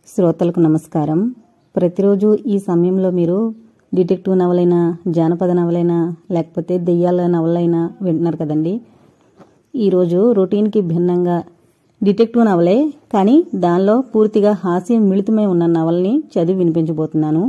శ్రోతలకు నమస్కారం ప్రతిరోజు ఈ సమయంలో మీరు డిటెక్టివ్ నవలైనా జానపద నవలైనా లేకపోతే దెయ్యాల నవలైనా వింటున్నారు కదండి ఈరోజు రొటీన్కి భిన్నంగా డిటెక్టివ్ నవలే కానీ దానిలో పూర్తిగా హాస్యం మిళితమై ఉన్న నవల్ని చదివి వినిపించబోతున్నాను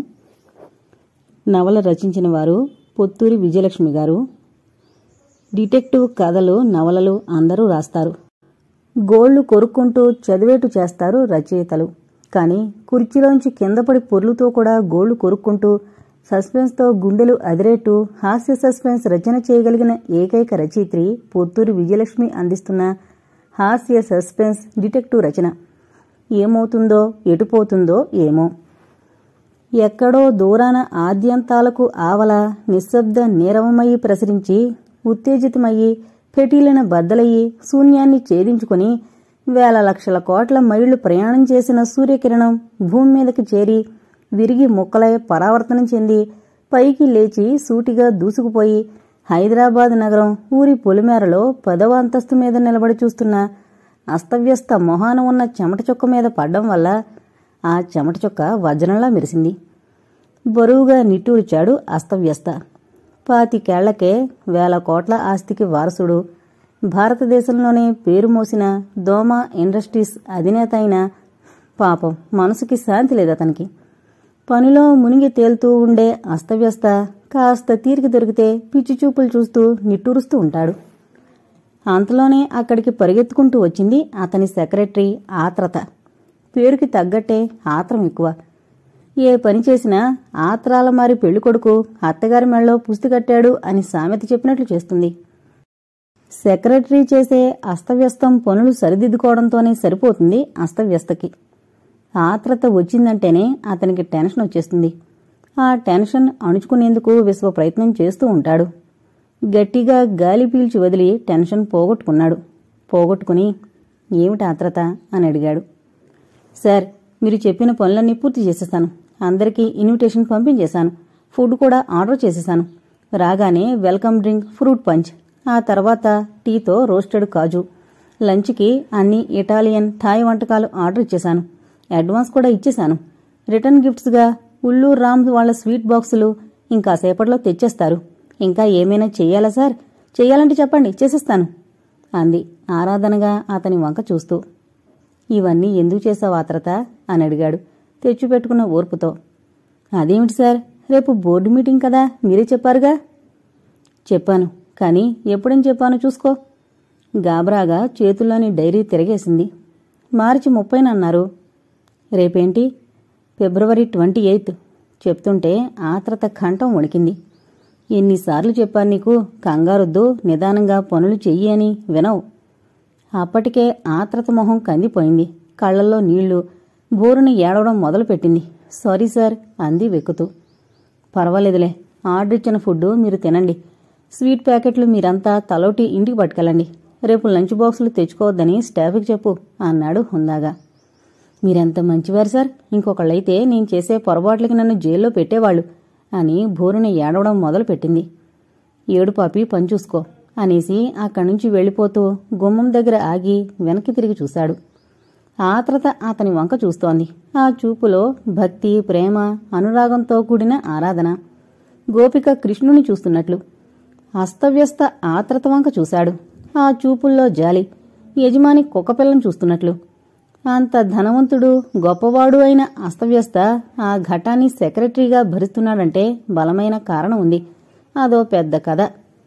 నవల రచించిన వారు పొత్తూరి విజయలక్ష్మి గారు డిటెక్టివ్ కథలు నవలలు అందరూ రాస్తారు గోళ్లు కొరుక్కుంటూ చదివేటు చేస్తారు రచయితలు కానీ కుర్చీలోంచి కిందపడి పొర్లుతో కూడా గోళ్లు కొరుక్కుంటూ సస్పెన్స్తో గుండెలు అదిరేట్టు హాస్య సస్పెన్స్ రచన చేయగలిగిన ఏకైక రచయిత్రి పొత్తూరి విజయలక్ష్మి అందిస్తున్న హాస్య సస్పెన్స్ డిటెక్టివ్ రచన ఏమవుతుందో ఎటుపోతుందో ఏమో ఎక్కడో దూరాన ఆద్యంతాలకు ఆవల నిశ్శబ్ద నీరవమయ్యి ప్రసరించి ఉత్తేజితమయ్యి ఫెటీలైన బద్దలయ్యి శూన్యాన్ని ఛేదించుకుని వేల లక్షల కోట్ల మైళ్లు ప్రయాణం చేసిన సూర్యకిరణం భూమి మీదకి చేరి విరిగి ముక్కలై పరావర్తనం చెంది పైకి లేచి సూటిగా దూసుకుపోయి హైదరాబాద్ నగరం ఊరి పొలిమేరలో పదవ అంతస్తు మీద నిలబడి చూస్తున్న అస్తవ్యస్త మొహాన ఉన్న చెమట చుక్క మీద పడ్డం వల్ల ఆ చెమట చుక్క వజ్రంలా మెరిసింది బరువుగా నిట్టూర్చాడు అస్తవ్యస్త పాతికేళ్లకే వేల కోట్ల ఆస్తికి వారసుడు భారతదేశంలోనే పేరు మోసిన దోమ ఇండస్ట్రీస్ అధినేత అయిన పాపం మనసుకి శాంతి లేదు అతనికి పనిలో మునిగి తేలుతూ ఉండే అస్తవ్యస్త కాస్త తీరిక దొరికితే పిచ్చి చూపులు చూస్తూ నిట్టూరుస్తూ ఉంటాడు అంతలోనే అక్కడికి పరిగెత్తుకుంటూ వచ్చింది అతని సెక్రటరీ ఆత్రత పేరుకి తగ్గట్టే ఆత్రం ఎక్కువ ఏ పని చేసినా ఆత్రాల మారి పెళ్ళికొడుకు అత్తగారి మెళ్ళలో పుస్తి కట్టాడు అని సామెత చెప్పినట్లు చేస్తుంది సెక్రటరీ చేసే అస్తవ్యస్తం పనులు సరిదిద్దుకోవడంతోనే సరిపోతుంది అస్తవ్యస్తకి ఆత్రత వచ్చిందంటేనే అతనికి టెన్షన్ వచ్చేస్తుంది ఆ టెన్షన్ అణుచుకునేందుకు విశ్వ ప్రయత్నం చేస్తూ ఉంటాడు గట్టిగా గాలి పీల్చి వదిలి టెన్షన్ పోగొట్టుకున్నాడు పోగొట్టుకుని ఏమిటి ఆత్రత అని అడిగాడు సార్ మీరు చెప్పిన పనులన్నీ పూర్తి చేసేసాను అందరికీ ఇన్విటేషన్ పంపించేశాను ఫుడ్ కూడా ఆర్డర్ చేసేశాను రాగానే వెల్కమ్ డ్రింక్ ఫ్రూట్ పంచ్ ఆ తర్వాత టీతో రోస్టెడ్ కాజు లంచ్కి అన్ని ఇటాలియన్ థాయ్ వంటకాలు ఆర్డర్ ఇచ్చేశాను అడ్వాన్స్ కూడా ఇచ్చేశాను రిటర్న్ గిఫ్ట్స్గా ఉల్లూరు రామ్ వాళ్ళ స్వీట్ బాక్సులు ఇంకా సేపట్లో తెచ్చేస్తారు ఇంకా ఏమైనా చెయ్యాలా సార్ చెయ్యాలంటే చెప్పండి చేసేస్తాను అంది ఆరాధనగా అతని వంక చూస్తూ ఇవన్నీ ఎందుకు చేసావు ఆత్రత అని అడిగాడు తెచ్చిపెట్టుకున్న ఓర్పుతో అదేమిటి సార్ రేపు బోర్డు మీటింగ్ కదా మీరే చెప్పారుగా చెప్పాను కానీ ఎప్పుడని చెప్పాను చూసుకో గాబరాగా చేతుల్లోని డైరీ తిరగేసింది మార్చి ముప్పైనన్నారు రేపేంటి ఫిబ్రవరి ట్వంటీ ఎయిత్ చెప్తుంటే ఆత్రత కంఠం వణికింది ఎన్నిసార్లు చెప్పాను నీకు కంగారొద్దు నిదానంగా పనులు చెయ్యి అని వినవు అప్పటికే ఆత్రత మొహం కందిపోయింది కళ్ళల్లో నీళ్లు బోరుని ఏడవడం మొదలుపెట్టింది సారీ సార్ అంది వెక్కుతూ పర్వాలేదులే ఆర్డర్ ఇచ్చిన ఫుడ్ మీరు తినండి స్వీట్ ప్యాకెట్లు మీరంతా తలోటి ఇంటికి పట్టుకెళ్ళండి రేపు లంచ్ బాక్సులు తెచ్చుకోవద్దని స్టాఫ్కి చెప్పు అన్నాడు హుందాగా మీరెంత మంచివారు సార్ ఇంకొకళ్ళైతే నేను చేసే పొరపాట్లకి నన్ను జైల్లో పెట్టేవాళ్ళు అని భూరిని ఏడవడం మొదలుపెట్టింది ఏడు పాపి పనిచూసుకో అనేసి అక్కడి నుంచి వెళ్ళిపోతూ గుమ్మం దగ్గర ఆగి వెనక్కి తిరిగి చూశాడు ఆత్రత అతని వంక చూస్తోంది ఆ చూపులో భక్తి ప్రేమ అనురాగంతో కూడిన ఆరాధన గోపిక కృష్ణుని చూస్తున్నట్లు అస్తవ్యస్త ఆత్రత వంక చూశాడు ఆ చూపుల్లో జాలి యజమాని కుక్కపిల్లను చూస్తున్నట్లు అంత ధనవంతుడు గొప్పవాడు అయిన అస్తవ్యస్త ఆ ఘటాన్ని సెక్రటరీగా భరిస్తున్నాడంటే బలమైన కారణం ఉంది అదో పెద్ద కథ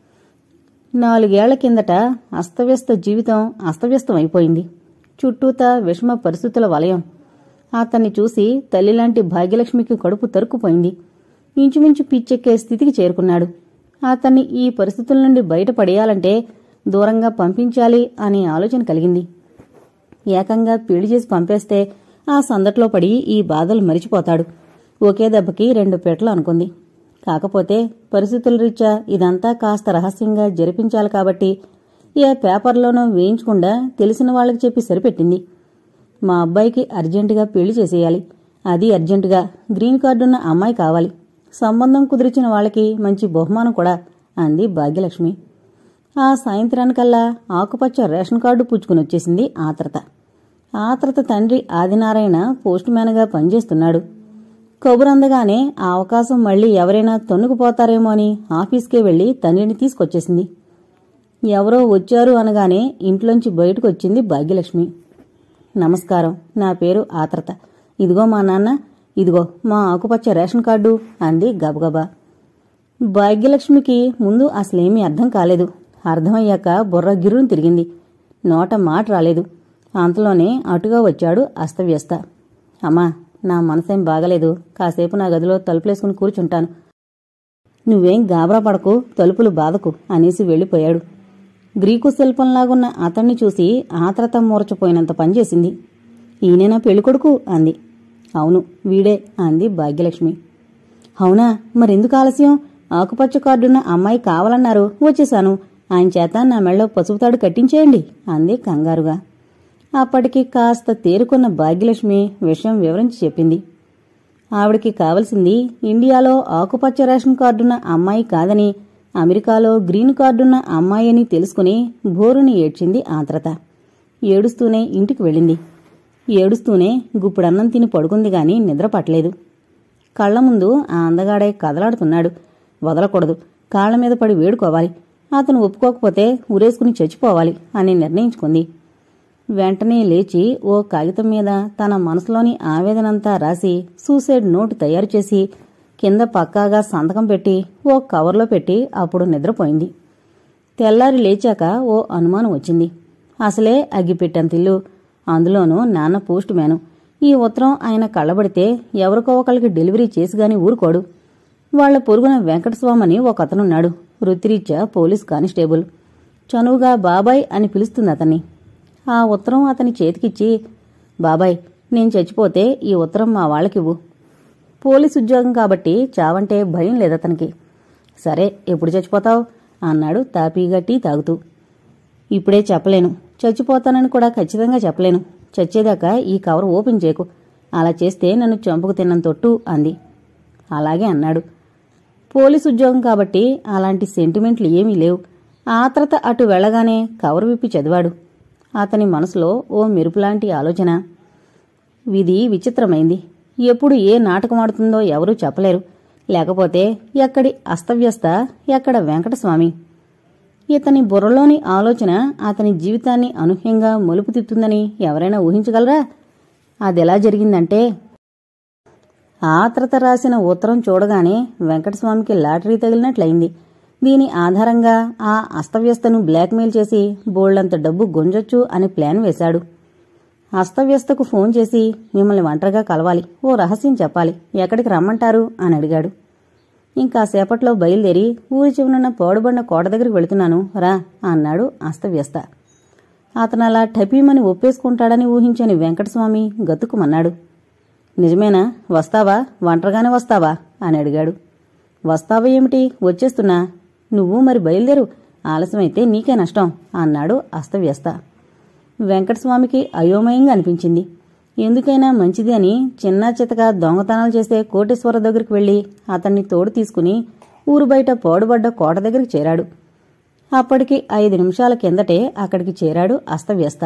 నాలుగేళ్ల కిందట అస్తవ్యస్త జీవితం అస్తవ్యస్తం అయిపోయింది చుట్టూతా విషమ పరిస్థితుల వలయం అతన్ని చూసి తల్లిలాంటి భాగ్యలక్ష్మికి కడుపు తరుక్కుపోయింది ఇంచుమించు పిచ్చెక్కే స్థితికి చేరుకున్నాడు అతన్ని ఈ పరిస్థితుల నుండి బయటపడేయాలంటే దూరంగా పంపించాలి అనే ఆలోచన కలిగింది ఏకంగా పెళ్లి చేసి పంపేస్తే ఆ సందట్లో పడి ఈ బాధలు మరిచిపోతాడు ఒకే దెబ్బకి రెండు పెట్లు అనుకుంది కాకపోతే పరిస్థితుల రీత్యా ఇదంతా కాస్త రహస్యంగా జరిపించాలి కాబట్టి ఏ పేపర్లోనో వేయించకుండా తెలిసిన వాళ్ళకి చెప్పి సరిపెట్టింది మా అబ్బాయికి అర్జెంటుగా పెళ్లి చేసేయాలి అది అర్జెంటుగా గ్రీన్ కార్డున్న అమ్మాయి కావాలి సంబంధం కుదిరిచిన వాళ్ళకి మంచి బహుమానం కూడా అంది భాగ్యలక్ష్మి ఆ సాయంత్రానికల్లా ఆకుపచ్చ రేషన్ కార్డు పుచ్చుకుని వచ్చేసింది ఆత్రత ఆత్రత తండ్రి ఆదినారాయణ పోస్ట్ మ్యాన్గా పనిచేస్తున్నాడు కబురు అందగానే ఆ అవకాశం మళ్ళీ ఎవరైనా తన్నుకుపోతారేమో అని ఆఫీస్కే వెళ్లి తండ్రిని తీసుకొచ్చేసింది ఎవరో వచ్చారు అనగానే ఇంట్లోంచి బయటకు వచ్చింది భాగ్యలక్ష్మి నమస్కారం నా పేరు ఆత్రత ఇదిగో మా నాన్న ఇదిగో మా ఆకుపచ్చ రేషన్ కార్డు అంది గబగబా భాగ్యలక్ష్మికి ముందు అసలేమీ అర్థం కాలేదు అర్థమయ్యాక బుర్ర గిర్రును తిరిగింది నోట మాట రాలేదు అంతలోనే అటుగా వచ్చాడు అస్తవ్యస్త అమ్మా నా మనసేం బాగలేదు కాసేపు నా గదిలో తలుపులేసుకుని కూర్చుంటాను నువ్వేం గాబరా పడకు తలుపులు బాధకు అనేసి వెళ్ళిపోయాడు గ్రీకు శిల్పంలాగున్న అతన్ని చూసి ఆత్రత మూర్చపోయినంత పనిచేసింది ఈయనేనా పెళ్ళికొడుకు అంది అవును వీడే అంది భాగ్యలక్ష్మి అవునా మరెందుకు ఆలస్యం ఆకుపచ్చ కార్డున్న అమ్మాయి కావాలన్నారు వచ్చేశాను ఆయన చేత నా మెళ్ళో పసుపు తాడు కట్టించేయండి అంది కంగారుగా అప్పటికి కాస్త తేరుకున్న భాగ్యలక్ష్మి విషయం వివరించి చెప్పింది ఆవిడికి కావలసింది ఇండియాలో ఆకుపచ్చ రేషన్ కార్డున్న అమ్మాయి కాదని అమెరికాలో గ్రీన్ కార్డున్న అమ్మాయి అని తెలుసుకుని బోరుని ఏడ్చింది ఆత్రత ఏడుస్తూనే ఇంటికి వెళ్ళింది ఏడుస్తూనే గుప్పుడన్నం తిని పడుకుంది గాని నిద్ర పట్టలేదు కళ్ల ముందు ఆ అందగాడే కదలాడుతున్నాడు వదలకూడదు కాళ్ల మీద పడి వేడుకోవాలి అతను ఒప్పుకోకపోతే ఉరేసుకుని చచ్చిపోవాలి అని నిర్ణయించుకుంది వెంటనే లేచి ఓ కాగితం మీద తన మనసులోని ఆవేదనంతా రాసి సూసైడ్ నోటు తయారు చేసి కింద పక్కాగా సంతకం పెట్టి ఓ కవర్లో పెట్టి అప్పుడు నిద్రపోయింది తెల్లారి లేచాక ఓ అనుమానం వచ్చింది అసలే అగ్గిపెట్టంతిల్లు అందులోనూ నాన్న పోస్ట్ మ్యాను ఈ ఉత్తరం ఆయన కళ్ళబడితే ఎవరికో ఒకళ్ళకి డెలివరీ చేసి గాని ఊరుకోడు వాళ్ల పొరుగున వెంకటస్వామని ఒక అతనున్నాడు వృత్తిరీత్యా పోలీస్ కానిస్టేబుల్ చనువుగా బాబాయ్ అని పిలుస్తుంది అతన్ని ఆ ఉత్తరం అతని చేతికిచ్చి బాబాయ్ నేను చచ్చిపోతే ఈ ఉత్తరం మా వాళ్ళకివ్వు పోలీస్ ఉద్యోగం కాబట్టి చావంటే భయం లేదతనికి సరే ఎప్పుడు చచ్చిపోతావు అన్నాడు తాపీగా టీ తాగుతూ ఇప్పుడే చెప్పలేను చచ్చిపోతానని కూడా ఖచ్చితంగా చెప్పలేను చచ్చేదాకా ఈ కవర్ ఓపెన్ చేయకు అలా చేస్తే నన్ను చంపుకు తిన్నంతొట్టు అంది అలాగే అన్నాడు పోలీస్ ఉద్యోగం కాబట్టి అలాంటి సెంటిమెంట్లు ఏమీ లేవు ఆత్రత అటు వెళ్ళగానే కవర్ విప్పి చదివాడు అతని మనసులో ఓ మెరుపులాంటి ఆలోచన విధి విచిత్రమైంది ఎప్పుడు ఏ నాటకమాడుతుందో ఎవరూ చెప్పలేరు లేకపోతే ఎక్కడి అస్తవ్యస్త ఎక్కడ వెంకటస్వామి ఇతని బుర్రలోని ఆలోచన అతని జీవితాన్ని అనూహ్యంగా మలుపు తిప్పుతుందని ఎవరైనా ఊహించగలరా అదెలా జరిగిందంటే ఆత్రత రాసిన ఉత్తరం చూడగానే వెంకటస్వామికి లాటరీ తగిలినట్లయింది దీని ఆధారంగా ఆ అస్తవ్యస్తను బ్లాక్మెయిల్ చేసి బోల్డంత డబ్బు గొంజొచ్చు అని ప్లాన్ వేశాడు అస్తవ్యస్తకు ఫోన్ చేసి మిమ్మల్ని ఒంటరిగా కలవాలి ఓ రహస్యం చెప్పాలి ఎక్కడికి రమ్మంటారు అని అడిగాడు ఇంకాసేపట్లో బయలుదేరి ఊరి చివరన పోడుబడిన కోట దగ్గరికి వెళుతున్నాను రా అన్నాడు అస్తవ్యస్త అతను అలా టపీమని ఒప్పేసుకుంటాడని ఊహించని వెంకటస్వామి గతుకుమన్నాడు నిజమేనా వస్తావా ఒంటరిగానే వస్తావా అని అడిగాడు వస్తావా ఏమిటి వచ్చేస్తున్నా నువ్వు మరి బయలుదేరు ఆలస్యమైతే నీకే నష్టం అన్నాడు అస్తవ్యస్త వెంకటస్వామికి అయోమయంగా అనిపించింది ఎందుకైనా మంచిది అని చిన్న చితగా దొంగతనాలు చేసే కోటేశ్వర దగ్గరికి వెళ్లి అతన్ని తోడు తీసుకుని ఊరు బయట పోడుబడ్డ కోట దగ్గరికి చేరాడు అప్పటికి ఐదు నిమిషాల కిందటే అక్కడికి చేరాడు అస్తవ్యస్త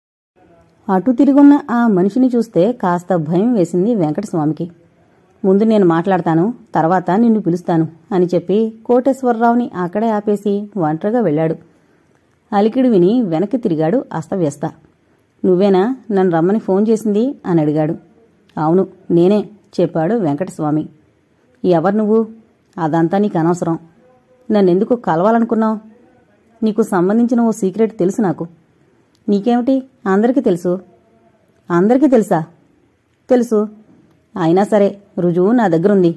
అటు తిరుగున్న ఆ మనిషిని చూస్తే కాస్త భయం వేసింది వెంకటస్వామికి ముందు నేను మాట్లాడతాను తర్వాత నిన్ను పిలుస్తాను అని చెప్పి కోటేశ్వరరావుని అక్కడే ఆపేసి ఒంటరిగా వెళ్ళాడు అలికిడి విని వెనక్కి తిరిగాడు అస్తవ్యస్త నువ్వేనా నన్ను రమ్మని ఫోన్ చేసింది అని అడిగాడు అవును నేనే చెప్పాడు వెంకటస్వామి ఎవరు నువ్వు అదంతా నీకు అనవసరం నన్నెందుకు కలవాలనుకున్నావు నీకు సంబంధించిన ఓ సీక్రెట్ తెలుసు నాకు నీకేమిటి అందరికీ తెలుసు అందరికీ తెలుసా తెలుసు అయినా సరే రుజువు నా దగ్గరుంది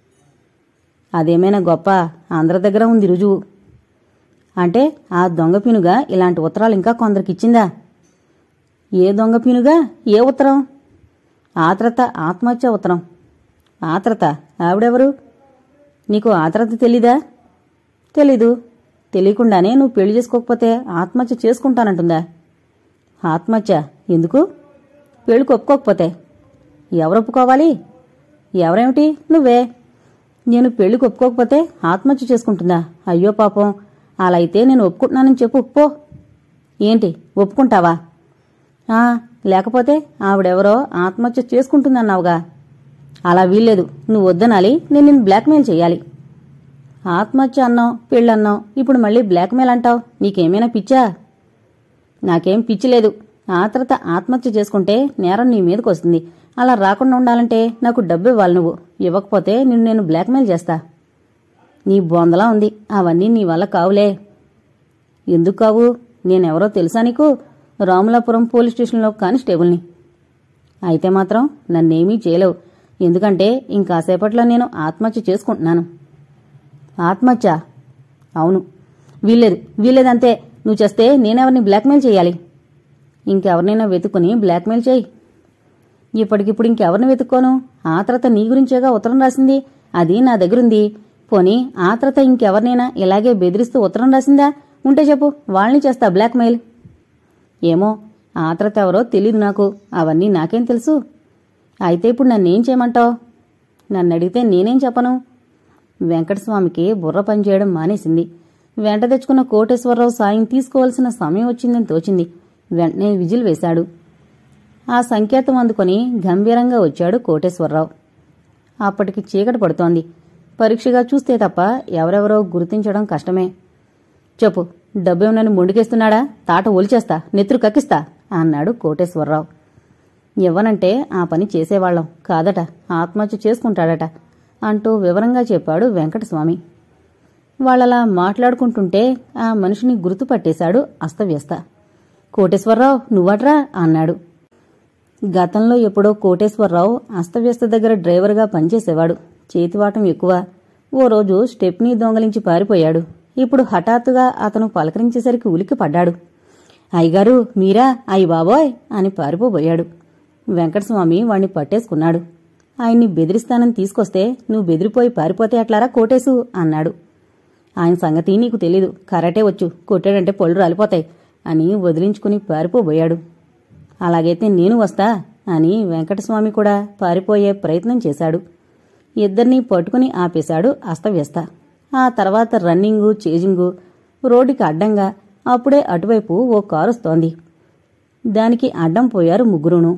అదేమైనా గొప్ప అందరి దగ్గర ఉంది రుజువు అంటే ఆ దొంగ పీనుగా ఇలాంటి ఉత్తరాలు ఇంకా కొందరికి ఇచ్చిందా ఏ దొంగ పీనుగా ఏ ఉత్తరం ఆత్రత ఆత్మహత్య ఉత్తరం ఆత్రత ఆవిడెవరు నీకు ఆత్రత తెలీదా తెలీదు తెలియకుండానే నువ్వు పెళ్లి చేసుకోకపోతే ఆత్మహత్య చేసుకుంటానంటుందా ఆత్మహత్య ఎందుకు పెళ్లికి ఒప్పుకోకపోతే ఎవరు ఒప్పుకోవాలి ఎవరేమిటి నువ్వే నేను పెళ్లికి ఒప్పుకోకపోతే ఆత్మహత్య చేసుకుంటుందా అయ్యో పాపం అలా అయితే నేను ఒప్పుకుంటున్నానని చెప్పు పో ఏంటి ఒప్పుకుంటావా ఆ లేకపోతే ఆవిడెవరో ఆత్మహత్య చేసుకుంటుందన్నావుగా అలా వీల్లేదు నువ్వు వద్దనాలి నేను నిన్ను బ్లాక్మెయిల్ చేయాలి ఆత్మహత్య అన్నావు పెళ్ళన్నావు ఇప్పుడు మళ్ళీ బ్లాక్మెయిల్ అంటావు నీకేమైనా పిచ్చా నాకేం పిచ్చి లేదు ఆత్రత ఆత్మహత్య చేసుకుంటే నేరం నీ మీదకి వస్తుంది అలా రాకుండా ఉండాలంటే నాకు డబ్బు ఇవ్వాలి నువ్వు ఇవ్వకపోతే నిన్ను నేను బ్లాక్మెయిల్ చేస్తా నీ బొందలా ఉంది అవన్నీ నీ వల్ల కావులే ఎందుకు కావు నేనెవరో తెలుసా నీకు రాములాపురం పోలీస్ స్టేషన్లో కానిస్టేబుల్ని అయితే మాత్రం నన్నేమీ చేయలేవు ఎందుకంటే ఇంకాసేపట్లో నేను ఆత్మహత్య చేసుకుంటున్నాను ఆత్మహత్య అవును వీల్లేదు వీల్లేదంతే నువ్వు చేస్తే నేనెవరిని బ్లాక్మెయిల్ చేయాలి ఇంకెవరినైనా వెతుక్కుని బ్లాక్మెయిల్ చేయి ఇప్పటికిప్పుడు ఇంకెవరిని వెతుక్కోను ఆ తర్వాత నీ గురించేగా ఉత్తరం రాసింది అది నా దగ్గరుంది పోనీ ఆ తర్వాత ఇంకెవరినైనా ఇలాగే బెదిరిస్తూ ఉత్తరం రాసిందా ఉంటే చెప్పు వాళ్ళని చేస్తా బ్లాక్మెయిల్ ఏమో ఆ తర్వాత ఎవరో తెలీదు నాకు అవన్నీ నాకేం తెలుసు అయితే ఇప్పుడు నన్నేం చేయమంటావు నన్ను అడిగితే నేనేం చెప్పను వెంకటస్వామికి బుర్ర పనిచేయడం మానేసింది వెంట తెచ్చుకున్న కోటేశ్వరరావు సాయం తీసుకోవాల్సిన సమయం వచ్చిందని తోచింది వెంటనే విజిల్ వేశాడు ఆ సంకేతం అందుకొని గంభీరంగా వచ్చాడు కోటేశ్వరరావు అప్పటికి చీకటి పడుతోంది పరీక్షగా చూస్తే తప్ప ఎవరెవరో గుర్తించడం కష్టమే చెప్పు డబ్బేమనని మొండికేస్తున్నాడా తాట ఒలిచేస్తా నెత్తురు కక్కిస్తా అన్నాడు కోటేశ్వరరావు ఇవ్వనంటే ఆ పని చేసేవాళ్లం కాదట ఆత్మహత్య చేసుకుంటాడట అంటూ వివరంగా చెప్పాడు వెంకటస్వామి వాళ్ళలా మాట్లాడుకుంటుంటే ఆ మనిషిని గుర్తుపట్టేశాడు అస్తవ్యస్త కోటేశ్వరరావు నువ్వట్రా అన్నాడు గతంలో ఎప్పుడో కోటేశ్వరరావు అస్తవ్యస్త దగ్గర డ్రైవర్గా పనిచేసేవాడు చేతివాటం ఎక్కువ ఓ రోజు స్టెప్నీ దొంగలించి పారిపోయాడు ఇప్పుడు హఠాత్తుగా అతను పలకరించేసరికి ఉలిక్కి పడ్డాడు అయ్యగారు మీరా అయ్యి బాబోయ్ అని పారిపోబోయాడు వెంకటస్వామి వాణ్ణి పట్టేసుకున్నాడు ఆయన్ని బెదిరిస్తానని తీసుకొస్తే నువ్వు బెదిరిపోయి పారిపోతే అట్లారా కోటేసు అన్నాడు ఆయన సంగతి నీకు తెలీదు కరాటే వచ్చు కొట్టాడంటే పళ్ళు రాలిపోతాయి అని వదిలించుకుని పారిపోబోయాడు అలాగైతే నేను వస్తా అని వెంకటస్వామి కూడా పారిపోయే ప్రయత్నం చేశాడు ఇద్దరినీ పట్టుకుని ఆపేశాడు అస్తవ్యస్త ఆ తర్వాత రన్నింగు చేజింగు రోడ్డుకి అడ్డంగా అప్పుడే అటువైపు ఓ కారు వస్తోంది దానికి అడ్డం పోయారు ముగ్గురును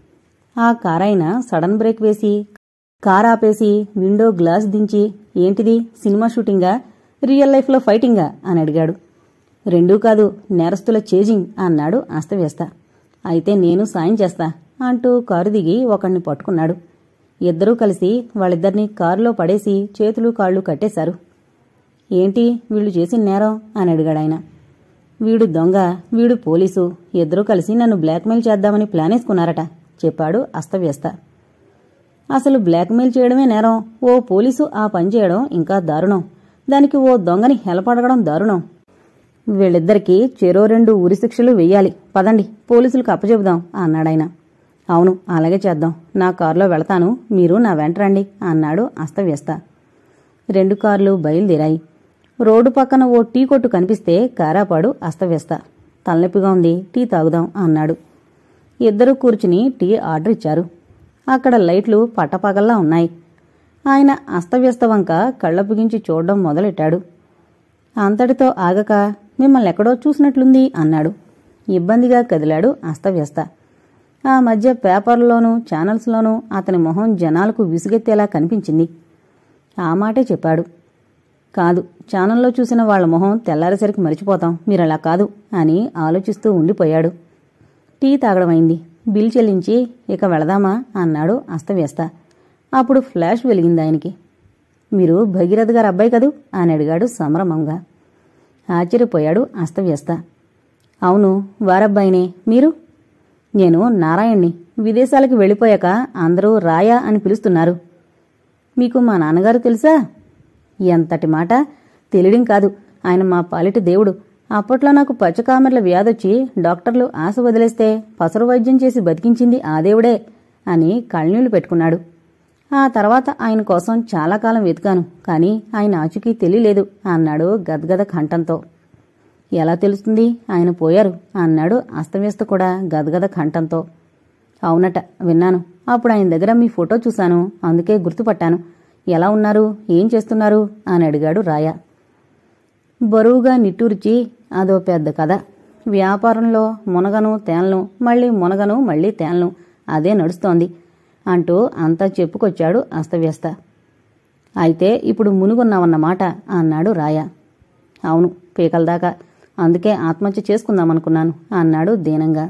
ఆ కారాయన సడన్ బ్రేక్ వేసి కార్ ఆపేసి విండో గ్లాస్ దించి ఏంటిది సినిమా షూటింగా రియల్ లైఫ్లో ఫైటింగా అని అడిగాడు రెండూ కాదు నేరస్తుల చేజింగ్ అన్నాడు అస్తవ్యస్త అయితే నేను సాయం చేస్తా అంటూ కారు దిగి ఒకణ్ణి పట్టుకున్నాడు ఇద్దరూ కలిసి వాళ్ళిద్దరినీ కారులో పడేసి చేతులు కాళ్ళు కట్టేశారు ఏంటి వీళ్ళు చేసిన నేరం అని అడిగాడాయన వీడు దొంగ వీడు పోలీసు ఇద్దరూ కలిసి నన్ను బ్లాక్మెయిల్ చేద్దామని ప్లాన్ వేసుకున్నారట చెప్పాడు అస్తవ్యస్త అసలు బ్లాక్మెయిల్ చేయడమే నేరం ఓ పోలీసు ఆ పని చేయడం ఇంకా దారుణం దానికి ఓ దొంగని హెల్ప్ అడగడం దారుణం వీళ్ళిద్దరికీ చెరో రెండు ఉరి శిక్షలు వెయ్యాలి పదండి పోలీసులకు అప్పచెబుదాం అన్నాడాయన అవును అలాగే చేద్దాం నా కారులో వెళతాను మీరు నా వెంట రండి అన్నాడు అస్తవ్యస్త రెండు కార్లు బయలుదేరాయి రోడ్డు పక్కన ఓ టీ కొట్టు కనిపిస్తే కారాపాడు అస్తవ్యస్త తలనొప్పిగా ఉంది టీ తాగుదాం అన్నాడు ఇద్దరూ కూర్చుని టీ ఆర్డర్ ఇచ్చారు అక్కడ లైట్లు పట్టపగల్లా ఉన్నాయి ఆయన అస్తవ్యస్త వంక కళ్ళ బిగించి చూడడం మొదలెట్టాడు అంతటితో ఆగక మిమ్మల్ని ఎక్కడో చూసినట్లుంది అన్నాడు ఇబ్బందిగా కదిలాడు అస్తవ్యస్త ఆ మధ్య పేపర్లోనూ ఛానల్స్లోనూ అతని మొహం జనాలకు విసుగెత్తేలా కనిపించింది ఆ మాటే చెప్పాడు కాదు ఛానల్లో చూసిన వాళ్ళ మొహం తెల్లారేసరికి మరిచిపోతాం మీరలా కాదు అని ఆలోచిస్తూ ఉండిపోయాడు టీ తాగడమైంది బిల్ చెల్లించి ఇక వెళదామా అన్నాడు అస్తవ్యస్త అప్పుడు ఫ్లాష్ వెలిగింది ఆయనకి మీరు భగీరథ్ గారు అబ్బాయి కదూ అని అడిగాడు సంభ్రమంగా ఆశ్చర్యపోయాడు అస్తవ్యస్త అవును వారబ్బాయినే మీరు నేను నారాయణ్ణి విదేశాలకు వెళ్ళిపోయాక అందరూ రాయా అని పిలుస్తున్నారు మీకు మా నాన్నగారు తెలుసా ఎంతటి మాట తెలియడం కాదు ఆయన మా పాలిటి దేవుడు అప్పట్లో నాకు పచ్చకామెర్ల వ్యాధొచ్చి డాక్టర్లు ఆశ వదిలేస్తే పసరు వైద్యం చేసి బతికించింది ఆ దేవుడే అని కళ్ళనీళ్లు పెట్టుకున్నాడు ఆ తర్వాత ఆయన కోసం చాలా కాలం వెతికాను కానీ ఆయన ఆచుకీ తెలియలేదు అన్నాడు గద్గద కంఠంతో ఎలా తెలుస్తుంది ఆయన పోయారు అన్నాడు అస్తవ్యస్త కూడా గదగద కంఠంతో అవునట విన్నాను అప్పుడు ఆయన దగ్గర మీ ఫోటో చూశాను అందుకే గుర్తుపట్టాను ఎలా ఉన్నారు ఏం చేస్తున్నారు అని అడిగాడు రాయ బరువుగా నిట్టూర్చి అదో పెద్ద కథ వ్యాపారంలో మునగను తేలను మళ్ళీ మునగను మళ్ళీ తేలను అదే నడుస్తోంది అంటూ అంతా చెప్పుకొచ్చాడు అస్తవ్యస్త అయితే ఇప్పుడు మునుగున్నావన్నమాట అన్నాడు రాయ అవును పీకల దాకా అందుకే ఆత్మహత్య చేసుకుందామనుకున్నాను అన్నాడు దీనంగా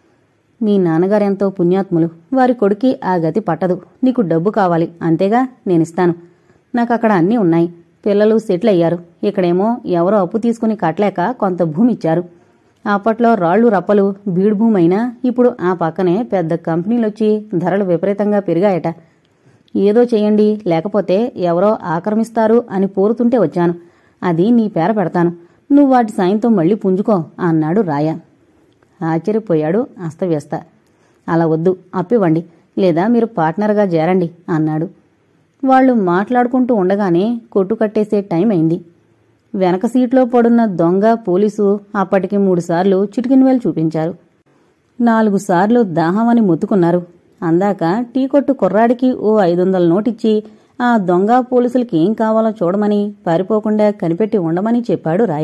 మీ నాన్నగారు ఎంతో పుణ్యాత్ములు వారి కొడుకి ఆ గతి పట్టదు నీకు డబ్బు కావాలి అంతేగా నేనిస్తాను నాకు అక్కడ అన్నీ ఉన్నాయి పిల్లలు సెటిల్ అయ్యారు ఇక్కడేమో ఎవరో అప్పు తీసుకుని కట్టలేక కొంత భూమి ఇచ్చారు అప్పట్లో రాళ్లు రప్పలు బీడు భూమి అయినా ఇప్పుడు ఆ పక్కనే పెద్ద కంపెనీలొచ్చి ధరలు విపరీతంగా పెరిగాయట ఏదో చేయండి లేకపోతే ఎవరో ఆక్రమిస్తారు అని పోరుతుంటే వచ్చాను అది నీ పేర పెడతాను నువ్వు వాటి సాయంతో మళ్ళీ పుంజుకో అన్నాడు రాయ ఆశ్చర్యపోయాడు అస్తవ్యస్త అలా వద్దు అప్పివ్వండి లేదా మీరు పార్ట్నర్గా చేరండి అన్నాడు వాళ్ళు మాట్లాడుకుంటూ ఉండగానే కొట్టు కట్టేసే టైం అయింది వెనక సీట్లో పడున్న దొంగ పోలీసు అప్పటికి మూడుసార్లు చిటికిన వేలు చూపించారు నాలుగు సార్లు దాహమని మొత్తుకున్నారు అందాక టీ కొట్టు కుర్రాడికి ఓ ఐదు వందల నోటిచ్చి ఆ దొంగ పోలీసులకి ఏం కావాలో చూడమని పారిపోకుండా కనిపెట్టి ఉండమని చెప్పాడు రాయ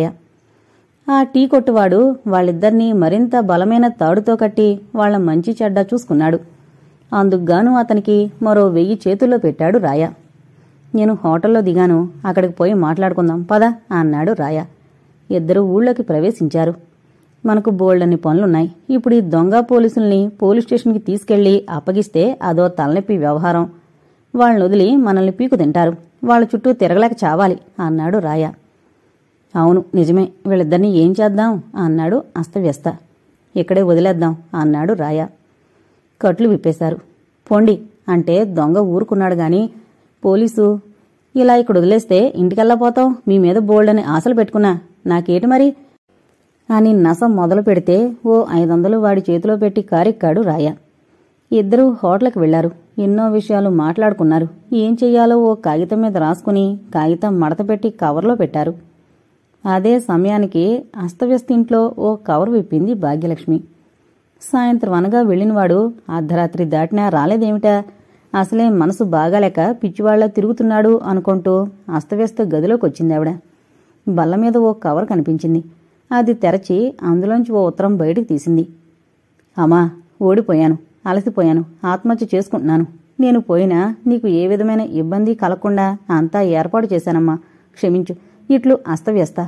ఆ టీ కొట్టువాడు వాళ్ళిద్దరినీ మరింత బలమైన తాడుతో కట్టి వాళ్ళ మంచి చెడ్డ చూసుకున్నాడు అందుకుగాను అతనికి మరో వెయ్యి చేతుల్లో పెట్టాడు రాయ నేను హోటల్లో దిగాను అక్కడికి పోయి మాట్లాడుకుందాం పద అన్నాడు రాయ ఇద్దరు ఊళ్ళోకి ప్రవేశించారు మనకు బోల్డన్ని పనులున్నాయి ఇప్పుడు ఈ దొంగ పోలీసుల్ని పోలీస్ స్టేషన్కి తీసుకెళ్లి అప్పగిస్తే అదో తలనొప్పి వ్యవహారం వాళ్ళని వదిలి మనల్ని పీకు తింటారు వాళ్ళ చుట్టూ తిరగలేక చావాలి అన్నాడు రాయ అవును నిజమే వీళ్ళిద్దరినీ ఏం చేద్దాం అన్నాడు అస్తవ్యస్త ఇక్కడే వదిలేద్దాం అన్నాడు రాయ కట్లు విప్పేశారు పొండి అంటే దొంగ ఊరుకున్నాడు గాని పోలీసు ఇలా ఇక్కడ వదిలేస్తే ఇంటికెళ్ళపోతాం మీ మీద బోల్డని ఆశలు పెట్టుకున్నా నాకేటి మరి అని నస మొదలు పెడితే ఓ ఐదు వందలు వాడి చేతిలో పెట్టి కారెక్కాడు రాయ ఇద్దరూ హోటల్కి వెళ్లారు ఎన్నో విషయాలు మాట్లాడుకున్నారు ఏం చెయ్యాలో ఓ కాగితం మీద రాసుకుని కాగితం మడతపెట్టి కవర్లో పెట్టారు అదే సమయానికి అస్తవ్యస్త ఇంట్లో ఓ కవర్ విప్పింది భాగ్యలక్ష్మి సాయంత్రం అనగా వెళ్ళినవాడు అర్ధరాత్రి దాటినా రాలేదేమిటా అసలే మనసు బాగాలేక పిచ్చివాళ్ల తిరుగుతున్నాడు అనుకుంటూ అస్తవ్యస్త గదిలోకి వచ్చింది ఆవిడ బల్ల మీద ఓ కవర్ కనిపించింది అది తెరచి అందులోంచి ఓ ఉత్తరం బయటికి తీసింది అమ్మా ఓడిపోయాను అలసిపోయాను ఆత్మహత్య చేసుకుంటున్నాను నేను పోయినా నీకు ఏ విధమైన ఇబ్బంది కలగకుండా అంతా ఏర్పాటు చేశానమ్మా క్షమించు ఇట్లు అస్తవ్యస్త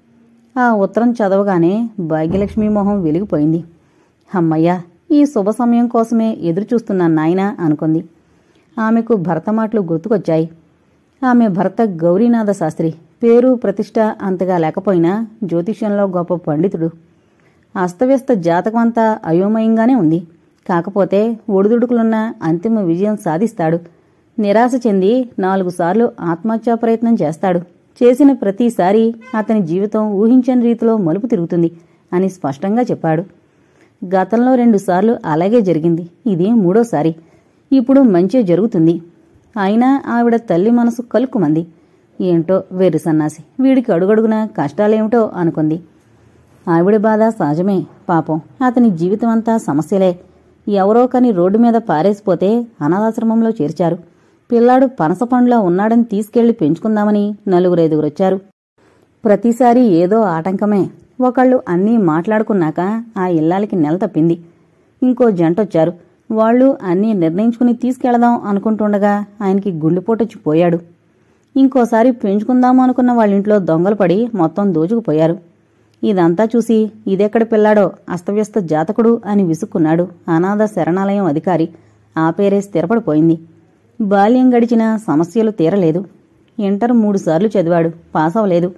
ఆ ఉత్తరం చదవగానే భాగ్యలక్ష్మి మొహం వెలిగిపోయింది అమ్మయ్యా ఈ శుభ సమయం కోసమే ఎదురుచూస్తున్నాను నాయనా అనుకుంది ఆమెకు భర్త మాటలు గుర్తుకొచ్చాయి ఆమె భర్త గౌరీనాథ శాస్త్రి పేరు ప్రతిష్ట అంతగా లేకపోయినా జ్యోతిష్యంలో గొప్ప పండితుడు అస్తవ్యస్త జాతకమంతా అయోమయంగానే ఉంది కాకపోతే ఒడిదుడుకులున్న అంతిమ విజయం సాధిస్తాడు నిరాశ చెంది నాలుగు సార్లు ఆత్మహత్యా ప్రయత్నం చేస్తాడు చేసిన ప్రతిసారి అతని జీవితం ఊహించని రీతిలో మలుపు తిరుగుతుంది అని స్పష్టంగా చెప్పాడు గతంలో రెండుసార్లు అలాగే జరిగింది ఇది మూడోసారి ఇప్పుడు మంచి జరుగుతుంది అయినా ఆవిడ తల్లి మనసు కలుక్కుమంది ఏంటో వేరు సన్నాసి వీడికి అడుగడుగున కష్టాలేమిటో అనుకుంది ఆవిడ బాధ సహజమే పాపం అతని జీవితం అంతా సమస్యలే ఎవరో కని రోడ్డు మీద పారేసిపోతే అనాథాశ్రమంలో చేర్చారు పిల్లాడు పనస పండులా ఉన్నాడని తీసుకెళ్లి పెంచుకుందామని నలుగురైదుగురొచ్చారు ప్రతిసారి ఏదో ఆటంకమే ఒకళ్ళు అన్నీ మాట్లాడుకున్నాక ఆ ఇల్లాలకి నెల తప్పింది ఇంకో జంటొచ్చారు వాళ్ళు అన్నీ నిర్ణయించుకుని తీసుకెళదాం అనుకుంటుండగా ఆయనకి గుండెపోటొచ్చి పోయాడు ఇంకోసారి పెంచుకుందాము అనుకున్న వాళ్ళింట్లో దొంగలు పడి మొత్తం దోచుకుపోయారు ఇదంతా చూసి ఇదెక్కడ పిల్లాడో అస్తవ్యస్త జాతకుడు అని విసుక్కున్నాడు అనాథ శరణాలయం అధికారి ఆ పేరే స్థిరపడిపోయింది బాల్యం గడిచిన సమస్యలు తీరలేదు ఇంటర్ మూడుసార్లు చదివాడు పాస్ అవ్వలేదు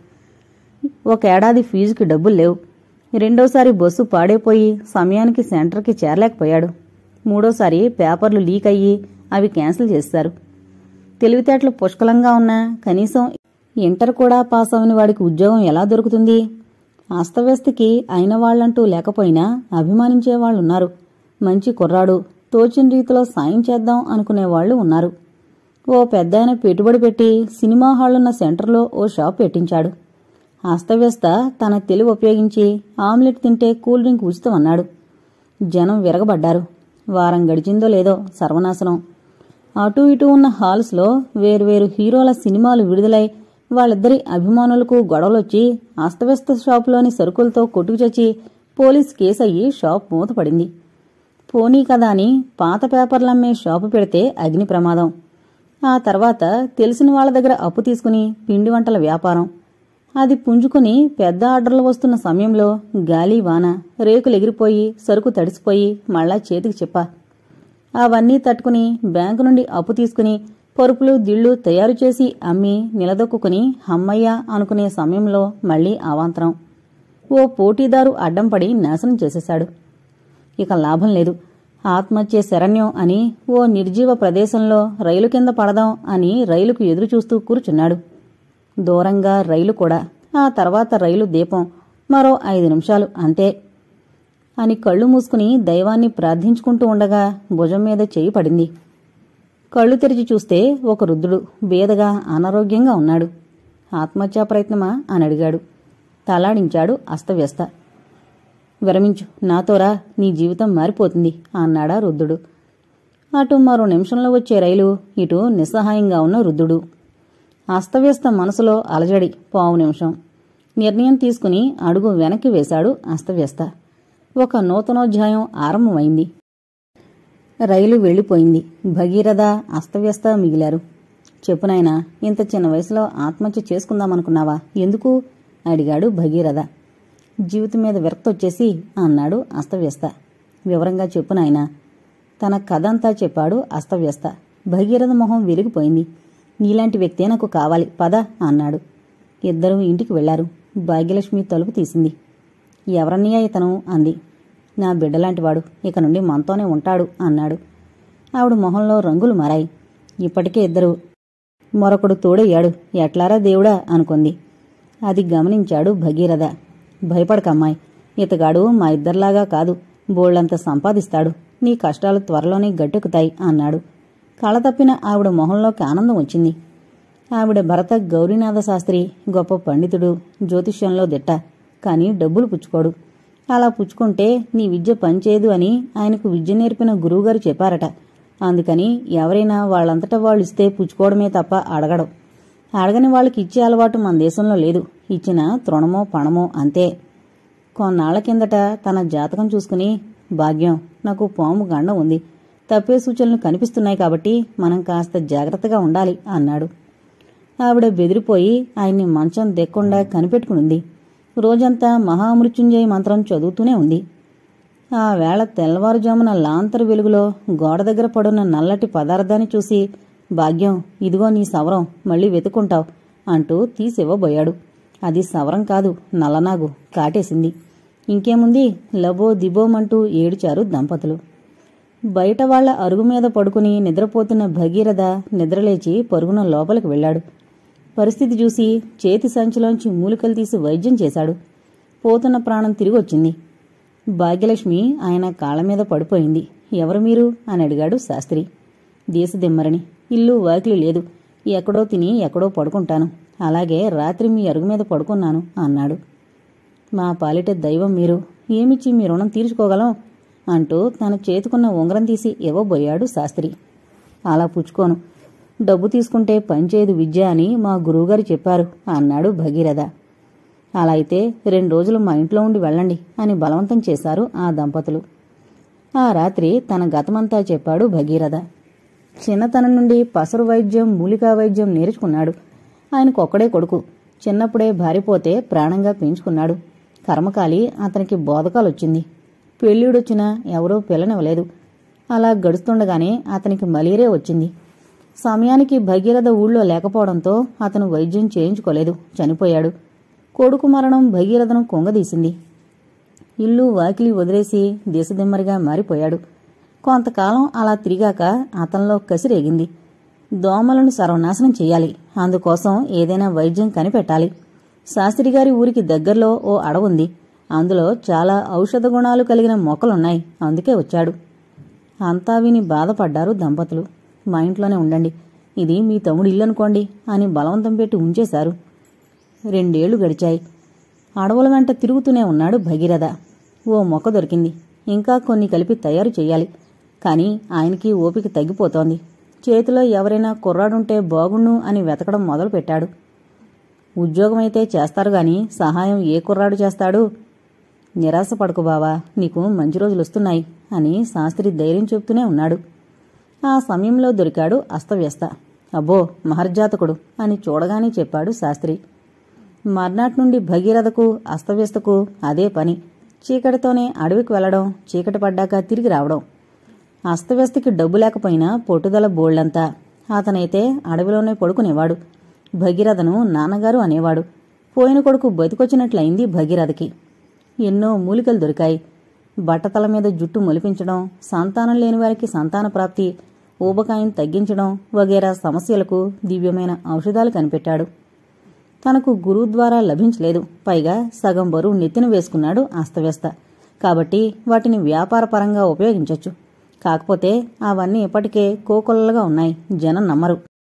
ఒకేడాది ఫీజుకి డబ్బులు లేవు రెండోసారి బస్సు పాడైపోయి సమయానికి సెంటర్కి చేరలేకపోయాడు మూడోసారి పేపర్లు లీక్ అయ్యి అవి క్యాన్సిల్ చేశారు తెలివితేటలు పుష్కలంగా ఉన్నా కనీసం ఇంటర్ కూడా పాస్ అవని వాడికి ఉద్యోగం ఎలా దొరుకుతుంది అస్తవ్యస్తకి అయిన వాళ్ళంటూ లేకపోయినా అభిమానించే వాళ్ళున్నారు మంచి కుర్రాడు తోచిన రీతిలో సాయం చేద్దాం అనుకునేవాళ్లు ఉన్నారు ఓ పెద్దాయన పెట్టుబడి పెట్టి సినిమా హాలున్న సెంటర్లో ఓ షాప్ పెట్టించాడు అస్తవ్యస్త తన తెలివి ఉపయోగించి ఆమ్లెట్ తింటే కూల్ డ్రింక్ ఉచితం అన్నాడు జనం విరగబడ్డారు వారం గడిచిందో లేదో సర్వనాశనం అటూ ఇటూ ఉన్న హాల్స్లో వేరువేరు హీరోల సినిమాలు విడుదలై వాళ్ళిద్దరి అభిమానులకు గొడవలొచ్చి అస్తవ్యస్త షాపులోని సరుకులతో కొట్టుకుచచ్చి పోలీస్ కేసు అయ్యి షాప్ మూతపడింది పోనీ కదా అని పాత పేపర్లమ్మే షాపు పెడితే అగ్ని ప్రమాదం ఆ తర్వాత తెలిసిన వాళ్ళ దగ్గర అప్పు తీసుకుని పిండి వంటల వ్యాపారం అది పుంజుకుని పెద్ద ఆర్డర్లు వస్తున్న సమయంలో గాలి వాన రేకులు ఎగిరిపోయి సరుకు తడిసిపోయి మళ్ళా చేతికి చెప్ప అవన్నీ తట్టుకుని బ్యాంకు నుండి అప్పు తీసుకుని పరుపులు దిళ్ళు తయారు చేసి అమ్మి నిలదొక్కుని హమ్మయ్య అనుకునే సమయంలో మళ్ళీ అవాంతరం ఓ పోటీదారు అడ్డం పడి నాశనం చేసేశాడు ఇక లాభం లేదు ఆత్మహత్య శరణ్యం అని ఓ నిర్జీవ ప్రదేశంలో రైలు కింద పడదాం అని రైలుకు ఎదురు చూస్తూ కూర్చున్నాడు దూరంగా రైలు కూడా ఆ తర్వాత రైలు దీపం మరో ఐదు నిమిషాలు అంతే అని కళ్ళు మూసుకుని దైవాన్ని ప్రార్థించుకుంటూ ఉండగా భుజం మీద చేయి పడింది కళ్ళు తెరిచి చూస్తే ఒక రుద్రుడు బేదగా అనారోగ్యంగా ఉన్నాడు ఆత్మహత్యా ప్రయత్నమా అని అడిగాడు తలాడించాడు అస్తవ్యస్త విరమించు నాతోరా నీ జీవితం మారిపోతుంది అన్నాడా రుద్రుడు అటు మరో నిమిషంలో వచ్చే రైలు ఇటు నిస్సహాయంగా ఉన్న రుద్రుడు అస్తవ్యస్త మనసులో అలజడి పావు నిమిషం నిర్ణయం తీసుకుని అడుగు వెనక్కి వేశాడు అస్తవ్యస్త ఒక నూతనోధ్యాయం ఆరంభమైంది రైలు వెళ్ళిపోయింది భగీరథ అస్తవ్యస్త మిగిలారు చెప్పునాయనా ఇంత చిన్న వయసులో ఆత్మహత్య చేసుకుందామనుకున్నావా ఎందుకు అడిగాడు భగీరథ జీవితం మీద విరక్తొచ్చేసి అన్నాడు అస్తవ్యస్త వివరంగా చెప్పు నాయనా తన కథ అంతా చెప్పాడు అస్తవ్యస్త భగీరథ మొహం వెలిగిపోయింది నీలాంటి వ్యక్తే నాకు కావాలి పద అన్నాడు ఇద్దరూ ఇంటికి వెళ్లారు భాగ్యలక్ష్మి తలుపు తీసింది ఎవరన్నయ్యా ఇతను అంది నా బిడ్డలాంటివాడు ఇక నుండి మనతోనే ఉంటాడు అన్నాడు ఆవిడ మొహంలో రంగులు మారాయి ఇప్పటికే ఇద్దరు మరొకడు తోడయ్యాడు ఎట్లారా దేవుడా అనుకుంది అది గమనించాడు భగీరథ భయపడకమ్మాయి ఇతగాడు మా ఇద్దరిలాగా కాదు బోళ్లంత సంపాదిస్తాడు నీ కష్టాలు త్వరలోనే గట్టెక్కుతాయి అన్నాడు కళ తప్పిన ఆవిడ మొహంలోకి ఆనందం వచ్చింది ఆవిడ భరత గౌరీనాథ శాస్త్రి గొప్ప పండితుడు జ్యోతిష్యంలో దిట్ట కానీ డబ్బులు పుచ్చుకోడు అలా పుచ్చుకుంటే నీ విద్య పనిచేయదు అని ఆయనకు విద్య నేర్పిన గురువుగారు చెప్పారట అందుకని ఎవరైనా వాళ్ళంతటా వాళ్ళు ఇస్తే పుచ్చుకోవడమే తప్ప అడగడం అడగని వాళ్ళకి ఇచ్చే అలవాటు మన దేశంలో లేదు ఇచ్చిన తృణమో పణమో అంతే కొన్నాళ్ల కిందట తన జాతకం చూసుకుని భాగ్యం నాకు పాము గండం ఉంది తప్పే సూచనలు కనిపిస్తున్నాయి కాబట్టి మనం కాస్త జాగ్రత్తగా ఉండాలి అన్నాడు ఆవిడ బెదిరిపోయి ఆయన్ని మంచం దెక్కుండా కనిపెట్టుకునుంది రోజంతా మహామృత్యుంజయ మంత్రం చదువుతూనే ఉంది ఆ వేళ తెల్లవారుజామున లాంతరు వెలుగులో గోడ దగ్గర పడున్న నల్లటి పదార్థాన్ని చూసి భాగ్యం ఇదిగో నీ సవరం మళ్ళీ వెతుకుంటావు అంటూ తీసివ్వబోయాడు అది సవరం కాదు నల్లనాగు కాటేసింది ఇంకేముంది లబో దిబోమంటూ ఏడిచారు దంపతులు బయట వాళ్ల అరుగు మీద పడుకుని నిద్రపోతున్న భగీరథ నిద్రలేచి పరుగున లోపలికి వెళ్ళాడు పరిస్థితి చూసి చేతి సంచిలోంచి మూలికలు తీసి వైద్యం చేశాడు పోతున్న ప్రాణం తిరిగి వచ్చింది భాగ్యలక్ష్మి ఆయన కాళ్ళ మీద పడిపోయింది ఎవరు మీరు అని అడిగాడు శాస్త్రి దేశదిమ్మరని ఇల్లు వాకిలి లేదు ఎక్కడో తిని ఎక్కడో పడుకుంటాను అలాగే రాత్రి మీ అరుగు మీద పడుకున్నాను అన్నాడు మా పాలిట దైవం మీరు ఏమిచ్చి మీ రుణం తీర్చుకోగలం అంటూ తన చేతుకున్న ఉంగరం తీసి ఇవ్వబోయాడు శాస్త్రి అలా పుచ్చుకోను డబ్బు తీసుకుంటే పనిచేయదు విద్య అని మా గురువుగారు చెప్పారు అన్నాడు భగీరథ అలా అయితే రెండు రోజులు మా ఇంట్లో ఉండి వెళ్ళండి అని బలవంతం చేశారు ఆ దంపతులు ఆ రాత్రి తన గతమంతా చెప్పాడు భగీరథ చిన్నతనం నుండి పసరు వైద్యం మూలికా వైద్యం నేర్చుకున్నాడు ఆయనకు ఒక్కడే కొడుకు చిన్నప్పుడే భారిపోతే ప్రాణంగా పెంచుకున్నాడు కర్మకాలి అతనికి బోధకాలొచ్చింది పెళ్ళిడొచ్చినా ఎవరూ పిల్లనివ్వలేదు అలా గడుస్తుండగానే అతనికి మలేరియా వచ్చింది సమయానికి భగీరథ ఊళ్ళో లేకపోవడంతో అతను వైద్యం చేయించుకోలేదు చనిపోయాడు కొడుకు మరణం భగీరథను కొంగదీసింది ఇల్లు వాకిలి వదిలేసి దేశదిమ్మరిగా మారిపోయాడు కొంతకాలం అలా తిరిగాక అతనిలో కసిరేగింది దోమలను సర్వనాశనం చెయ్యాలి అందుకోసం ఏదైనా వైద్యం కనిపెట్టాలి శాస్త్రిగారి ఊరికి దగ్గరలో ఓ అడవుంది అందులో చాలా ఔషధ గుణాలు కలిగిన మొక్కలున్నాయి అందుకే వచ్చాడు అంతా విని బాధపడ్డారు దంపతులు మా ఇంట్లోనే ఉండండి ఇది మీ తమ్ముడు ఇల్లు అనుకోండి అని బలవంతం పెట్టి ఉంచేశారు రెండేళ్లు గడిచాయి అడవుల వెంట తిరుగుతూనే ఉన్నాడు భగీరథ ఓ మొక్క దొరికింది ఇంకా కొన్ని కలిపి తయారు చెయ్యాలి కానీ ఆయనకి ఓపిక తగ్గిపోతోంది చేతిలో ఎవరైనా కుర్రాడుంటే బాగుండు అని వెతకడం మొదలుపెట్టాడు ఉద్యోగమైతే చేస్తారు గాని సహాయం ఏ కుర్రాడు చేస్తాడు నిరాశ పడకు బావా నీకు మంచి రోజులు వస్తున్నాయి అని శాస్త్రి ధైర్యం చెప్తూనే ఉన్నాడు ఆ సమయంలో దొరికాడు అస్తవ్యస్త అబ్బో మహర్జాతకుడు అని చూడగానే చెప్పాడు శాస్త్రి మర్నాటి నుండి భగీరథకు అస్తవ్యస్తకు అదే పని చీకటితోనే అడవికి వెళ్లడం చీకటి పడ్డాక తిరిగి రావడం అస్తవ్యస్తకి డబ్బు లేకపోయినా పొట్టుదల బోళ్లంతా అతనైతే అడవిలోనే పడుకునేవాడు భగీరథను నాన్నగారు అనేవాడు పోయిన కొడుకు బతికొచ్చినట్లయింది భగీరథకి ఎన్నో మూలికలు దొరికాయి బట్టతల మీద జుట్టు మొలిపించడం సంతానం లేని వారికి సంతాన ప్రాప్తి ఊబకాయం తగ్గించడం వగేరా సమస్యలకు దివ్యమైన ఔషధాలు కనిపెట్టాడు తనకు గురువు ద్వారా లభించలేదు పైగా సగం బరువు నెత్తిన వేసుకున్నాడు అస్తవ్యస్త కాబట్టి వాటిని వ్యాపారపరంగా ఉపయోగించొచ్చు కాకపోతే అవన్నీ ఇప్పటికే కోకొల్లలుగా ఉన్నాయి జనం నమ్మరు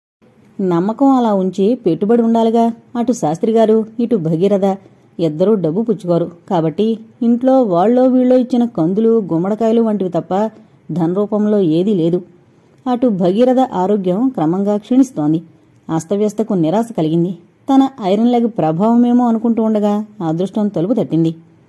నమ్మకం అలా ఉంచి పెట్టుబడి ఉండాలిగా అటు శాస్త్రిగారు ఇటు భగీరథ ఇద్దరూ డబ్బు పుచ్చుకోరు కాబట్టి ఇంట్లో వాళ్ళో వీళ్ళో ఇచ్చిన కందులు గుమ్మడికాయలు వంటివి తప్ప ధన రూపంలో ఏదీ లేదు అటు భగీరథ ఆరోగ్యం క్రమంగా క్షీణిస్తోంది అస్తవ్యస్తకు నిరాశ కలిగింది తన ఐరన్ లెగ్ ప్రభావమేమో అనుకుంటూ ఉండగా అదృష్టం తలుపు తట్టింది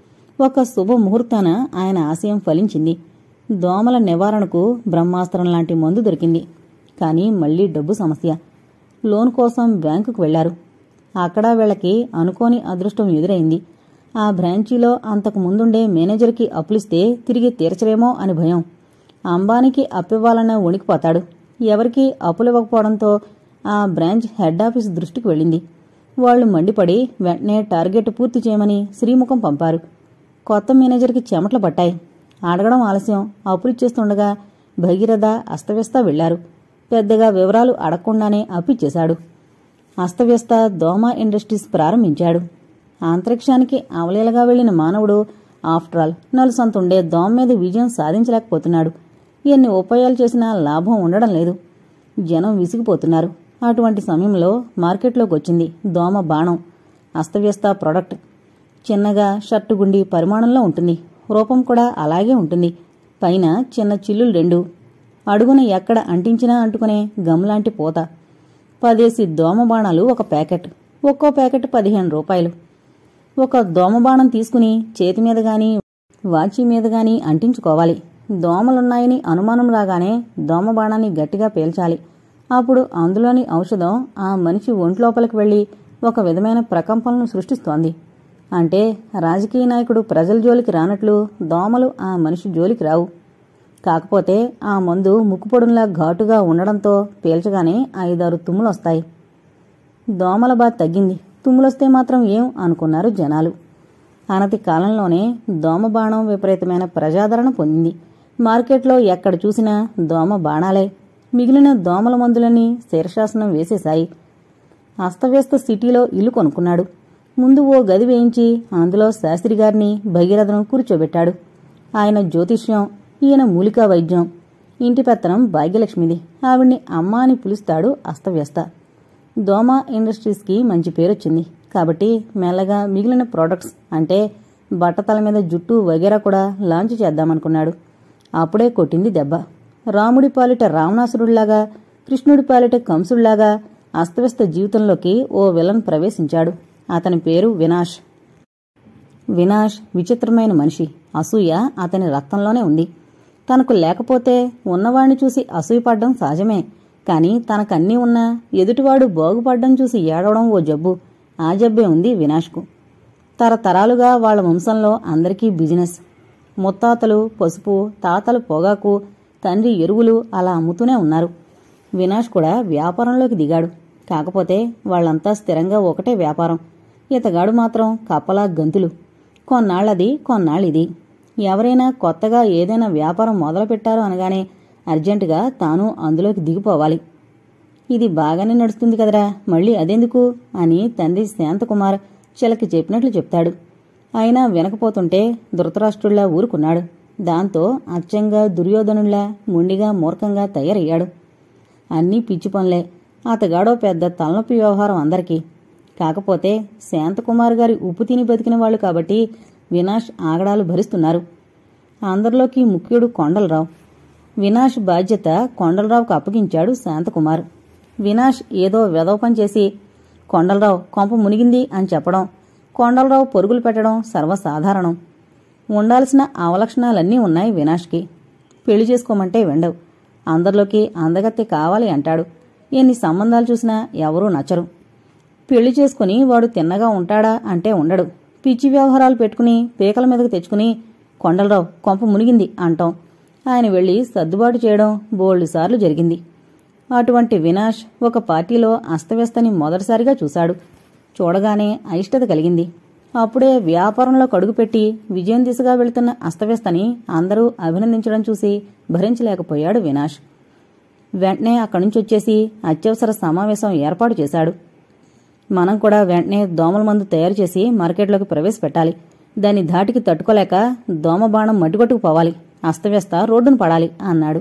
ఒక శుభ ముహూర్తాన ఆయన ఆశయం ఫలించింది దోమల నివారణకు బ్రహ్మాస్త్రం లాంటి మందు దొరికింది కానీ మళ్లీ డబ్బు సమస్య లోన్ కోసం బ్యాంకుకు వెళ్లారు అక్కడ వీళ్ళకి అనుకోని అదృష్టం ఎదురైంది ఆ బ్రాంచీలో అంతకు ముందుండే మేనేజర్కి అప్పులిస్తే తిరిగి తీర్చరేమో అని భయం అంబానికి అప్పివ్వాలన్న వణికిపోతాడు ఎవరికీ అప్పులివ్వకపోవడంతో ఆ బ్రాంచ్ హెడ్ ఆఫీస్ దృష్టికి వెళ్ళింది వాళ్లు మండిపడి వెంటనే టార్గెట్ పూర్తి చేయమని శ్రీముఖం పంపారు కొత్త మేనేజర్కి చెమటలు పట్టాయి అడగడం ఆలస్యం అప్పులిచ్చేస్తుండగా భగీరథ అస్తవ్యస్త వెళ్లారు పెద్దగా వివరాలు అడగకుండానే అప్పిచ్చేశాడు అస్తవ్యస్త దోమ ఇండస్ట్రీస్ ప్రారంభించాడు అంతరిక్షానికి అవలీలగా వెళ్లిన మానవుడు ఆఫ్టర్ ఆల్ నలుసంతుండే దోమ మీద విజయం సాధించలేకపోతున్నాడు ఎన్ని ఉపాయాలు చేసినా లాభం ఉండడం లేదు జనం విసిగిపోతున్నారు అటువంటి సమయంలో మార్కెట్లోకి వచ్చింది దోమ బాణం అస్తవ్యస్త ప్రొడక్ట్ చిన్నగా షర్టు గుండి పరిమాణంలో ఉంటుంది రూపం కూడా అలాగే ఉంటుంది పైన చిన్న చిల్లులు రెండు అడుగున ఎక్కడ అంటించినా అంటుకునే గమ్లాంటి పూత పదేసి దోమ బాణాలు ఒక ప్యాకెట్ ఒక్కో ప్యాకెట్ పదిహేను రూపాయలు ఒక దోమ బాణం తీసుకుని చేతి మీద గాని వాచి మీద గాని అంటించుకోవాలి దోమలున్నాయని అనుమానం రాగానే దోమ బాణాన్ని గట్టిగా పేల్చాలి అప్పుడు అందులోని ఔషధం ఆ మనిషి ఒంట్లోపలికి వెళ్లి ఒక విధమైన ప్రకంపనను సృష్టిస్తోంది అంటే రాజకీయ నాయకుడు ప్రజల జోలికి రానట్లు దోమలు ఆ మనిషి జోలికి రావు కాకపోతే ఆ మందు ముక్కుపొడుంలా ఘాటుగా ఉండడంతో పీల్చగానే ఐదారు తుమ్ములొస్తాయి దోమల బాధ తగ్గింది తుమ్ములొస్తే మాత్రం ఏం అనుకున్నారు జనాలు అనతి కాలంలోనే దోమ బాణం విపరీతమైన ప్రజాదరణ పొందింది మార్కెట్లో ఎక్కడ చూసినా దోమ బాణాలే మిగిలిన దోమల మందులన్నీ శీర్షాసనం వేసేశాయి అస్తవ్యస్త సిటీలో ఇల్లు కొనుక్కున్నాడు ముందు ఓ గది వేయించి అందులో శాస్త్రి గారిని భగీరథను కూర్చోబెట్టాడు ఆయన జ్యోతిష్యం ఈయన మూలికా వైద్యం ఇంటి పెత్తనం భాగ్యలక్ష్మిది ఆవిడ్ని అమ్మ అని పిలుస్తాడు అస్తవ్యస్త దోమ ఇండస్ట్రీస్కి మంచి పేరొచ్చింది కాబట్టి మెల్లగా మిగిలిన ప్రోడక్ట్స్ అంటే బట్టతల మీద జుట్టు వగేరా కూడా లాంచ్ చేద్దామనుకున్నాడు అప్పుడే కొట్టింది దెబ్బ రాముడి పాలిట రావణాసురుడిలాగా కృష్ణుడి పాలిట కంసుడిలాగా అస్తవ్యస్త జీవితంలోకి ఓ విలన్ ప్రవేశించాడు అతని పేరు వినాష్ వినాష్ విచిత్రమైన మనిషి అసూయ అతని రక్తంలోనే ఉంది తనకు లేకపోతే ఉన్నవాణ్ణి చూసి అసూయపడ్డం సహజమే కాని తనకన్నీ ఉన్నా ఎదుటివాడు బాగుపడ్డం చూసి ఏడవడం ఓ జబ్బు ఆ జబ్బే ఉంది వినాష్కు తరతరాలుగా వాళ్ల వంశంలో అందరికీ బిజినెస్ ముత్తాతలు పసుపు తాతలు పొగాకు తండ్రి ఎరువులు అలా అమ్ముతూనే ఉన్నారు వినాష్ కూడా వ్యాపారంలోకి దిగాడు కాకపోతే వాళ్ళంతా స్థిరంగా ఒకటే వ్యాపారం ఇతగాడు మాత్రం కప్పలా గంతులు కొన్నాళ్ళది కొన్నాళ్ళిది ఎవరైనా కొత్తగా ఏదైనా వ్యాపారం మొదలుపెట్టారు అనగానే అర్జెంటుగా తాను అందులోకి దిగిపోవాలి ఇది బాగానే నడుస్తుంది కదరా మళ్ళీ అదెందుకు అని తండ్రి శాంతకుమార్ చిలకి చెప్పినట్లు చెప్తాడు అయినా వినకపోతుంటే ధృతరాష్ట్రుల్లా ఊరుకున్నాడు దాంతో అచ్చంగా దుర్యోధనుల్లా మొండిగా మూర్ఖంగా తయారయ్యాడు అన్నీ పిచ్చి పనులే అతగాడో పెద్ద తలనొప్పి వ్యవహారం అందరికీ కాకపోతే శాంతకుమార్ గారి ఉప్పు తిని బతికిన వాళ్ళు కాబట్టి వినాష్ ఆగడాలు భరిస్తున్నారు అందరిలోకి ముఖ్యుడు కొండలరావు వినాష్ బాధ్యత కొండలరావుకు అప్పగించాడు శాంతకుమార్ వినాష్ ఏదో వెధవ పని చేసి కొండలరావు కొంప మునిగింది అని చెప్పడం కొండలరావు పొరుగులు పెట్టడం సర్వసాధారణం ఉండాల్సిన అవలక్షణాలన్నీ ఉన్నాయి వినాష్కి పెళ్లి చేసుకోమంటే వెండవు అందరిలోకి అందగత్తె కావాలి అంటాడు ఎన్ని సంబంధాలు చూసినా ఎవరూ నచ్చరు పెళ్లి చేసుకుని వాడు తిన్నగా ఉంటాడా అంటే ఉండడు పిచ్చి వ్యవహారాలు పెట్టుకుని పీకల మీదకు తెచ్చుకుని కొండలరావు కొంప మునిగింది అంటాం ఆయన వెళ్ళి సర్దుబాటు చేయడం బోల్డు సార్లు జరిగింది అటువంటి వినాష్ ఒక పార్టీలో అస్తవ్యస్తని మొదటిసారిగా చూశాడు చూడగానే అయిష్టత కలిగింది అప్పుడే వ్యాపారంలో కడుగుపెట్టి విజయం దిశగా వెళుతున్న అస్తవ్యస్తని అందరూ అభినందించడం చూసి భరించలేకపోయాడు వినాష్ వెంటనే అక్కడి నుంచి వచ్చేసి అత్యవసర సమావేశం ఏర్పాటు చేశాడు మనం కూడా వెంటనే దోమల మందు తయారు చేసి మార్కెట్లోకి ప్రవేశపెట్టాలి దాన్ని ధాటికి తట్టుకోలేక దోమ బాణం మట్టికొట్టుకుపోవాలి అస్తవ్యస్త రోడ్డును పడాలి అన్నాడు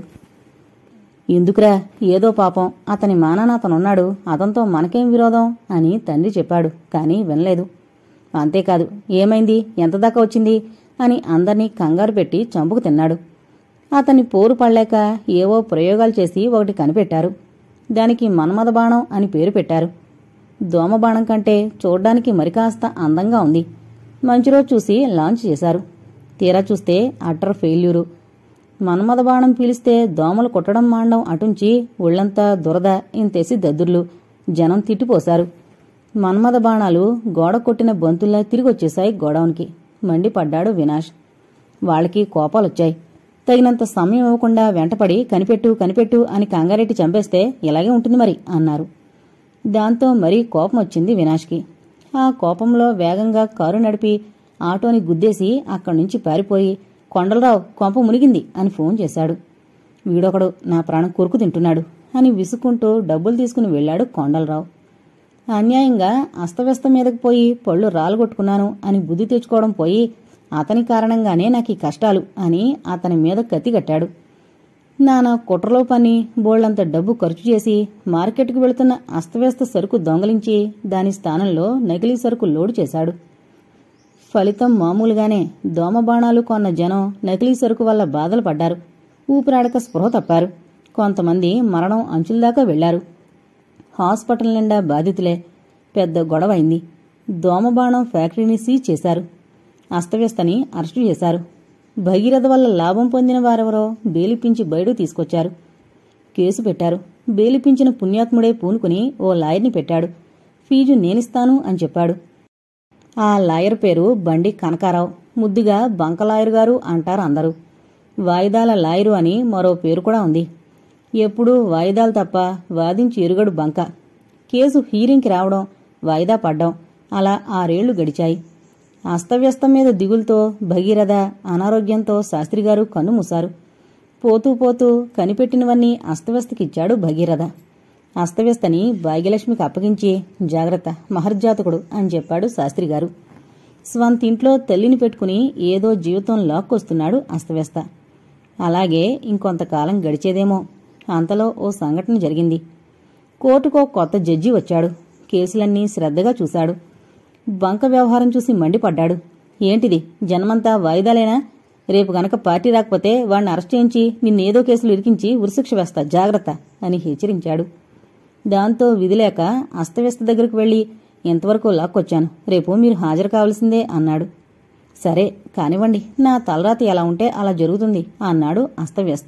ఎందుకురా ఏదో పాపం అతని మానాన అతనున్నాడు అతనితో మనకేం విరోధం అని తండ్రి చెప్పాడు కానీ వినలేదు అంతేకాదు ఏమైంది ఎంత దాకా వచ్చింది అని అందర్నీ కంగారు పెట్టి చంపుకు తిన్నాడు అతన్ని పోరు పడలేక ఏవో ప్రయోగాలు చేసి ఒకటి కనిపెట్టారు దానికి మన్మథ బాణం అని పేరు పెట్టారు దోమ బాణం కంటే చూడ్డానికి మరికాస్త అందంగా ఉంది మంచి రోజు చూసి లాంచ్ చేశారు తీరా చూస్తే అట్టర్ ఫెయిల్యూరు మన్మథ బాణం పీలిస్తే దోమలు కొట్టడం మాండం అటుంచి ఒళ్లంతా దురద ఇంతేసి దద్దుర్లు జనం తిట్టిపోశారు మన్మథ బాణాలు గోడ కొట్టిన బంతుల్లా తిరిగొచ్చేశాయి గోడౌన్కి మండిపడ్డాడు వినాష్ వాళ్ళకి కోపాలొచ్చాయి తగినంత సమయం ఇవ్వకుండా వెంటపడి కనిపెట్టు కనిపెట్టు అని కంగారెట్టి చంపేస్తే ఇలాగే ఉంటుంది మరి అన్నారు దాంతో మరీ కోపం వచ్చింది వినాష్కి ఆ కోపంలో వేగంగా కారు నడిపి ఆటోని గుద్దేసి అక్కడి నుంచి పారిపోయి కొండలరావు కొంప మునిగింది అని ఫోన్ చేశాడు వీడొకడు నా ప్రాణం కొరుకు తింటున్నాడు అని విసుక్కుంటూ డబ్బులు తీసుకుని వెళ్ళాడు కొండలరావు అన్యాయంగా అస్తవ్యస్త మీదకు పోయి పళ్ళు రాలగొట్టుకున్నాను అని బుద్ధి తెచ్చుకోవడం పోయి అతని కారణంగానే నాకు ఈ కష్టాలు అని అతని మీద కత్తి కట్టాడు నానా కుట్రలో పని బోళ్లంత డబ్బు ఖర్చు చేసి మార్కెట్కు వెళుతున్న అస్తవ్యస్త సరుకు దొంగలించి దాని స్థానంలో నకిలీ సరుకు లోడు చేశాడు ఫలితం మామూలుగానే దోమ బాణాలు కొన్న జనం నకిలీ సరుకు వల్ల బాధలు పడ్డారు ఊపిరాడక స్పృహ తప్పారు కొంతమంది మరణం అంచులదాకా వెళ్లారు హాస్పిటల్ నిండా బాధితులే పెద్ద గొడవ అయింది దోమ బాణం ఫ్యాక్టరీని సీజ్ చేశారు అస్తవ్యస్తని అరెస్టు చేశారు భగీరథ వల్ల లాభం పొందిన వారెవరో బేలిపించి బయడు తీసుకొచ్చారు కేసు పెట్టారు బేలిపించిన పుణ్యాత్ముడే పూనుకుని ఓ లాయర్ని పెట్టాడు ఫీజు నేనిస్తాను అని చెప్పాడు ఆ లాయర్ పేరు బండి కనకారావు ముద్దుగా బంక లాయర్ గారు అంటారు అందరూ వాయిదాల లాయరు అని మరో పేరు కూడా ఉంది ఎప్పుడూ వాయిదాలు తప్ప వాదించి ఎరుగడు బంక కేసు హీరింగ్కి రావడం వాయిదా పడ్డం అలా ఆరేళ్లు గడిచాయి అస్తవ్యస్తం మీద దిగులతో భగీరథ అనారోగ్యంతో శాస్త్రిగారు కన్నుమూశారు పోతూ పోతూ కనిపెట్టినవన్నీ అస్తవ్యస్తకిచ్చాడు భగీరథ అస్తవ్యస్తని భాగ్యలక్ష్మికి అప్పగించి జాగ్రత్త మహర్జాతకుడు అని చెప్పాడు శాస్త్రిగారు స్వంతింట్లో తల్లిని పెట్టుకుని ఏదో జీవితం లాక్కొస్తున్నాడు అస్తవ్యస్త అలాగే ఇంకొంతకాలం గడిచేదేమో అంతలో ఓ సంఘటన జరిగింది కోర్టుకో కొత్త జడ్జి వచ్చాడు కేసులన్నీ శ్రద్ధగా చూశాడు బంక వ్యవహారం చూసి మండిపడ్డాడు ఏంటిది జన్మంతా వాయిదాలేనా రేపు గనక పార్టీ రాకపోతే వాడిని అరెస్ట్ చేయించి నిన్నేదో కేసులు ఇరికించి ఉరిశిక్ష వేస్తా జాగ్రత్త అని హెచ్చరించాడు దాంతో విధిలేక అస్తవ్యస్త దగ్గరకు వెళ్లి ఎంతవరకు లాక్కొచ్చాను రేపు మీరు హాజరు కావాల్సిందే అన్నాడు సరే కానివ్వండి నా తలరాతి ఎలా ఉంటే అలా జరుగుతుంది అన్నాడు అస్తవ్యస్త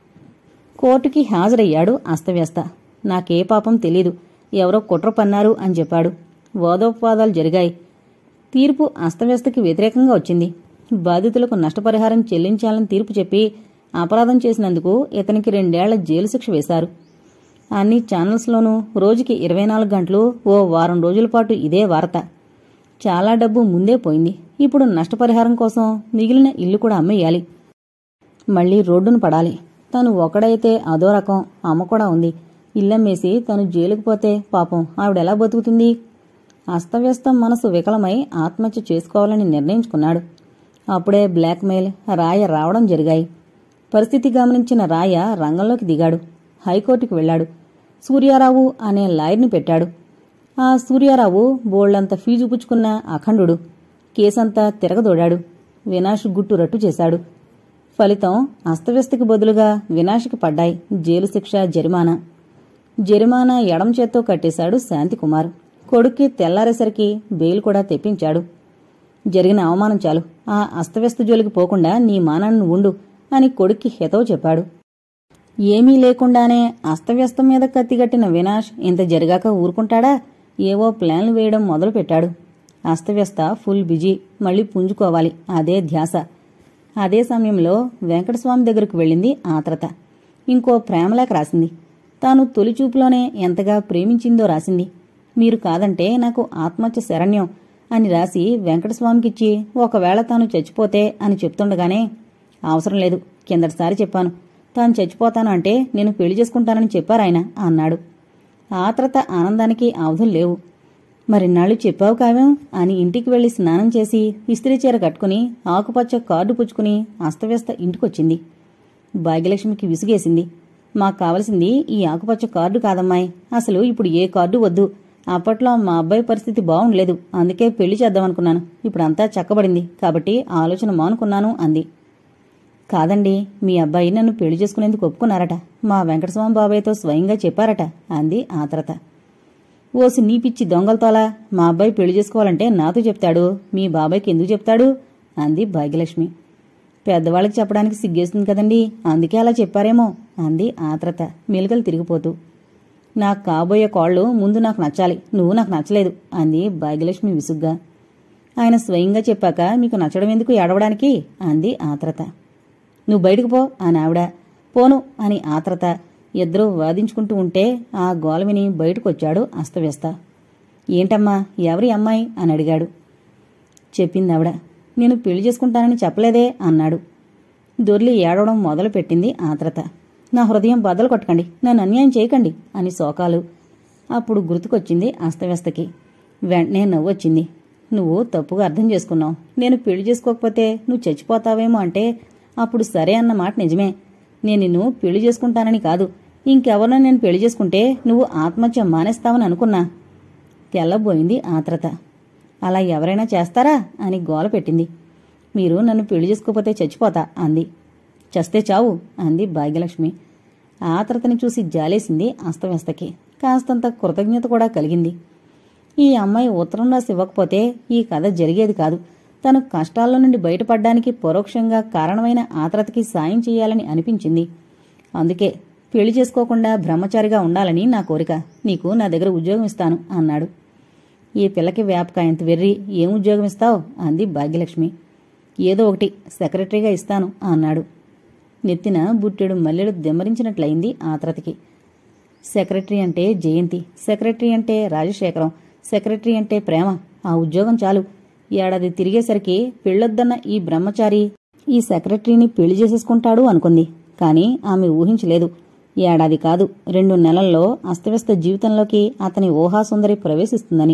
కోర్టుకి హాజరయ్యాడు అస్తవ్యస్త నాకే పాపం తెలీదు ఎవరో కుట్ర పన్నారు అని చెప్పాడు వాదోపవాదాలు జరిగాయి తీర్పు అస్తవ్యస్తకి వ్యతిరేకంగా వచ్చింది బాధితులకు నష్టపరిహారం చెల్లించాలని తీర్పు చెప్పి అపరాధం చేసినందుకు ఇతనికి రెండేళ్ల జైలు శిక్ష వేశారు అన్ని ఛానల్స్లోనూ రోజుకి ఇరవై నాలుగు గంటలు ఓ వారం రోజుల పాటు ఇదే వార్త చాలా డబ్బు ముందే పోయింది ఇప్పుడు నష్టపరిహారం కోసం మిగిలిన ఇల్లు కూడా అమ్మేయాలి మళ్ళీ రోడ్డును పడాలి తను ఒకడైతే అదో రకం అమ్మ కూడా ఉంది ఇల్లమ్మేసి తను జైలుకు పోతే పాపం ఆవిడెలా బతుకుతుంది అస్తవ్యస్తం మనసు వికలమై ఆత్మహత్య చేసుకోవాలని నిర్ణయించుకున్నాడు అప్పుడే బ్లాక్మెయిల్ రాయ రావడం జరిగాయి పరిస్థితి గమనించిన రాయ రంగంలోకి దిగాడు హైకోర్టుకు వెళ్లాడు సూర్యారావు అనే లాయర్ని పెట్టాడు ఆ సూర్యారావు బోళ్లంత ఫీజు పుచ్చుకున్న అఖండుడు కేసంతా తిరగదోడాడు వినాష్ గుట్టు రట్టు చేశాడు ఫలితం అస్తవ్యస్తకి బదులుగా వినాష్కి పడ్డాయి జైలు శిక్ష జరిమానా జరిమానా ఎడం చేత్తో కట్టేశాడు శాంతికుమార్ కొడుక్కి తెల్లారేసరికి బెయిల్ కూడా తెప్పించాడు జరిగిన అవమానం చాలు ఆ అస్తవ్యస్త జోలికి పోకుండా నీ మానాన్ని ఉండు అని కొడుక్కి హితవు చెప్పాడు ఏమీ లేకుండానే అస్తవ్యస్తం మీద కత్తిగట్టిన వినాష్ ఇంత జరిగాక ఊరుకుంటాడా ఏవో ప్లాన్లు వేయడం మొదలుపెట్టాడు అస్తవ్యస్త ఫుల్ బిజీ మళ్ళీ పుంజుకోవాలి అదే ధ్యాస అదే సమయంలో వెంకటస్వామి దగ్గరకు వెళ్ళింది ఆత్రత ఇంకో ప్రేమలేఖ రాసింది తాను తొలి చూపులోనే ఎంతగా ప్రేమించిందో రాసింది మీరు కాదంటే నాకు ఆత్మహత్య శరణ్యం అని రాసి వెంకటస్వామికిచ్చి ఒకవేళ తాను చచ్చిపోతే అని చెప్తుండగానే అవసరం లేదు కిందటిసారి చెప్పాను తాను చచ్చిపోతాను అంటే నేను పెళ్లి చేసుకుంటానని చెప్పారాయన అన్నాడు ఆత్రత ఆనందానికి అవధులు లేవు మరిన్నాళ్ళు చెప్పావు కావ్యం అని ఇంటికి వెళ్లి స్నానం చేసి ఇస్త్రీ చీర కట్టుకుని ఆకుపచ్చ కార్డు పుచ్చుకుని అస్తవ్యస్త ఇంటికొచ్చింది భాగ్యలక్ష్మికి విసుగేసింది మాకు కావలసింది ఈ ఆకుపచ్చ కార్డు కాదమ్మాయి అసలు ఇప్పుడు ఏ కార్డు వద్దు అప్పట్లో మా అబ్బాయి పరిస్థితి బాగుండలేదు అందుకే పెళ్లి చేద్దామనుకున్నాను ఇప్పుడంతా చక్కబడింది కాబట్టి ఆ ఆలోచన మానుకున్నాను అంది కాదండి మీ అబ్బాయి నన్ను పెళ్లి చేసుకునేందుకు ఒప్పుకున్నారట మా వెంకటస్వామి బాబాయ్తో స్వయంగా చెప్పారట అంది ఆత్రత ఓసి నీ పిచ్చి దొంగలతోలా మా అబ్బాయి పెళ్లి చేసుకోవాలంటే నాతో చెప్తాడు మీ బాబాయ్కి ఎందుకు చెప్తాడు అంది భాగ్యలక్ష్మి పెద్దవాళ్ళకి చెప్పడానికి సిగ్గేస్తుంది కదండి అందుకే అలా చెప్పారేమో అంది ఆత్రత మెలికలు తిరిగిపోతూ నాకు కాబోయే కోళ్ళు ముందు నాకు నచ్చాలి నువ్వు నాకు నచ్చలేదు అంది భాగ్యలక్ష్మి విసుగ్గా ఆయన స్వయంగా చెప్పాక మీకు నచ్చడం ఎందుకు ఏడవడానికి అంది ఆత్రత నువ్వు బయటకు పో అని ఆవిడ పోను అని ఆత్రత ఇద్దరూ వాదించుకుంటూ ఉంటే ఆ గోల విని బయటకొచ్చాడు అస్తవ్యస్త ఏంటమ్మా ఎవరి అమ్మాయి అని అడిగాడు చెప్పింది ఆవిడ నేను పెళ్లి చేసుకుంటానని చెప్పలేదే అన్నాడు దొర్లి ఏడవడం మొదలుపెట్టింది ఆత్రత నా హృదయం బద్దలు కొట్టకండి నన్ను అన్యాయం చేయకండి అని శోకాలు అప్పుడు గుర్తుకొచ్చింది అస్తవ్యస్తకి వెంటనే నవ్వొచ్చింది నువ్వు తప్పుగా అర్థం చేసుకున్నావు నేను పెళ్లి చేసుకోకపోతే నువ్వు చచ్చిపోతావేమో అంటే అప్పుడు సరే అన్న మాట నిజమే నేను నిన్ను పెళ్లి చేసుకుంటానని కాదు ఇంకెవరినో నేను పెళ్లి చేసుకుంటే నువ్వు ఆత్మహత్య మానేస్తావని అనుకున్నా తెల్లబోయింది ఆత్రత అలా ఎవరైనా చేస్తారా అని గోల పెట్టింది మీరు నన్ను పెళ్లి చేసుకోకపోతే చచ్చిపోతా అంది చస్తే చావు అంది భాగ్యలక్ష్మి ఆత్రతని చూసి జాలేసింది అస్తవ్యస్తకి కాస్తంత కృతజ్ఞత కూడా కలిగింది ఈ అమ్మాయి ఉత్తరం రాసి ఇవ్వకపోతే ఈ కథ జరిగేది కాదు తను కష్టాల నుండి బయటపడ్డానికి పరోక్షంగా కారణమైన ఆత్రతకి సాయం చేయాలని అనిపించింది అందుకే పెళ్లి చేసుకోకుండా బ్రహ్మచారిగా ఉండాలని నా కోరిక నీకు నా దగ్గర ఉద్యోగం ఇస్తాను అన్నాడు ఈ పిల్లకి వ్యాపకాయంత వెర్రి ఏం ఉద్యోగం ఇస్తావు అంది భాగ్యలక్ష్మి ఏదో ఒకటి సెక్రటరీగా ఇస్తాను అన్నాడు నెత్తిన బుట్టెడు మల్లెలు దెమ్మరించినట్లయింది ఆత్రతకి సెక్రటరీ అంటే జయంతి సెక్రటరీ అంటే రాజశేఖరం సెక్రటరీ అంటే ప్రేమ ఆ ఉద్యోగం చాలు ఏడాది తిరిగేసరికి పెళ్ళొద్దన్న ఈ బ్రహ్మచారి ఈ సెక్రటరీని పెళ్లి చేసేసుకుంటాడు అనుకుంది కాని ఆమె ఊహించలేదు ఏడాది కాదు రెండు నెలల్లో అస్తవ్యస్త జీవితంలోకి అతని ఊహాసుందరి ప్రవేశిస్తుందని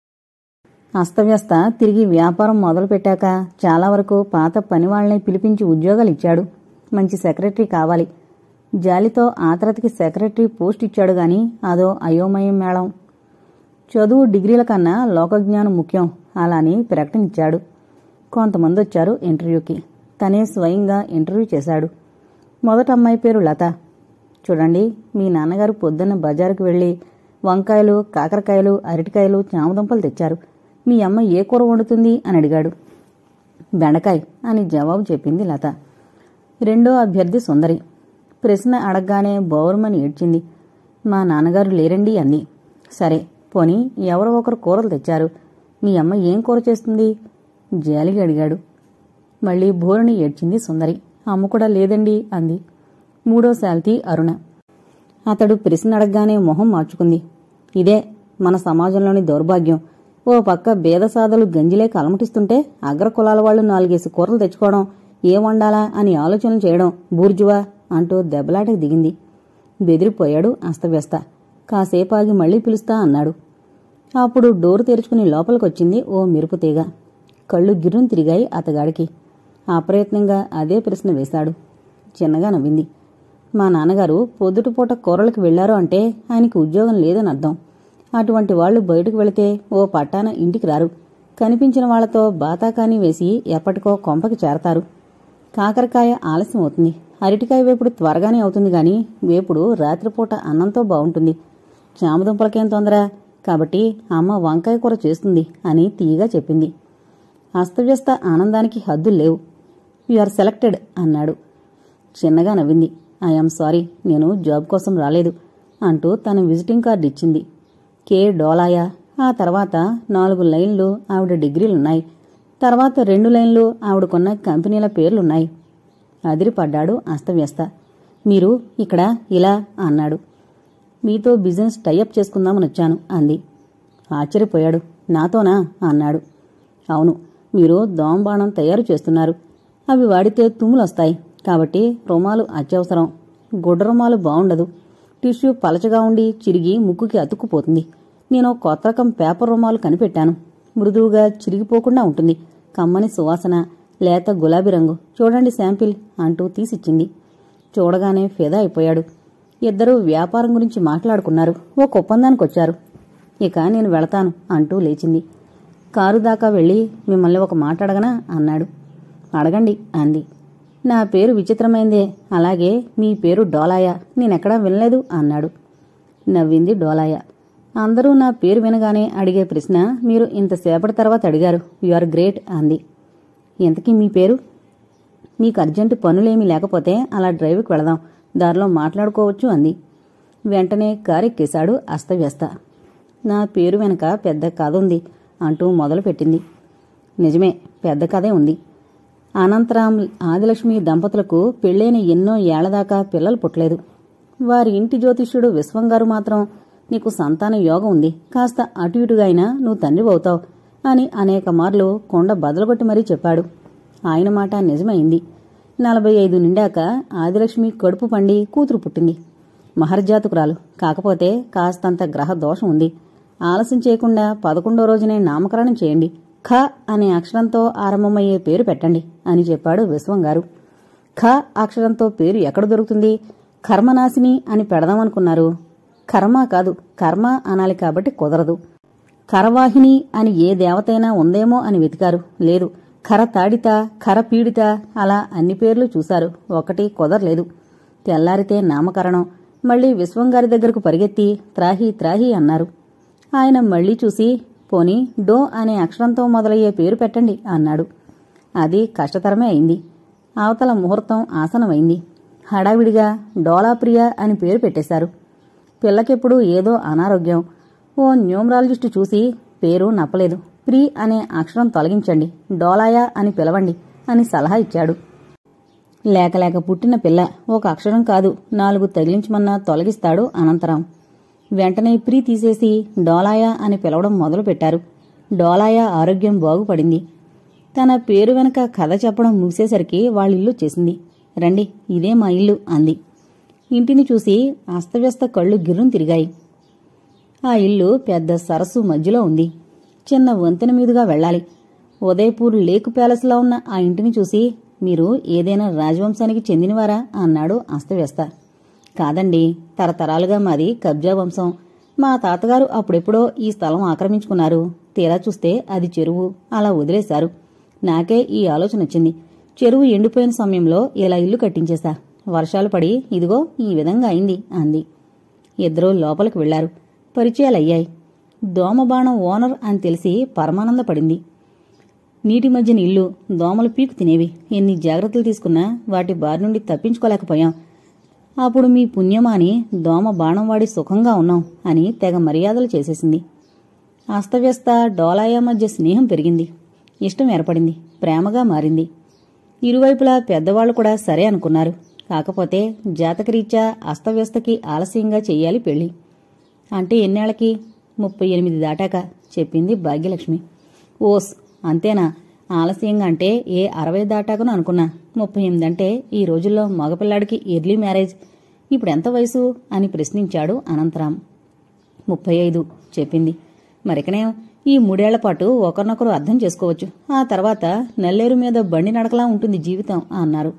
అస్తవ్యస్త తిరిగి వ్యాపారం మొదలుపెట్టాక చాలా వరకు పాత పనివాళ్లని పిలిపించి ఉద్యోగాలు ఇచ్చాడు మంచి సెక్రటరీ కావాలి జాలితో ఆత్రతకి సెక్రటరీ పోస్ట్ ఇచ్చాడు గాని అదో అయోమయం మేళం చదువు డిగ్రీల కన్నా లోకజ్ఞానం ముఖ్యం అలా అని ప్రకటనిచ్చాడు కొంతమంది వచ్చారు ఇంటర్వ్యూకి తనే స్వయంగా ఇంటర్వ్యూ చేశాడు మొదట అమ్మాయి పేరు లత చూడండి మీ నాన్నగారు పొద్దున్న బజారుకు వెళ్ళి వంకాయలు కాకరకాయలు అరటికాయలు చామదుంపలు తెచ్చారు మీ అమ్మ ఏ కూర వండుతుంది అని అడిగాడు బెండకాయ అని జవాబు చెప్పింది లత రెండో అభ్యర్థి సుందరి ప్రశ్న అడగగానే బౌరమని ఏడ్చింది మా నాన్నగారు లేరండి అంది సరే పోని ఎవరో ఒకరు కూరలు తెచ్చారు మీ అమ్మ ఏం కూర చేస్తుంది జాలిగా అడిగాడు మళ్ళీ బోరుని ఏడ్చింది సుందరి అమ్మ కూడా లేదండి అంది మూడో శాల్తీ అరుణ అతడు ప్రశ్న అడగగానే మొహం మార్చుకుంది ఇదే మన సమాజంలోని దౌర్భాగ్యం ఓ పక్క భేదసాదలు గంజిలే కలమటిస్తుంటే అగ్ర కులాల వాళ్ళు నాలుగేసి కూరలు తెచ్చుకోవడం ఏం వండాలా అని ఆలోచనలు చేయడం బూర్జువా అంటూ దెబ్బలాటకు దిగింది బెదిరిపోయాడు అస్తవ్యస్త కాసేపు ఆగి మళ్లీ పిలుస్తా అన్నాడు అప్పుడు డోరు తెరుచుకుని లోపలికొచ్చింది ఓ మెరుపు తీగ కళ్ళు గిర్రును తిరిగాయి అతగాడికి అప్రయత్నంగా అదే ప్రశ్న వేశాడు చిన్నగా నవ్వింది మా నాన్నగారు పొద్దుటిపూట కూరలకు వెళ్లారు అంటే ఆయనకి ఉద్యోగం లేదని అర్థం అటువంటి వాళ్లు బయటకు వెళితే ఓ పట్టాన ఇంటికి రారు కనిపించిన వాళ్లతో బాతాకాని వేసి ఎప్పటికో కొంపకి చేరతారు కాకరకాయ ఆలస్యం అవుతుంది అరటికాయ వేపుడు త్వరగానే అవుతుంది గాని వేపుడు రాత్రిపూట అన్నంతో బావుంటుంది చామదుంపలకేం తొందర కాబట్టి అమ్మ వంకాయ కూర చేస్తుంది అని తీయగా చెప్పింది అస్తవ్యస్త ఆనందానికి హద్దులు లేవు యు ఆర్ సెలెక్టెడ్ అన్నాడు చిన్నగా నవ్వింది ఐఎమ్ సారీ నేను జాబ్ కోసం రాలేదు అంటూ తన విజిటింగ్ కార్డు ఇచ్చింది కే డోలాయా ఆ తర్వాత నాలుగు లైన్లు ఆవిడ డిగ్రీలున్నాయి తర్వాత రెండు లైన్లు ఆవిడకున్న కంపెనీల పేర్లున్నాయి అదిరిపడ్డాడు అస్తవ్యస్త మీరు ఇక్కడ ఇలా అన్నాడు మీతో బిజినెస్ టైఅప్ చేసుకుందామని వచ్చాను అంది ఆశ్చర్యపోయాడు నాతోనా అన్నాడు అవును మీరు దోమబాణం తయారు చేస్తున్నారు అవి వాడితే తుమ్ములొస్తాయి కాబట్టి రుమాలు అత్యవసరం గుడ్డ రుమాలు బాగుండదు టిష్యూ పలచగా ఉండి చిరిగి ముక్కుకి అతుక్కుపోతుంది నేను కొత్త రకం పేపర్ రుమాలు కనిపెట్టాను మృదువుగా చిరిగిపోకుండా ఉంటుంది కమ్మని సువాసన లేత గులాబీ రంగు చూడండి శాంపిల్ అంటూ తీసిచ్చింది చూడగానే ఫిదా అయిపోయాడు ఇద్దరూ వ్యాపారం గురించి మాట్లాడుకున్నారు ఓ ఒప్పందానికి వచ్చారు ఇక నేను వెళతాను అంటూ లేచింది కారు దాకా వెళ్ళి మిమ్మల్ని ఒక మాట అడగనా అన్నాడు అడగండి అంది నా పేరు విచిత్రమైందే అలాగే మీ పేరు డోలాయ నేనెక్కడా వినలేదు అన్నాడు నవ్వింది డోలాయ అందరూ నా పేరు వినగానే అడిగే ప్రశ్న మీరు ఇంతసేపటి తర్వాత అడిగారు యు ఆర్ గ్రేట్ అంది ఇంతకీ మీ పేరు మీకు అర్జెంటు పనులేమీ లేకపోతే అలా డ్రైవ్కి వెళదాం దారిలో మాట్లాడుకోవచ్చు అంది వెంటనే కారెక్కేశాడు అస్తవ్యస్త నా పేరు వెనక పెద్ద కథ ఉంది అంటూ మొదలుపెట్టింది నిజమే పెద్ద కథే ఉంది అనంతరాం ఆదిలక్ష్మి దంపతులకు పెళ్ళైన ఎన్నో ఏళ్లదాకా పిల్లలు పుట్టలేదు వారి ఇంటి జ్యోతిష్యుడు విశ్వంగారు మాత్రం నీకు సంతాన యోగం ఉంది కాస్త అటు ఇటుగా అయినా నువ్వు తండ్రి అవుతావు అని అనేక మార్లు కొండ బదలగొట్టి మరీ చెప్పాడు ఆయన మాట నిజమైంది నలభై ఐదు నిండాక ఆదిలక్ష్మి కడుపు పండి కూతురు పుట్టింది మహర్జాతకురాలు కాకపోతే కాస్తంత గ్రహ దోషం ఉంది ఆలస్యం చేయకుండా పదకొండో రోజునే నామకరణం చేయండి ఖ అనే అక్షరంతో ఆరంభమయ్యే పేరు పెట్టండి అని చెప్పాడు విశ్వంగారు ఖ అక్షరంతో పేరు ఎక్కడ దొరుకుతుంది కర్మనాశిని అని పెడదామనుకున్నారు కర్మ కాదు కర్మ అనాలి కాబట్టి కుదరదు కరవాహిని అని ఏ దేవతైనా ఉందేమో అని వెతికారు లేదు ఖర తాడిత ఖర పీడిత అలా అన్ని పేర్లు చూశారు ఒకటి కుదరలేదు తెల్లారితే నామకరణం మళ్ళీ విశ్వంగారి దగ్గరకు పరిగెత్తి త్రాహి త్రాహి అన్నారు ఆయన మళ్ళీ చూసి పోని డో అనే అక్షరంతో మొదలయ్యే పేరు పెట్టండి అన్నాడు అది కష్టతరమే అయింది అవతల ముహూర్తం ఆసనమైంది హడావిడిగా డోలాప్రియ అని పేరు పెట్టేశారు పిల్లకెప్పుడు ఏదో అనారోగ్యం ఓ న్యూమరాలజిస్టు చూసి పేరు నప్పలేదు ప్రీ అనే అక్షరం తొలగించండి డోలాయా అని పిలవండి అని సలహా ఇచ్చాడు లేక లేక పుట్టిన పిల్ల ఒక అక్షరం కాదు నాలుగు తగిలించమన్నా తొలగిస్తాడు అనంతరం వెంటనే ప్రీ తీసేసి డోలాయా అని పిలవడం మొదలుపెట్టారు డోలాయా ఆరోగ్యం బాగుపడింది తన పేరు వెనక కథ చెప్పడం ముగిసేసరికి వాళ్ళిల్లు చేసింది రండి ఇదే మా ఇల్లు అంది ఇంటిని చూసి అస్తవ్యస్త కళ్ళు గిర్రం తిరిగాయి ఆ ఇల్లు పెద్ద సరస్సు మధ్యలో ఉంది చిన్న వంతెన మీదుగా వెళ్ళాలి ఉదయపూర్ లేక్ ప్యాలెస్లో ఉన్న ఆ ఇంటిని చూసి మీరు ఏదైనా రాజవంశానికి చెందినవారా అన్నాడు అస్తవ్యస్త కాదండి తరతరాలుగా మాది కబ్జా వంశం మా తాతగారు అప్పుడెప్పుడో ఈ స్థలం ఆక్రమించుకున్నారు తీరా చూస్తే అది చెరువు అలా వదిలేశారు నాకే ఈ ఆలోచన వచ్చింది చెరువు ఎండిపోయిన సమయంలో ఇలా ఇల్లు కట్టించేశా వర్షాలు పడి ఇదిగో ఈ విధంగా అయింది అంది ఇద్దరూ లోపలికి వెళ్లారు పరిచయాలయ్యాయి దోమబాణం ఓనర్ అని తెలిసి పరమానందపడింది నీటి మధ్యన ఇల్లు దోమలు పీకు తినేవి ఎన్ని జాగ్రత్తలు తీసుకున్నా వాటి బారి నుండి తప్పించుకోలేకపోయాం అప్పుడు మీ పుణ్యమాని దోమ బాణం వాడి సుఖంగా ఉన్నాం అని తెగ మర్యాదలు చేసేసింది అస్తవ్యస్త డోలాయ మధ్య స్నేహం పెరిగింది ఇష్టం ఏర్పడింది ప్రేమగా మారింది ఇరువైపులా పెద్దవాళ్లు కూడా సరే అనుకున్నారు కాకపోతే జాతకరీత్యా అస్తవ్యస్తకి ఆలస్యంగా చెయ్యాలి పెళ్లి అంటే ఎన్నేళ్లకి ముప్పై ఎనిమిది దాటాక చెప్పింది భాగ్యలక్ష్మి ఓస్ అంతేనా ఆలస్యంగా అంటే ఏ అరవై దాటాకను అనుకున్నా ముప్పై ఎనిమిది అంటే ఈ రోజుల్లో మగపిల్లాడికి ఎర్లీ మ్యారేజ్ ఇప్పుడు ఎంత వయసు అని ప్రశ్నించాడు అనంతరాం ముప్పై ఐదు చెప్పింది మరికనే ఈ మూడేళ్ల పాటు ఒకరినొకరు అర్థం చేసుకోవచ్చు ఆ తర్వాత నల్లేరు మీద బండి నడకలా ఉంటుంది జీవితం అన్నారు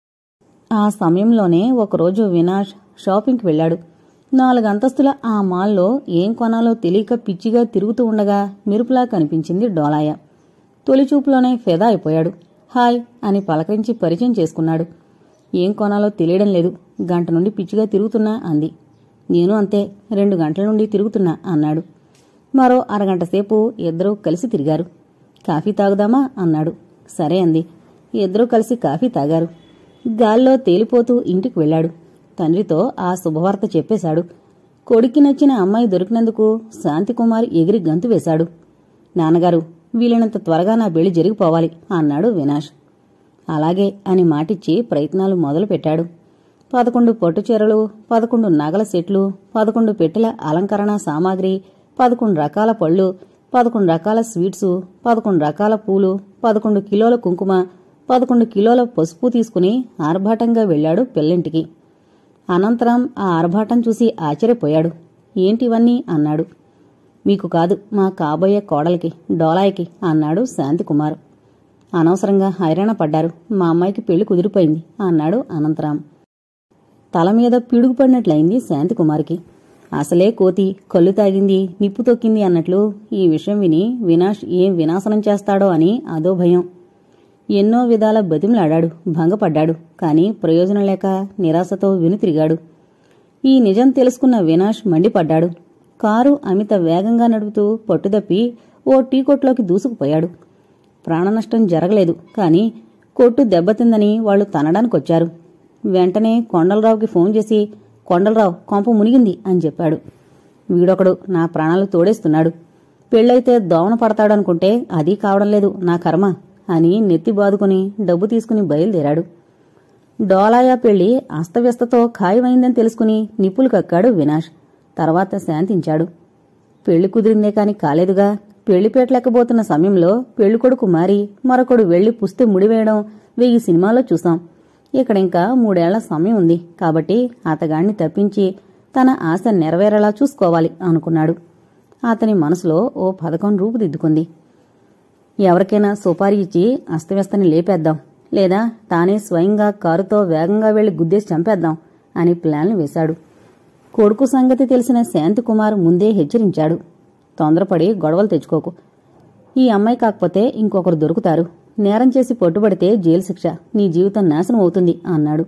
ఆ సమయంలోనే ఒకరోజు వినాష్ షాపింగ్కి వెళ్ళాడు నాలుగు అంతస్తుల ఆ మాల్లో ఏం కొనాలో తెలియక పిచ్చిగా తిరుగుతూ ఉండగా మెరుపులా కనిపించింది డోలాయ తొలిచూపులోనే ఫెదా అయిపోయాడు హాయ్ అని పలకరించి పరిచయం చేసుకున్నాడు ఏం కొనాలో తెలియడం లేదు గంట నుండి పిచ్చిగా తిరుగుతున్నా అంది నేను అంతే రెండు గంటల నుండి తిరుగుతున్నా అన్నాడు మరో అరగంట సేపు ఇద్దరూ కలిసి తిరిగారు కాఫీ తాగుదామా అన్నాడు సరే అంది ఇద్దరూ కలిసి కాఫీ తాగారు గాల్లో తేలిపోతూ ఇంటికి వెళ్ళాడు తండ్రితో ఆ శుభవార్త చెప్పేశాడు కొడుక్కి నచ్చిన అమ్మాయి దొరికినందుకు శాంతికుమార్ ఎగిరి గంతు వేశాడు నాన్నగారు వీలైనంత త్వరగా నా పెళ్లి జరిగిపోవాలి అన్నాడు వినాష్ అలాగే అని మాటిచ్చి ప్రయత్నాలు మొదలుపెట్టాడు పదకొండు పట్టుచీరలు పదకొండు నగల సెట్లు పదకొండు పెట్టెల అలంకరణ సామాగ్రి పదకొండు రకాల పళ్ళు పదకొండు రకాల స్వీట్సు పదకొండు రకాల పూలు పదకొండు కిలోల కుంకుమ పదకొండు కిలోల పసుపు తీసుకుని ఆర్భాటంగా వెళ్ళాడు పిల్లింటికి అనంతరం ఆ ఆర్భాటం చూసి ఆశ్చర్యపోయాడు ఏంటివన్నీ అన్నాడు మీకు కాదు మా కాబోయే కోడలికి డోలాయికి అన్నాడు శాంతికుమార్ అనవసరంగా హైరాణ పడ్డారు మా అమ్మాయికి పెళ్లి కుదిరిపోయింది అన్నాడు అనంతరాం తల మీద పిడుగుపడినట్లయింది శాంతికుమార్కి అసలే కోతి కళ్ళు తాగింది నిప్పు తొక్కింది అన్నట్లు ఈ విషయం విని వినాష్ ఏం వినాశనం చేస్తాడో అని అదో భయం ఎన్నో విధాల బతిమలాడాడు భంగపడ్డాడు కాని ప్రయోజనం లేక నిరాశతో వెనుతిరిగాడు ఈ నిజం తెలుసుకున్న వినాష్ మండిపడ్డాడు కారు అమిత వేగంగా నడుపుతూ పట్టుదప్పి ఓ టీ కొట్లోకి దూసుకుపోయాడు ప్రాణనష్టం జరగలేదు కాని కొట్టు దెబ్బతిందని వాళ్లు తనడానికొచ్చారు వెంటనే కొండలరావుకి ఫోన్ చేసి కొండలరావు కొంప మునిగింది అని చెప్పాడు వీడొకడు నా ప్రాణాలు తోడేస్తున్నాడు పెళ్ళైతే దోవన పడతాడనుకుంటే అది కావడం లేదు నా కర్మ అని నెత్తి బాదుకుని డబ్బు తీసుకుని బయలుదేరాడు డోలాయా పెళ్లి అస్తవ్యస్తతో ఖాయమైందని తెలుసుకుని నిప్పులు కక్కాడు వినాష్ తర్వాత శాంతించాడు పెళ్లి కుదిరిందే కాని కాలేదుగా పెళ్లి పేటలెక్కబోతున్న సమయంలో పెళ్లికొడుకు మారి మరొకడు వెళ్లి పుస్తే ముడివేయడం వెయ్యి సినిమాలో చూసాం ఇక్కడింకా మూడేళ్ల సమయం ఉంది కాబట్టి అతగాణ్ణి తప్పించి తన ఆశ నెరవేరేలా చూసుకోవాలి అనుకున్నాడు అతని మనసులో ఓ పథకం రూపుదిద్దుకుంది ఎవరికైనా సుపారీ ఇచ్చి అస్తవ్యస్తని లేపేద్దాం లేదా తానే స్వయంగా కారుతో వేగంగా వెళ్లి గుద్దేసి చంపేద్దాం అని ప్లాన్లు వేశాడు కొడుకు సంగతి తెలిసిన శాంతికుమార్ ముందే హెచ్చరించాడు తొందరపడి గొడవలు తెచ్చుకోకు ఈ అమ్మాయి కాకపోతే ఇంకొకరు దొరుకుతారు నేరం చేసి పట్టుబడితే జైలు శిక్ష నీ జీవితం నాశనం అవుతుంది అన్నాడు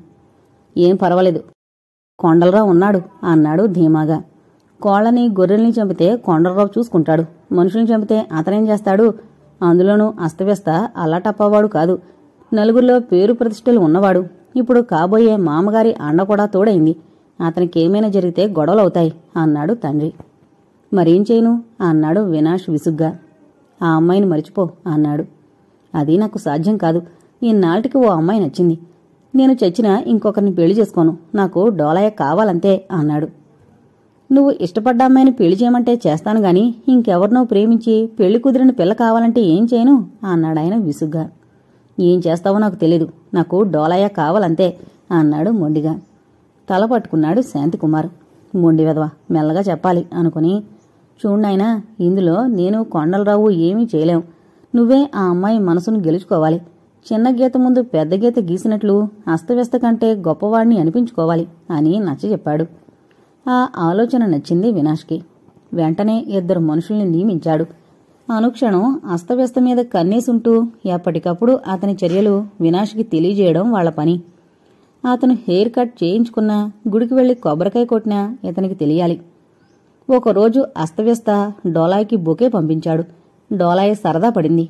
ఏం పర్వాలేదు కొండలరావు ఉన్నాడు అన్నాడు ధీమాగా కోళ్లని గొర్రెల్ని చంపితే కొండలరావు చూసుకుంటాడు మనుషుల్ని చంపితే అతనేం చేస్తాడు అందులోనూ అస్తవ్యస్త అల్లాటప్పవాడు కాదు నలుగురిలో పేరు ప్రతిష్టలు ఉన్నవాడు ఇప్పుడు కాబోయే మామగారి అండ కూడా తోడైంది అతనికేమైనా జరిగితే గొడవలవుతాయి అన్నాడు తండ్రి మరేం చేయను అన్నాడు వినాష్ విసుగ్గా ఆ అమ్మాయిని మరిచిపో అన్నాడు అది నాకు సాధ్యం కాదు ఈనాటికి ఓ అమ్మాయి నచ్చింది నేను చచ్చినా ఇంకొకరిని పెళ్లి చేసుకోను నాకు డోలాయ కావాలంతే అన్నాడు నువ్వు ఇష్టపడ్డ అమ్మాయిని పెళ్లి చేయమంటే చేస్తాను గాని ఇంకెవరినో ప్రేమించి పెళ్లి కుదిరిన పిల్ల కావాలంటే ఏం చేయను అన్నాడాయన విసుగ్గా ఏం చేస్తావో నాకు తెలీదు నాకు డోలాయ కావాలంతే అన్నాడు మొండిగా తల పట్టుకున్నాడు శాంతికుమార్ మొండి వెదవ మెల్లగా చెప్పాలి అనుకుని చూడాయనా ఇందులో నేను కొండలరావు ఏమీ చేయలేం నువ్వే ఆ అమ్మాయి మనసును గెలుచుకోవాలి చిన్న గీత ముందు పెద్ద గీత గీసినట్లు అస్తవ్యస్త కంటే గొప్పవాడిని అనిపించుకోవాలి అని నచ్చజెప్పాడు ఆ ఆలోచన నచ్చింది వినాష్కి వెంటనే ఇద్దరు మనుషుల్ని నియమించాడు అనుక్షణం అస్తవ్యస్త మీద కన్నేసుంటూ ఎప్పటికప్పుడు అతని చర్యలు వినాష్కి తెలియజేయడం వాళ్ల పని అతను హెయిర్ కట్ చేయించుకున్నా గుడికి వెళ్లి కొబ్బరికాయ కొట్టినా ఇతనికి తెలియాలి ఒకరోజు అస్తవ్యస్త డోలాయికి బొకే పంపించాడు డోలాయి సరదా పడింది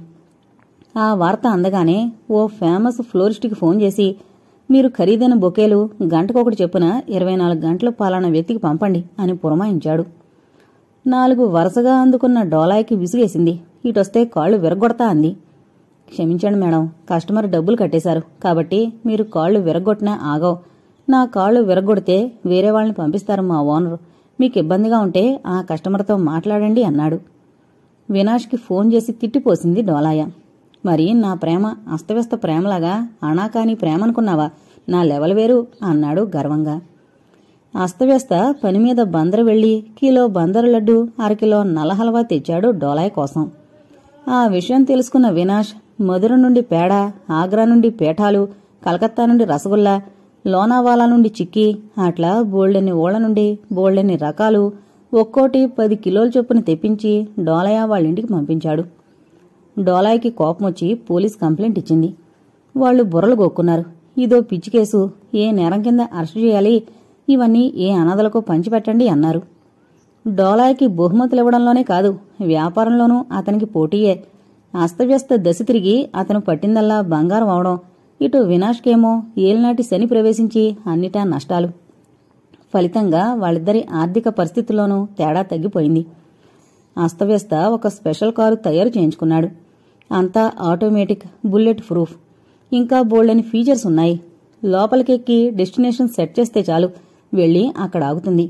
ఆ వార్త అందగానే ఓ ఫేమస్ ఫ్లోరిస్ట్కి ఫోన్ చేసి మీరు ఖరీదైన బొకేలు గంటకొకటి చెప్పున ఇరవై నాలుగు గంటలు పాలన వ్యక్తికి పంపండి అని పురమాయించాడు నాలుగు వరుసగా అందుకున్న డోలాయికి విసిగేసింది ఇటొస్తే కాళ్ళు విరగొడతా అంది క్షమించండి మేడం కస్టమర్ డబ్బులు కట్టేశారు కాబట్టి మీరు కాళ్ళు విరగొట్టినా ఆగవు నా కాళ్ళు విరగొడితే వేరే వాళ్ళని పంపిస్తారు మా ఓనరు మీకు ఇబ్బందిగా ఉంటే ఆ కస్టమర్తో మాట్లాడండి అన్నాడు వినాష్కి ఫోన్ చేసి తిట్టిపోసింది డోలాయ మరి నా ప్రేమ అస్తవ్యస్త ప్రేమలాగా అనాకాని ప్రేమ అనుకున్నావా నా లెవెల్ వేరు అన్నాడు గర్వంగా అస్తవ్యస్త పని మీద బందరు వెళ్లి కిలో బందరు లడ్డు అరకిలో నల్లహల్వా తెచ్చాడు డోలాయ్ కోసం ఆ విషయం తెలుసుకున్న వినాష్ మధుర నుండి పేడ ఆగ్రా నుండి పేఠాలు కలకత్తా నుండి రసగుల్లా లోనావాలా నుండి చిక్కీ అట్లా బోల్డెన్ని ఓళ్ల నుండి బోల్డెన్ని రకాలు ఒక్కోటి పది కిలోల చొప్పున తెప్పించి డోలయ వాళ్ళ ఇంటికి పంపించాడు డోలాయికి కోపం వచ్చి పోలీస్ కంప్లైంట్ ఇచ్చింది వాళ్ళు బుర్రలు గోక్కున్నారు ఇదో పిచ్చి కేసు ఏ నేరం కింద అరెస్టు చేయాలి ఇవన్నీ ఏ అనాథలకు పంచిపెట్టండి అన్నారు డోలాయికి బహుమతులు ఇవ్వడంలోనే కాదు వ్యాపారంలోనూ అతనికి పోటీయే అస్తవ్యస్త దశ తిరిగి అతను పట్టిందల్లా బంగారం అవడం ఇటు వినాష్కేమో ఏలినాటి శని ప్రవేశించి అన్నిటా నష్టాలు ఫలితంగా వాళ్ళిద్దరి ఆర్థిక పరిస్థితుల్లోనూ తేడా తగ్గిపోయింది అస్తవ్యస్త ఒక స్పెషల్ కారు తయారు చేయించుకున్నాడు అంతా ఆటోమేటిక్ బుల్లెట్ ప్రూఫ్ ఇంకా బోల్డని ఫీచర్స్ ఉన్నాయి లోపలికెక్కి డెస్టినేషన్ సెట్ చేస్తే చాలు వెళ్ళి అక్కడ ఆగుతుంది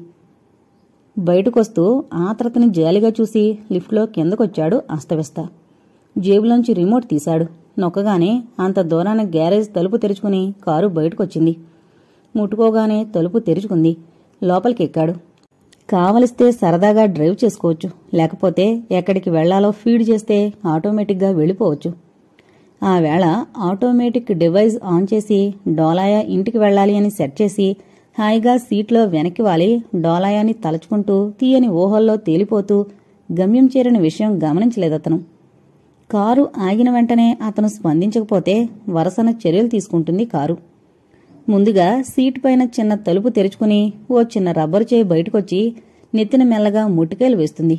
బయటకొస్తూ ఆత్రతని జాలిగా చూసి లిఫ్ట్లో కిందకొచ్చాడు అస్తవ్యస్త జేబులోంచి రిమోట్ తీశాడు నొక్కగానే అంత దూరాన గ్యారేజ్ తలుపు తెరుచుకుని కారు బయటకొచ్చింది ముట్టుకోగానే తలుపు తెరుచుకుంది లోపలికెక్కాడు కావలిస్తే సరదాగా డ్రైవ్ చేసుకోవచ్చు లేకపోతే ఎక్కడికి వెళ్లాలో ఫీడ్ చేస్తే ఆటోమేటిక్గా వెళ్ళిపోవచ్చు ఆ వేళ ఆటోమేటిక్ డివైస్ ఆన్ చేసి డోలాయా ఇంటికి వెళ్ళాలి అని సెట్ చేసి హాయిగా సీట్లో వెనక్కి వాలి డోలాయాని తలుచుకుంటూ తీయని ఊహల్లో తేలిపోతూ గమ్యం చేరిన విషయం గమనించలేదతను కారు ఆగిన వెంటనే అతను స్పందించకపోతే వరసన చర్యలు తీసుకుంటుంది కారు ముందుగా సీట్ పైన చిన్న తలుపు తెరుచుకుని ఓ చిన్న రబ్బరు చేయి బయటకొచ్చి నెత్తిన మెల్లగా ముట్టికాయలు వేస్తుంది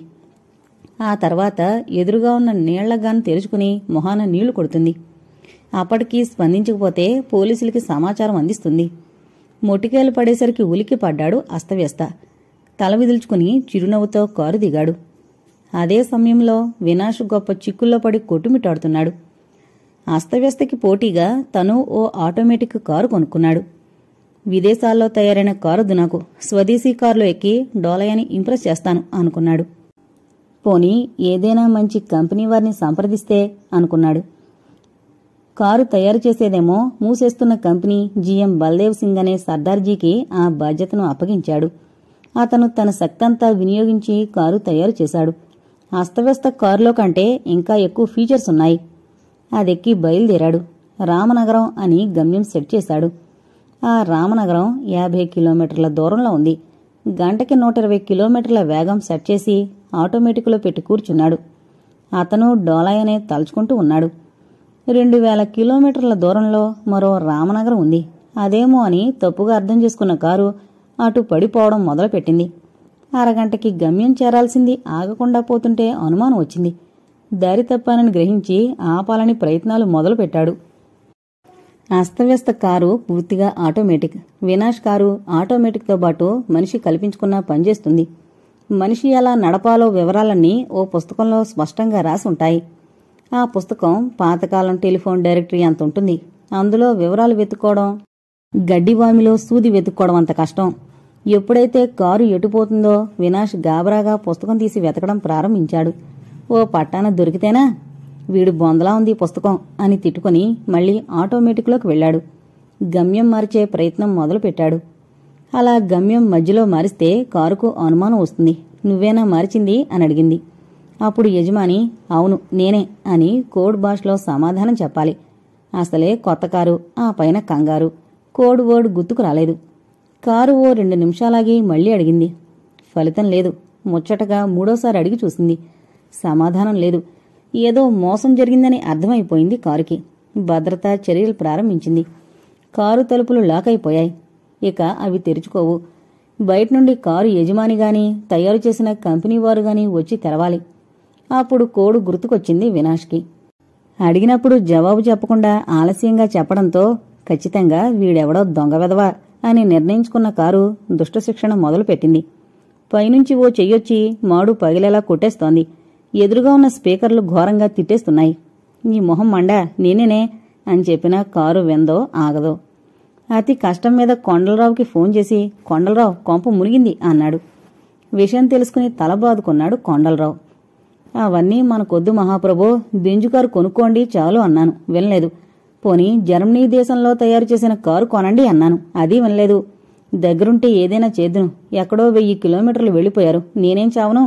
ఆ తర్వాత ఎదురుగా ఉన్న నీళ్ల గాన్ తెరుచుకుని మొహాన నీళ్లు కొడుతుంది అప్పటికి స్పందించకపోతే పోలీసులకి సమాచారం అందిస్తుంది మొటికేలు పడేసరికి ఉలికి పడ్డాడు అస్తవ్యస్త తల విదుల్చుకుని చిరునవ్వుతో కారు దిగాడు అదే సమయంలో వినాష్ గొప్ప చిక్కుల్లో పడి కొట్టుమిట్టాడుతున్నాడు అస్తవ్యస్తకి పోటీగా తను ఓ ఆటోమేటిక్ కారు కొనుక్కున్నాడు విదేశాల్లో తయారైన కారు దునాకు స్వదేశీ కారులో ఎక్కి డోలయాని ఇంప్రెస్ చేస్తాను అనుకున్నాడు పోనీ ఏదైనా మంచి కంపెనీ వారిని సంప్రదిస్తే అనుకున్నాడు కారు తయారు చేసేదేమో మూసేస్తున్న కంపెనీ జీఎం బల్దేవ్ సింగ్ అనే సర్దార్జీకి ఆ బాధ్యతను అప్పగించాడు అతను తన శక్తంతా వినియోగించి కారు తయారు చేశాడు అస్తవ్యస్త కారులో కంటే ఇంకా ఎక్కువ ఫీచర్స్ ఉన్నాయి అదెక్కి బయలుదేరాడు రామనగరం అని గమ్యం సెట్ చేశాడు ఆ రామనగరం యాభై కిలోమీటర్ల దూరంలో ఉంది గంటకి నూట ఇరవై కిలోమీటర్ల వేగం సెట్ చేసి ఆటోమేటిక్లో పెట్టి కూర్చున్నాడు అతను డోలాయనే తలుచుకుంటూ ఉన్నాడు రెండు వేల కిలోమీటర్ల దూరంలో మరో రామనగరం ఉంది అదేమో అని తప్పుగా అర్థం చేసుకున్న కారు అటు పడిపోవడం మొదలుపెట్టింది అరగంటకి గమ్యం చేరాల్సింది ఆగకుండా పోతుంటే అనుమానం వచ్చింది దారి తప్పానని గ్రహించి ఆపాలని ప్రయత్నాలు మొదలుపెట్టాడు అస్తవ్యస్త కారు పూర్తిగా ఆటోమేటిక్ వినాష్ కారు ఆటోమేటిక్తో పాటు మనిషి కల్పించుకున్న పనిచేస్తుంది మనిషి ఎలా నడపాలో వివరాలన్నీ ఓ పుస్తకంలో స్పష్టంగా రాసి ఉంటాయి ఆ పుస్తకం పాతకాలం టెలిఫోన్ డైరెక్టరీ అంత ఉంటుంది అందులో వివరాలు వెతుక్కోవడం గడ్డివామిలో సూది వెతుక్కోవడం అంత కష్టం ఎప్పుడైతే కారు ఎటుపోతుందో వినాష్ గాబరాగా పుస్తకం తీసి వెతకడం ప్రారంభించాడు ఓ పట్టాన దొరికితేనా వీడు బొందలా ఉంది ఈ పుస్తకం అని తిట్టుకుని మళ్ళీ ఆటోమేటిక్లోకి వెళ్ళాడు గమ్యం మార్చే ప్రయత్నం మొదలుపెట్టాడు అలా గమ్యం మధ్యలో మారిస్తే కారుకు అనుమానం వస్తుంది నువ్వేనా మార్చింది అని అడిగింది అప్పుడు యజమాని అవును నేనే అని కోడ్ భాషలో సమాధానం చెప్పాలి అసలే కొత్త కారు ఆ పైన కంగారు కోడ్ వర్డ్ గుర్తుకు రాలేదు కారు ఓ రెండు నిమిషాలాగి మళ్ళీ అడిగింది ఫలితం లేదు ముచ్చటగా మూడోసారి అడిగి చూసింది సమాధానం లేదు ఏదో మోసం జరిగిందని అర్థమైపోయింది కారుకి భద్రతా చర్యలు ప్రారంభించింది కారు తలుపులు లాక్ అయిపోయాయి ఇక అవి తెరుచుకోవు బయట నుండి కారు యజమాని గాని తయారు చేసిన కంపెనీ వారు గాని వచ్చి తెరవాలి అప్పుడు కోడు గుర్తుకొచ్చింది వినాష్కి అడిగినప్పుడు జవాబు చెప్పకుండా ఆలస్యంగా చెప్పడంతో ఖచ్చితంగా వీడెవడో దొంగ వెదవా అని నిర్ణయించుకున్న కారు దుష్టశిక్షణ మొదలుపెట్టింది పైనుంచి ఓ చెయ్యొచ్చి మాడు పగిలేలా కొట్టేస్తోంది ఎదురుగా ఉన్న స్పీకర్లు ఘోరంగా తిట్టేస్తున్నాయి నీ మొహం మండా నేనేనే అని చెప్పినా కారు వెందో ఆగదో అతి కష్టం మీద కొండలరావుకి ఫోన్ చేసి కొండలరావు కొంప మునిగింది అన్నాడు విషయం తెలుసుకుని తల బాదుకున్నాడు కొండలరావు అవన్నీ మనకొద్దు మహాప్రభు బెంజు కారు కొనుక్కోండి చాలు అన్నాను వినలేదు పోనీ జర్మనీ దేశంలో తయారు చేసిన కారు కొనండి అన్నాను అది వినలేదు దగ్గరుంటే ఏదైనా చేద్దును ఎక్కడో వెయ్యి కిలోమీటర్లు వెళ్ళిపోయారు నేనేం చావను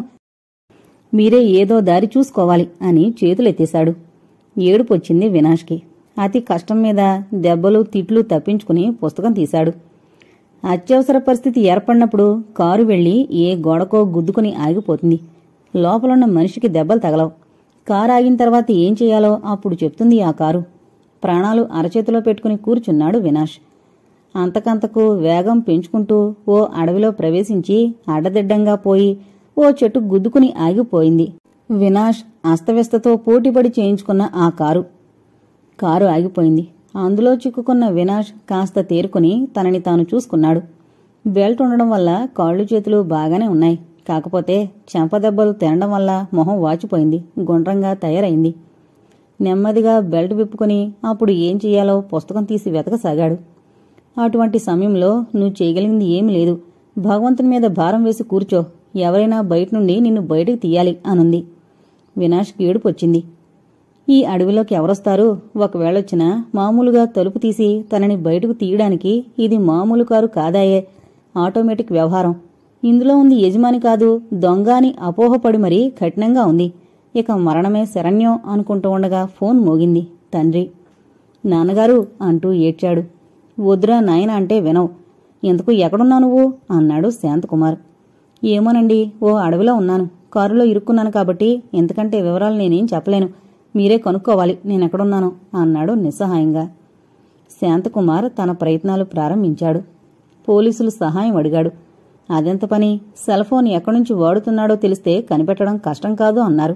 మీరే ఏదో దారి చూసుకోవాలి అని చేతులెత్తేశాడు ఏడుపొచ్చింది వినాష్కి అతి కష్టం మీద దెబ్బలు తిట్లు తప్పించుకుని పుస్తకం తీశాడు అత్యవసర పరిస్థితి ఏర్పడినప్పుడు కారు వెళ్లి ఏ గోడకో గుద్దుకుని ఆగిపోతుంది లోపలున్న మనిషికి దెబ్బలు తగలవు కారు ఆగిన తర్వాత ఏం చేయాలో అప్పుడు చెప్తుంది ఆ కారు ప్రాణాలు అరచేతిలో పెట్టుకుని కూర్చున్నాడు వినాష్ అంతకంతకు వేగం పెంచుకుంటూ ఓ అడవిలో ప్రవేశించి అడ్డదిడ్డంగా పోయి ఓ చెట్టు గుద్దుకుని ఆగిపోయింది వినాష్ అస్తవ్యస్తతో పోటీపడి చేయించుకున్న ఆ కారు కారు ఆగిపోయింది అందులో చిక్కుకున్న వినాష్ కాస్త తేరుకుని తనని తాను చూసుకున్నాడు బెల్ట్ ఉండడం వల్ల కాళ్ళు చేతులు బాగానే ఉన్నాయి కాకపోతే చెంపదెబ్బలు తినడం వల్ల మొహం వాచిపోయింది గుండ్రంగా తయారైంది నెమ్మదిగా బెల్ట్ విప్పుకొని అప్పుడు ఏం చెయ్యాలో పుస్తకం తీసి వెతకసాగాడు అటువంటి సమయంలో నువ్వు చేయగలిగింది ఏమీ లేదు భగవంతుని మీద భారం వేసి కూర్చో ఎవరైనా బయట నుండి నిన్ను బయటకు తీయాలి అనుంది వినాష్కి ఏడుపు వచ్చింది ఈ అడవిలోకి ఎవరొస్తారు ఒకవేళ వచ్చినా మామూలుగా తలుపు తీసి తనని బయటకు తీయడానికి ఇది మామూలు కారు కాదాయే ఆటోమేటిక్ వ్యవహారం ఇందులో ఉంది యజమాని కాదు దొంగ అని అపోహపడి మరీ కఠినంగా ఉంది ఇక మరణమే శరణ్యం అనుకుంటూ ఉండగా ఫోన్ మోగింది తండ్రి నాన్నగారు అంటూ ఏడ్చాడు వద్దురా నాయన అంటే వినవు ఎందుకు ఎక్కడున్నావు నువ్వు అన్నాడు శాంతకుమార్ ఏమోనండి ఓ అడవిలో ఉన్నాను కారులో ఇరుక్కున్నాను కాబట్టి ఎంతకంటే వివరాలు నేనేం చెప్పలేను మీరే కనుక్కోవాలి నేనెక్కడున్నానో అన్నాడు నిస్సహాయంగా శాంతకుమార్ తన ప్రయత్నాలు ప్రారంభించాడు పోలీసులు సహాయం అడిగాడు అదెంత పని సెల్ ఫోన్ ఎక్కడి నుంచి వాడుతున్నాడో తెలిస్తే కనిపెట్టడం కష్టం కాదు అన్నారు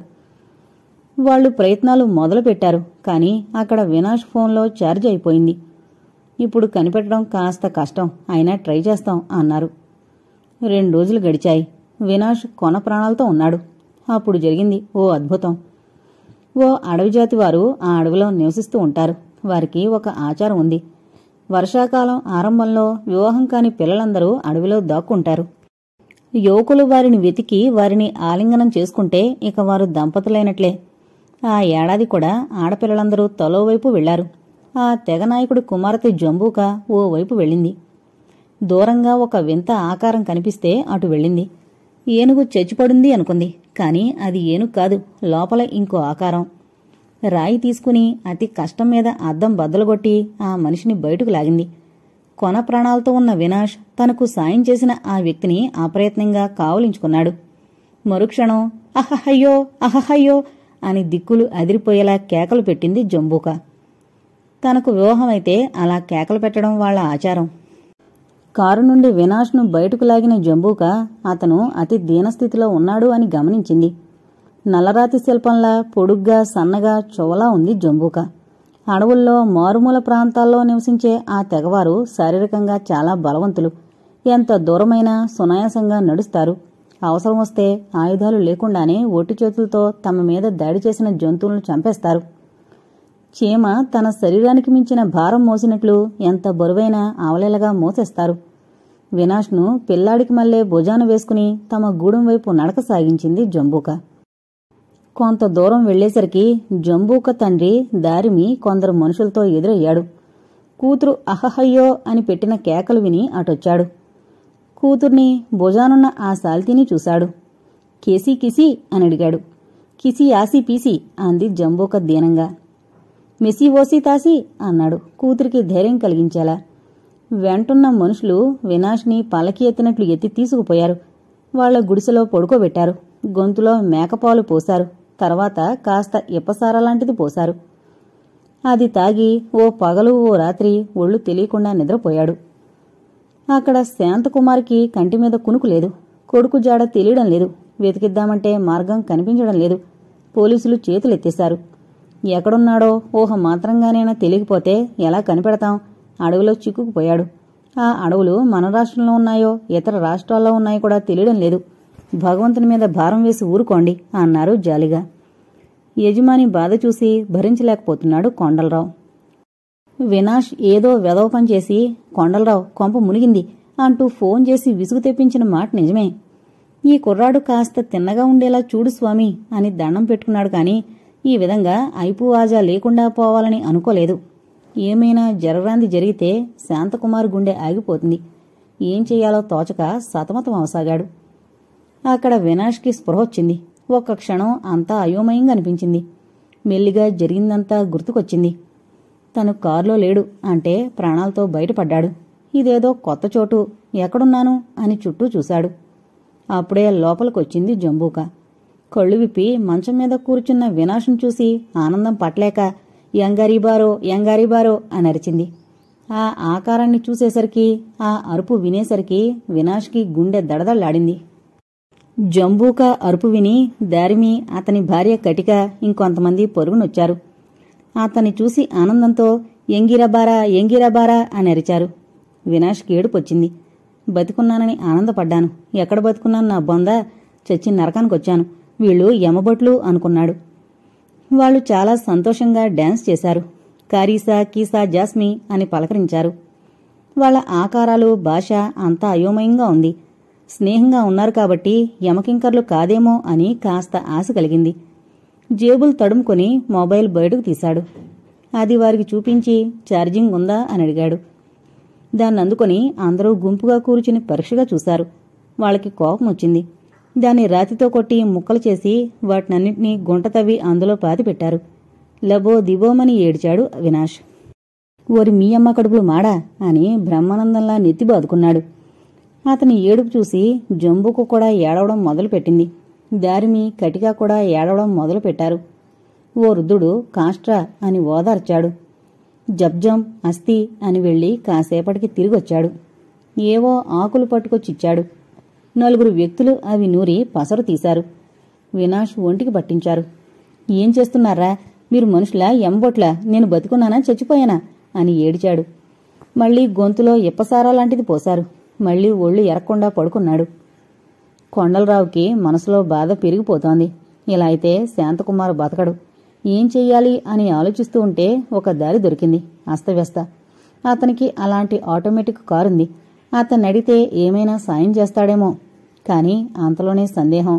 వాళ్ళు ప్రయత్నాలు మొదలుపెట్టారు కానీ అక్కడ వినాష్ ఫోన్లో ఛార్జ్ అయిపోయింది ఇప్పుడు కనిపెట్టడం కాస్త కష్టం అయినా ట్రై చేస్తాం అన్నారు రెండు రోజులు గడిచాయి వినాష్ కొన ప్రాణాలతో ఉన్నాడు అప్పుడు జరిగింది ఓ అద్భుతం ఓ అడవి జాతి వారు ఆ అడవిలో నివసిస్తూ ఉంటారు వారికి ఒక ఆచారం ఉంది వర్షాకాలం ఆరంభంలో వివాహం కాని పిల్లలందరూ అడవిలో దాక్కుంటారు యువకులు వారిని వెతికి వారిని ఆలింగనం చేసుకుంటే ఇక వారు దంపతులైనట్లే ఆ ఏడాది కూడా ఆడపిల్లలందరూ తలో వైపు వెళ్లారు ఆ తెగనాయకుడి కుమార్తె జంబూక ఓ వైపు వెళ్ళింది దూరంగా ఒక వింత ఆకారం కనిపిస్తే అటు వెళ్ళింది ఏనుగు చచ్చిపడింది అనుకుంది కాని అది ఏనుగు కాదు లోపల ఇంకో ఆకారం రాయి తీసుకుని అతి కష్టం మీద అద్దం బద్దలుగొట్టి ఆ మనిషిని బయటకు లాగింది కొన ప్రాణాలతో ఉన్న వినాష్ తనకు సాయం చేసిన ఆ వ్యక్తిని అప్రయత్నంగా కావలించుకున్నాడు మరుక్షణం అహహయ్యో అహహయ్యో అని దిక్కులు అదిరిపోయేలా కేకలు పెట్టింది జంబూక తనకు వివాహమైతే అలా కేకలు పెట్టడం వాళ్ళ ఆచారం కారు నుండి వినాష్ను బయటకు లాగిన జంబూక అతను అతి దీనస్థితిలో ఉన్నాడు అని గమనించింది నల్లరాతి శిల్పంలా పొడుగ్గా సన్నగా చొవలా ఉంది జంబూక అడవుల్లో మారుమూల ప్రాంతాల్లో నివసించే ఆ తెగవారు శారీరకంగా చాలా బలవంతులు ఎంత దూరమైనా సునాయాసంగా నడుస్తారు అవసరం వస్తే ఆయుధాలు లేకుండానే ఒట్టి చేతులతో తమ మీద దాడి చేసిన జంతువులను చంపేస్తారు చీమ తన శరీరానికి మించిన భారం మోసినట్లు ఎంత బరువైనా ఆవలేలగా మోసేస్తారు వినాష్ను పిల్లాడికి మల్లే భుజాన వేసుకుని తమ గూడెం వైపు నడక సాగించింది జంబూక కొంత దూరం వెళ్లేసరికి జంబూక తండ్రి దారిమి కొందరు మనుషులతో ఎదురయ్యాడు కూతురు అహహయ్యో అని పెట్టిన కేకలు విని అటొచ్చాడు కూతుర్ని భుజానున్న ఆ సాల్తీని చూశాడు కేసీ కిసి అని అడిగాడు కిసి ఆసి పీసి అంది జంబూక దీనంగా మెసి ఓసి తాసి అన్నాడు కూతురికి ధైర్యం కలిగించేలా వెంటున్న మనుషులు వినాష్ని పలకి ఎత్తినట్లు ఎత్తి తీసుకుపోయారు వాళ్ల గుడిసెలో పడుకోబెట్టారు గొంతులో మేకపాలు పోశారు తర్వాత కాస్త ఇప్పసార లాంటిది పోశారు అది తాగి ఓ పగలు ఓ రాత్రి ఒళ్ళు తెలియకుండా నిద్రపోయాడు అక్కడ శాంతకుమార్కి కంటి మీద కునుకు లేదు కొడుకు జాడ తెలియడం లేదు వెతికిద్దామంటే మార్గం కనిపించడం లేదు పోలీసులు చేతులెత్తేశారు ఎక్కడున్నాడో ఊహ మాత్రంగానైనా తెలియకపోతే ఎలా కనిపెడతాం అడవిలో చిక్కుకుపోయాడు ఆ అడవులు మన రాష్ట్రంలో ఉన్నాయో ఇతర రాష్ట్రాల్లో ఉన్నాయో కూడా తెలియడం లేదు భగవంతుని మీద భారం వేసి ఊరుకోండి అన్నారు జాలిగా యజమాని బాధ చూసి భరించలేకపోతున్నాడు కొండలరావు వినాష్ ఏదో వెదవ పని చేసి కొండలరావు కొంప మునిగింది అంటూ ఫోన్ చేసి విసుగు తెప్పించిన మాట నిజమే ఈ కుర్రాడు కాస్త తిన్నగా ఉండేలా చూడు స్వామి అని దండం పెట్టుకున్నాడు కాని ఈ విధంగా ఐపు ఆజా లేకుండా పోవాలని అనుకోలేదు ఏమైనా జరగరాంది జరిగితే శాంతకుమార్ గుండె ఆగిపోతుంది ఏం చెయ్యాలో తోచక సతమతం అవసాగాడు అక్కడ వినాష్కి స్పృహ వచ్చింది ఒక్క క్షణం అంతా అయోమయంగా అనిపించింది మెల్లిగా జరిగిందంతా గుర్తుకొచ్చింది తను కారులో లేడు అంటే ప్రాణాలతో బయటపడ్డాడు ఇదేదో కొత్త చోటు ఎక్కడున్నాను అని చుట్టూ చూశాడు అప్పుడే లోపలికొచ్చింది జంబూక కళ్ళు విప్పి మంచం మీద కూర్చున్న వినాశం చూసి ఆనందం పట్టలేక యంగారీబారో యంగారీబారో అని అరిచింది ఆ ఆకారాన్ని చూసేసరికి ఆ అరుపు వినేసరికి వినాష్కి గుండె దడదళ్లాడింది జంబూక అరుపు విని దారిమి అతని భార్య కటిక ఇంకొంతమంది పొరుగునొచ్చారు అతన్ని చూసి ఆనందంతో ఎంగిరబారా ఎంగిరబారా అని అరిచారు వినాష్కి ఏడుపొచ్చింది బతికున్నానని ఆనందపడ్డాను ఎక్కడ బతుకున్నాను నా బొంద చచ్చి నరకానికొచ్చాను వీళ్ళు యమబొట్లు అనుకున్నాడు వాళ్ళు చాలా సంతోషంగా డాన్స్ చేశారు కారీసా కీసా జాస్మి అని పలకరించారు వాళ్ళ ఆకారాలు భాష అంతా అయోమయంగా ఉంది స్నేహంగా ఉన్నారు కాబట్టి యమకింకర్లు కాదేమో అని కాస్త ఆశ కలిగింది జేబులు తడుముకొని మొబైల్ బయటకు తీశాడు అది వారికి చూపించి ఛార్జింగ్ ఉందా అని అడిగాడు దాన్ని అందుకొని అందరూ గుంపుగా కూర్చుని పరీక్షగా చూశారు వాళ్ళకి కోపం వచ్చింది దాన్ని రాతితో కొట్టి ముక్కలు చేసి వాటినన్నింటినీ గుంట తవ్వి అందులో పాతిపెట్టారు లబో దిబోమని ఏడ్చాడు వినాష్ ఓరి మీ అమ్మ కడుపులు మాడా అని బ్రహ్మానందంలా నెత్తి బాదుకున్నాడు అతని ఏడుపు చూసి జంబుకు కూడా ఏడవడం మొదలుపెట్టింది దారిమి కటిగా కూడా ఏడవడం మొదలుపెట్టారు ఓ వృద్ధుడు కాస్ట్రా అని ఓదార్చాడు జబ్జం అస్థి అని వెళ్లి కాసేపటికి తిరిగొచ్చాడు ఏవో ఆకులు పట్టుకొచ్చిచ్చాడు నలుగురు వ్యక్తులు అవి నూరి పసరు తీశారు వినాష్ ఒంటికి పట్టించారు ఏం చేస్తున్నారా మీరు మనుషులా ఎంబొట్లా నేను బతుకున్నానా చచ్చిపోయానా అని ఏడిచాడు మళ్ళీ గొంతులో ఇప్పసారా లాంటిది పోశారు మళ్ళీ ఒళ్ళు ఎరక్కుండా పడుకున్నాడు కొండలరావుకి మనసులో బాధ పెరిగిపోతోంది ఇలా అయితే శాంతకుమార్ బతకడు ఏం చెయ్యాలి అని ఆలోచిస్తూ ఉంటే ఒక దారి దొరికింది అస్తవ్యస్త అతనికి అలాంటి ఆటోమేటిక్ కారుంది అతన్ని అడిగితే ఏమైనా సాయం చేస్తాడేమో కానీ అంతలోనే సందేహం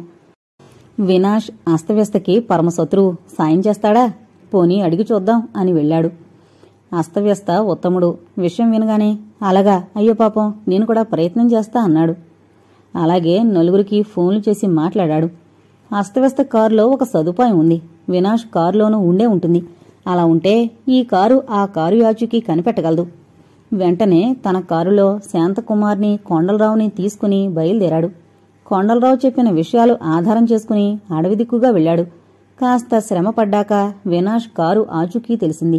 వినాష్ అస్తవ్యస్తకి పరమశత్రువు సాయం చేస్తాడా పోనీ అడిగి చూద్దాం అని వెళ్ళాడు అస్తవ్యస్త ఉత్తముడు విషయం వినగానే అలాగా అయ్యో పాపం నేను కూడా ప్రయత్నం చేస్తా అన్నాడు అలాగే నలుగురికి ఫోన్లు చేసి మాట్లాడాడు అస్తవ్యస్త కారులో ఒక సదుపాయం ఉంది వినాష్ కారులోనూ ఉండే ఉంటుంది అలా ఉంటే ఈ కారు ఆ కారు యాచుకి కనిపెట్టగలదు వెంటనే తన కారులో శాంతకుమార్ని కొండలరావుని తీసుకుని బయలుదేరాడు కొండలరావు చెప్పిన విషయాలు ఆధారం చేసుకుని అడవి దిక్కుగా వెళ్ళాడు కాస్త శ్రమ పడ్డాక వినాష్ కారు ఆచూకీ తెలిసింది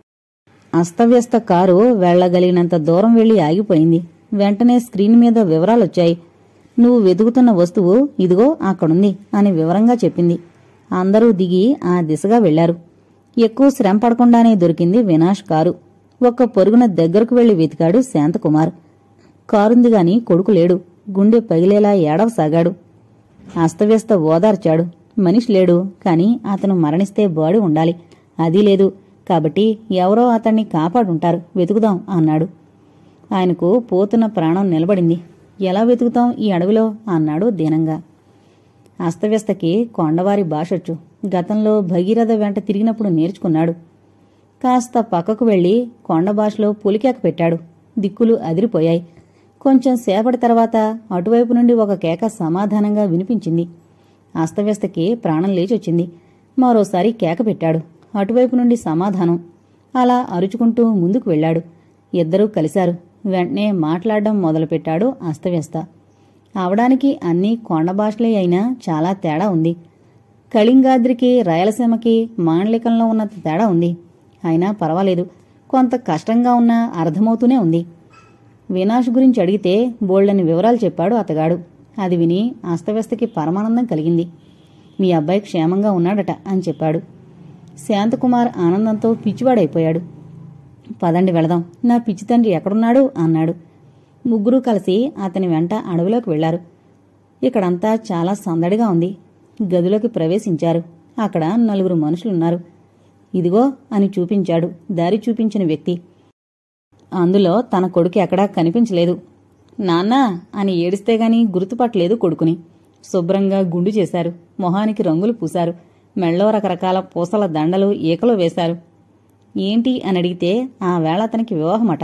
అస్తవ్యస్త కారు వెళ్లగలిగినంత దూరం వెళ్లి ఆగిపోయింది వెంటనే స్క్రీన్ మీద వివరాలొచ్చాయి నువ్వు వెతుకుతున్న వస్తువు ఇదిగో అక్కడుంది అని వివరంగా చెప్పింది అందరూ దిగి ఆ దిశగా వెళ్లారు ఎక్కువ శ్రమ పడకుండానే దొరికింది వినాష్ కారు ఒక్క పొరుగున దగ్గరకు వెళ్లి వెతికాడు శాంతకుమార్ కారుంది గాని కొడుకు లేడు గుండె పగిలేలా ఏడవసాగాడు అస్తవ్యస్త ఓదార్చాడు మనిషి లేడు కాని అతను మరణిస్తే బాడీ ఉండాలి అది లేదు కాబట్టి ఎవరో అతన్ని కాపాడుంటారు వెతుకుదాం అన్నాడు ఆయనకు పోతున్న ప్రాణం నిలబడింది ఎలా వెతుకుతాం ఈ అడవిలో అన్నాడు దీనంగా అస్తవ్యస్తకి కొండవారి భాషొచ్చు గతంలో భగీరథ వెంట తిరిగినప్పుడు నేర్చుకున్నాడు కాస్త పక్కకు వెళ్లి కొండ భాషలో పులికేక పెట్టాడు దిక్కులు అదిరిపోయాయి కొంచెం సేపటి తర్వాత అటువైపు నుండి ఒక కేక సమాధానంగా వినిపించింది అస్తవ్యస్తకి ప్రాణం లేచొచ్చింది మరోసారి కేక పెట్టాడు అటువైపు నుండి సమాధానం అలా అరుచుకుంటూ ముందుకు వెళ్ళాడు ఇద్దరూ కలిశారు వెంటనే మాట్లాడడం మొదలుపెట్టాడు అస్తవ్యస్త అవడానికి అన్నీ కొండ భాషలే అయినా చాలా తేడా ఉంది కళింగాద్రికి రాయలసీమకి మాండలికంలో ఉన్నంత తేడా ఉంది అయినా పర్వాలేదు కొంత కష్టంగా ఉన్నా అర్థమవుతూనే ఉంది వినాష్ గురించి అడిగితే బోల్డని వివరాలు చెప్పాడు అతగాడు అది విని అస్తవ్యస్తకి పరమానందం కలిగింది మీ అబ్బాయి క్షేమంగా ఉన్నాడట అని చెప్పాడు శాంతకుమార్ ఆనందంతో పిచ్చివాడైపోయాడు పదండి వెళదాం నా పిచ్చి తండ్రి ఎక్కడున్నాడు అన్నాడు ముగ్గురూ కలిసి అతని వెంట అడవిలోకి వెళ్లారు ఇక్కడంతా చాలా సందడిగా ఉంది గదిలోకి ప్రవేశించారు అక్కడ నలుగురు మనుషులున్నారు ఇదిగో అని చూపించాడు దారి చూపించిన వ్యక్తి అందులో తన కొడుకు ఎక్కడా కనిపించలేదు నాన్నా అని ఏడిస్తే గాని గుర్తుపట్టలేదు కొడుకుని శుభ్రంగా గుండు చేశారు మొహానికి రంగులు పూశారు మెళ్ళో రకరకాల పూసల దండలు ఈకలో వేశారు ఏంటి అని అడిగితే ఆ వేళ అతనికి వివాహమట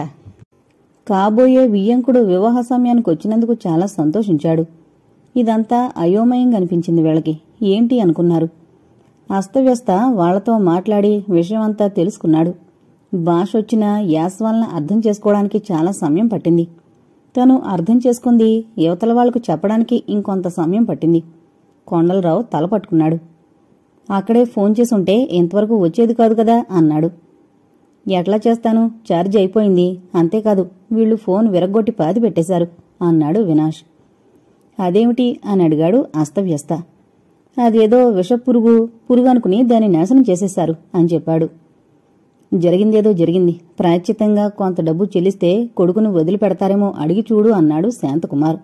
కాబోయే వియ్యంకుడు వివాహ సమయానికి వచ్చినందుకు చాలా సంతోషించాడు ఇదంతా అయోమయంగా అనిపించింది వీళ్ళకి ఏంటి అనుకున్నారు అస్తవ్యస్త వాళ్లతో మాట్లాడి విషయమంతా తెలుసుకున్నాడు భాష వచ్చిన యాస వలన అర్థం చేసుకోవడానికి చాలా సమయం పట్టింది తను అర్థం చేసుకుంది యువతల వాళ్లకు చెప్పడానికి ఇంకొంత సమయం పట్టింది కొండలరావు తల పట్టుకున్నాడు అక్కడే ఫోన్ చేసి ఉంటే ఇంతవరకు వచ్చేది కాదు కదా అన్నాడు ఎట్లా చేస్తాను ఛార్జ్ అయిపోయింది అంతేకాదు వీళ్ళు ఫోన్ విరగ్గొట్టి పాతి పెట్టేశారు అన్నాడు వినాష్ అదేమిటి అని అడిగాడు అస్తవ్యస్త అదేదో విషపురుగు పురుగు అనుకుని దాన్ని నాశనం చేసేశారు అని చెప్పాడు జరిగిందేదో జరిగింది ప్రాయశ్చిత్తంగా కొంత డబ్బు చెల్లిస్తే కొడుకును వదిలిపెడతారేమో అడిగి చూడు అన్నాడు శాంతకుమార్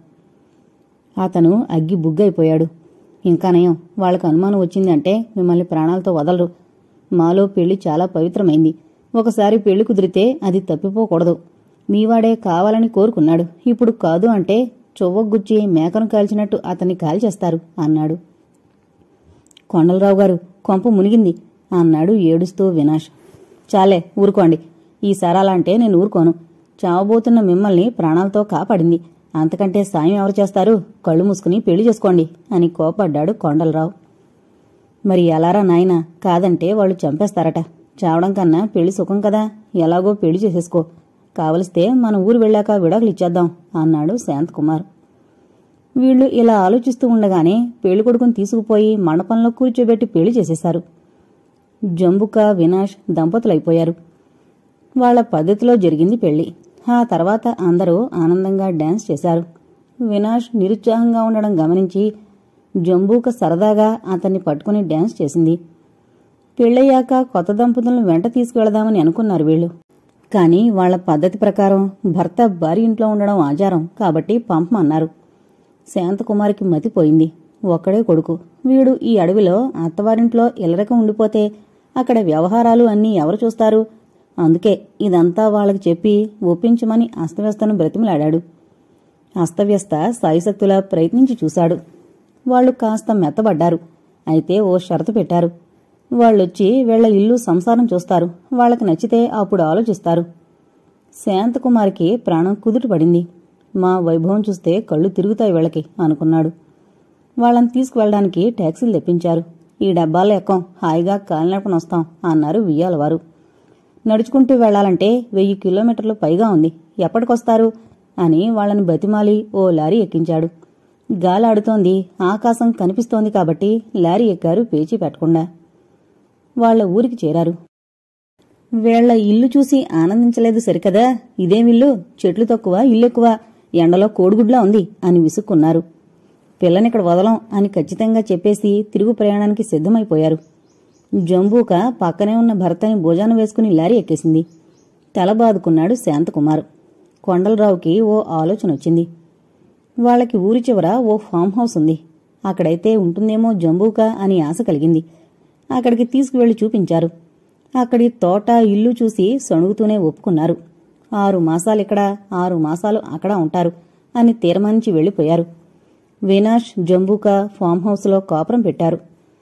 అతను అగ్గి బుగ్గైపోయాడు ఇంకా నయం వాళ్ళకు అనుమానం వచ్చిందంటే మిమ్మల్ని ప్రాణాలతో వదలరు మాలో పెళ్లి చాలా పవిత్రమైంది ఒకసారి పెళ్లి కుదిరితే అది తప్పిపోకూడదు మీవాడే కావాలని కోరుకున్నాడు ఇప్పుడు కాదు అంటే చొవ్వగుచ్చి మేకను కాల్చినట్టు అతన్ని కాల్చేస్తారు అన్నాడు కొండలరావు గారు కొంప మునిగింది అన్నాడు ఏడుస్తూ వినాష్ చాలే ఊరుకోండి ఈసారి అలా అంటే నేను ఊరుకోను చావబోతున్న మిమ్మల్ని ప్రాణాలతో కాపాడింది అంతకంటే సాయం ఎవరు చేస్తారు కళ్ళు మూసుకుని పెళ్లి చేసుకోండి అని కోపడ్డాడు కొండలరావు మరి ఎలారా నాయన కాదంటే వాళ్ళు చంపేస్తారట చావడం కన్నా పెళ్లి సుఖం కదా ఎలాగో పెళ్లి చేసేసుకో కావలిస్తే మన ఊరు వెళ్ళాక విడాకులు ఇచ్చేద్దాం అన్నాడు శాంతకుమార్ వీళ్ళు ఇలా ఆలోచిస్తూ ఉండగానే పెళ్లి కొడుకుని తీసుకుపోయి మండపంలో కూర్చోబెట్టి పెళ్లి చేసేశారు జంబుక వినాష్ దంపతులైపోయారు వాళ్ల పద్ధతిలో జరిగింది పెళ్లి ఆ తర్వాత అందరూ ఆనందంగా డాన్స్ చేశారు వినాష్ నిరుత్సాహంగా ఉండడం గమనించి జంబూక సరదాగా అతన్ని పట్టుకుని డాన్స్ చేసింది పెళ్ళయ్యాక కొత్త దంపతులను వెంట తీసుకువెళదామని అనుకున్నారు వీళ్ళు కానీ వాళ్ల పద్ధతి ప్రకారం భర్త భార్య ఇంట్లో ఉండడం ఆచారం కాబట్టి పంపమన్నారు శాంతకుమారికి మతిపోయింది ఒక్కడే కొడుకు వీడు ఈ అడవిలో అత్తవారింట్లో ఇలరకం ఉండిపోతే అక్కడ వ్యవహారాలు అన్నీ ఎవరు చూస్తారు అందుకే ఇదంతా వాళ్ళకి చెప్పి ఒప్పించమని అస్తవ్యస్తను బ్రతిమలాడాడు అస్తవ్యస్త సాయిశక్తులా ప్రయత్నించి చూశాడు వాళ్ళు కాస్త మెత్తబడ్డారు అయితే ఓ షరతు పెట్టారు వాళ్ళొచ్చి వీళ్ల ఇల్లు సంసారం చూస్తారు వాళ్ళకి నచ్చితే అప్పుడు ఆలోచిస్తారు శాంతకుమారికి ప్రాణం కుదుట పడింది మా వైభవం చూస్తే కళ్ళు తిరుగుతాయి వీళ్ళకి అనుకున్నాడు వాళ్ళని తీసుకువెళ్ళడానికి ట్యాక్సీలు తెప్పించారు ఈ డబ్బాలు ఎక్కం హాయిగా కాలినడపన వస్తాం అన్నారు వియ్యాలవారు నడుచుకుంటూ వెళ్లాలంటే వెయ్యి కిలోమీటర్లు పైగా ఉంది ఎప్పటికొస్తారు అని వాళ్ళని బతిమాలి ఓ లారీ ఎక్కించాడు గాలాడుతోంది ఆకాశం కనిపిస్తోంది కాబట్టి లారీ ఎక్కారు పేచీ పెట్టకుండా వాళ్ల ఊరికి చేరారు వీళ్ల ఇల్లు చూసి ఆనందించలేదు సరికదా ఇదేమిల్లు చెట్లు తక్కువ ఇల్లెక్కువ ఎండలో కోడిగుడ్లా ఉంది అని విసుక్కున్నారు పిల్లనిక్కడ వదలం అని ఖచ్చితంగా చెప్పేసి తిరుగు ప్రయాణానికి సిద్ధమైపోయారు జంబూక పక్కనే ఉన్న భర్తని భోజనం వేసుకుని లారీ ఎక్కేసింది తల బాదుకున్నాడు శాంతకుమార్ కొండలరావుకి ఓ ఆలోచన వచ్చింది వాళ్ళకి ఊరి చివర ఓ ఫామ్ హౌస్ ఉంది అక్కడైతే ఉంటుందేమో జంబూక అని ఆశ కలిగింది అక్కడికి తీసుకువెళ్లి చూపించారు అక్కడి తోట ఇల్లు చూసి సణుగుతూనే ఒప్పుకున్నారు ఆరు మాసాలిక్కడ ఆరు మాసాలు అక్కడ ఉంటారు అని తీర్మానించి వెళ్లిపోయారు వినాష్ జంబూక ఫామ్ హౌస్లో కాపురం పెట్టారు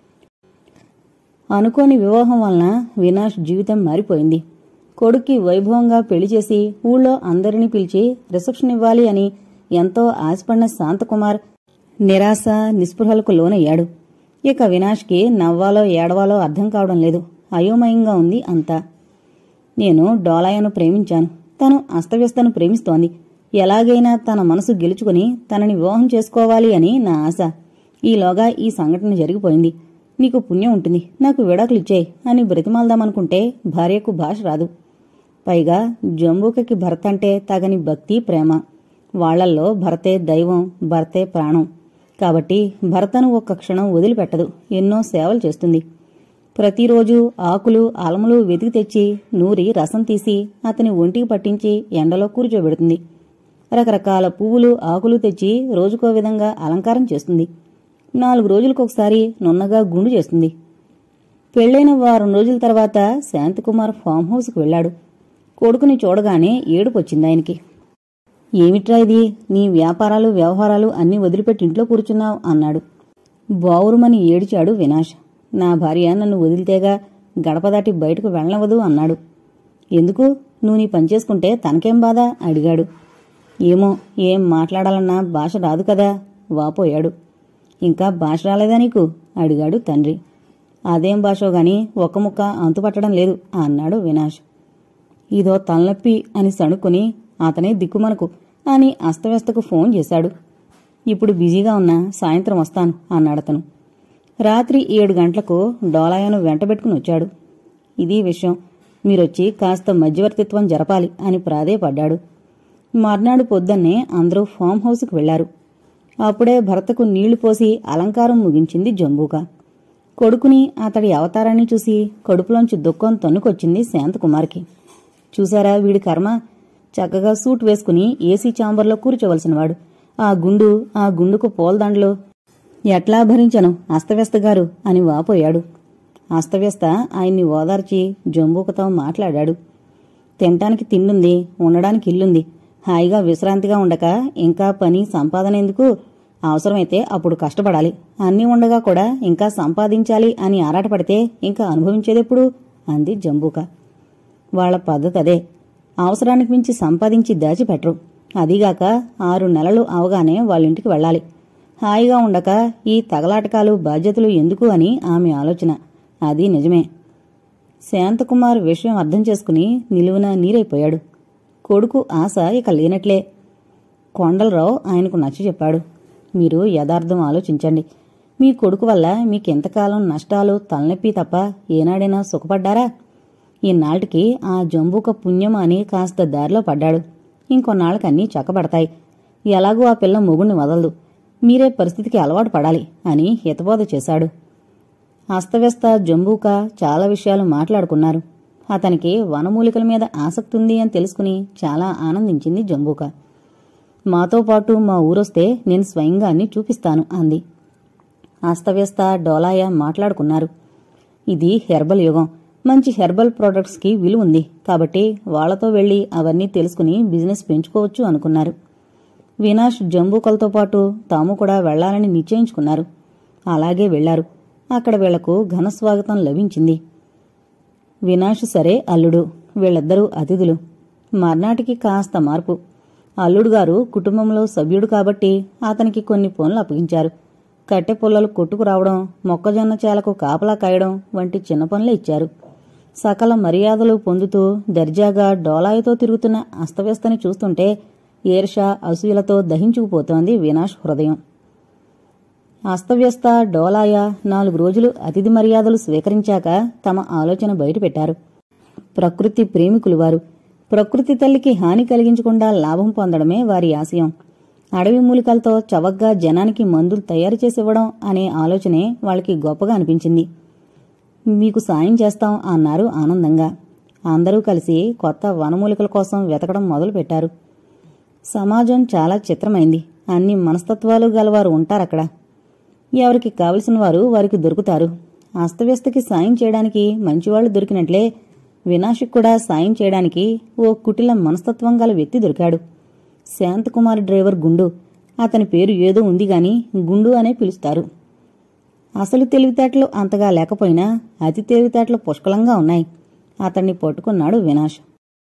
అనుకోని వివాహం వలన వినాష్ జీవితం మారిపోయింది కొడుక్కి వైభవంగా పెళ్లి చేసి ఊళ్ళో అందరినీ పిలిచి రిసెప్షన్ ఇవ్వాలి అని ఎంతో ఆశపడిన శాంతకుమార్ నిరాశ నిస్పృహలకు లోనయ్యాడు ఇక వినాష్కి నవ్వాలో ఏడవాలో అర్థం కావడం లేదు అయోమయంగా ఉంది అంతా నేను డోలాయను ప్రేమించాను తను అస్తవ్యస్తను ప్రేమిస్తోంది ఎలాగైనా తన మనసు గెలుచుకుని తనని వివాహం చేసుకోవాలి అని నా ఆశ ఈలోగా ఈ సంఘటన జరిగిపోయింది నీకు పుణ్యం ఉంటుంది నాకు విడాకులిచ్చేయి అని బ్రతిమాలదామనుకుంటే భార్యకు భాష రాదు పైగా జంబూకకి భర్త అంటే తగని భక్తి ప్రేమ వాళ్లల్లో భర్తే దైవం భర్తే ప్రాణం కాబట్టి భర్తను ఒక్క క్షణం వదిలిపెట్టదు ఎన్నో సేవలు చేస్తుంది ప్రతిరోజు ఆకులు అలములు వెతికి తెచ్చి నూరి రసం తీసి అతని ఒంటికి పట్టించి ఎండలో కూర్చోబెడుతుంది రకరకాల పువ్వులు ఆకులు తెచ్చి రోజుకో విధంగా అలంకారం చేస్తుంది నాలుగు రోజులకొకసారి నున్నగా గుండు చేస్తుంది పెళ్లైన వారం రోజుల తర్వాత శాంతికుమార్ ఫామ్ హౌస్కు వెళ్ళాడు కొడుకుని చూడగానే ఏడుపొచ్చింది ఆయనకి ఏమిట్రా ఇది నీ వ్యాపారాలు వ్యవహారాలు అన్నీ వదిలిపెట్టి ఇంట్లో కూర్చున్నావు అన్నాడు బావురుమని ఏడిచాడు వినాష్ నా భార్య నన్ను వదిలితేగా గడప దాటి బయటకు వెళ్ళవదు అన్నాడు ఎందుకు నువ్వు నీ పని చేసుకుంటే తనకేం బాధ అడిగాడు ఏమో ఏం మాట్లాడాలన్నా భాష రాదు కదా వాపోయాడు ఇంకా భాష రాలేదా నీకు అడిగాడు తండ్రి అదేం భాషో గాని ఒక్క ముక్క అంతుపట్టడం లేదు అన్నాడు వినాష్ ఇదో తలనొప్పి అని సణుక్కుని అతనే దిక్కుమనకు అని అస్తవ్యస్తకు ఫోన్ చేశాడు ఇప్పుడు బిజీగా ఉన్నా సాయంత్రం వస్తాను అన్నాడతను రాత్రి ఏడు గంటలకు డోలాయను వెంటబెట్టుకుని వచ్చాడు ఇది విషయం మీరొచ్చి కాస్త మధ్యవర్తిత్వం జరపాలి అని ప్రాధేయపడ్డాడు మర్నాడు పొద్దున్నే అందరూ ఫామ్ హౌస్కి వెళ్లారు అప్పుడే భర్తకు నీళ్లు పోసి అలంకారం ముగించింది జంబూక కొడుకుని అతడి అవతారాన్ని చూసి కడుపులోంచి దుఃఖం తన్నుకొచ్చింది శాంతకుమార్కి చూసారా వీడి కర్మ చక్కగా సూట్ వేసుకుని ఏసీ ఛాంబర్లో కూర్చోవలసినవాడు ఆ గుండు ఆ గుండుకు పోల్దండలు ఎట్లా భరించను అస్తవ్యస్త గారు అని వాపోయాడు అస్తవ్యస్త ఆయన్ని ఓదార్చి జంబూకతో మాట్లాడాడు తినటానికి తిండుంది ఉండడానికి ఇల్లుంది హాయిగా విశ్రాంతిగా ఉండక ఇంకా పని సంపాదన ఎందుకు అవసరమైతే అప్పుడు కష్టపడాలి అన్నీ ఉండగా కూడా ఇంకా సంపాదించాలి అని ఆరాటపడితే ఇంకా అనుభవించేదెప్పుడు అంది జంబూక వాళ్ల పద్ధతి అదే అవసరానికి మించి సంపాదించి దాచిపెట్టరు అదీగాక ఆరు నెలలు అవగానే వాళ్ళింటికి వెళ్ళాలి హాయిగా ఉండక ఈ తగలాటకాలు బాధ్యతలు ఎందుకు అని ఆమె ఆలోచన అది నిజమే శాంతకుమార్ విషయం అర్థం చేసుకుని నిలువున నీరైపోయాడు కొడుకు ఆశ ఇక లేనట్లే కొండలరావు ఆయనకు నచ్చ చెప్పాడు మీరు యథార్థం ఆలోచించండి మీ కొడుకు వల్ల మీకెంతకాలం నష్టాలు తలనొప్పి తప్ప ఏనాడైనా సుఖపడ్డారా ఈనాటికి ఆ జంబుక పుణ్యం అని కాస్త దారిలో పడ్డాడు ఇంకొన్నాళ్ళకన్నీ చక్కబడతాయి ఎలాగూ ఆ పిల్ల మొగుణ్ణి వదలదు మీరే పరిస్థితికి అలవాటు పడాలి అని హితబోధ చేశాడు అస్తవ్యస్త జంబూక చాలా విషయాలు మాట్లాడుకున్నారు అతనికి వనమూలికల మీద ఆసక్తి ఉంది అని తెలుసుకుని చాలా ఆనందించింది జంబూక మాతో పాటు మా ఊరొస్తే నేను స్వయంగా అన్ని చూపిస్తాను అంది అస్తవ్యస్త డోలాయ మాట్లాడుకున్నారు ఇది హెర్బల్ యుగం మంచి హెర్బల్ ప్రొడక్ట్స్కి విలువ ఉంది కాబట్టి వాళ్లతో వెళ్లి అవన్నీ తెలుసుకుని బిజినెస్ పెంచుకోవచ్చు అనుకున్నారు వినాష్ జంబూకలతో పాటు తాము కూడా వెళ్లాలని నిశ్చయించుకున్నారు అలాగే వెళ్లారు అక్కడ వీళ్లకు ఘన స్వాగతం లభించింది వినాష్ సరే అల్లుడు వీళ్ళిద్దరూ అతిథులు మర్నాటికి కాస్త మార్పు అల్లుడు గారు కుటుంబంలో సభ్యుడు కాబట్టి అతనికి కొన్ని పనులు అప్పగించారు కట్టె పుల్లలు కొట్టుకురావడం మొక్కజొన్న చేలకు కాపలా కాయడం వంటి చిన్న పనులే ఇచ్చారు సకల మర్యాదలు పొందుతూ దర్జాగా డోలాయితో తిరుగుతున్న అస్తవ్యస్తని చూస్తుంటే ఈర్ష అసూయలతో దహించుకుపోతోంది వినాష్ హృదయం అస్తవ్యస్త డోలాయ నాలుగు రోజులు అతిథి మర్యాదలు స్వీకరించాక తమ ఆలోచన బయటపెట్టారు ప్రకృతి ప్రేమికులు వారు ప్రకృతి తల్లికి హాని కలిగించకుండా లాభం పొందడమే వారి ఆశయం అడవి మూలికలతో చవగ్గా జనానికి మందులు తయారు చేసివ్వడం అనే ఆలోచనే వాళ్ళకి గొప్పగా అనిపించింది మీకు సాయం చేస్తాం అన్నారు ఆనందంగా అందరూ కలిసి కొత్త వనమూలికల కోసం వెతకడం మొదలుపెట్టారు సమాజం చాలా చిత్రమైంది అన్ని మనస్తత్వాలు గలవారు ఉంటారక్కడ ఎవరికి కావలసిన వారు వారికి దొరుకుతారు అస్తవ్యస్తకి సాయం చేయడానికి మంచివాళ్లు దొరికినట్లే వినాశకు కూడా సాయం చేయడానికి ఓ కుటిల మనస్తత్వం గల వ్యక్తి దొరికాడు శాంతకుమార్ డ్రైవర్ గుండు అతని పేరు ఏదో ఉంది గాని గుండు అనే పిలుస్తారు అసలు తెలివితేటలు అంతగా లేకపోయినా అతి తెలివితేటలు పుష్కలంగా ఉన్నాయి అతన్ని పట్టుకున్నాడు వినాష్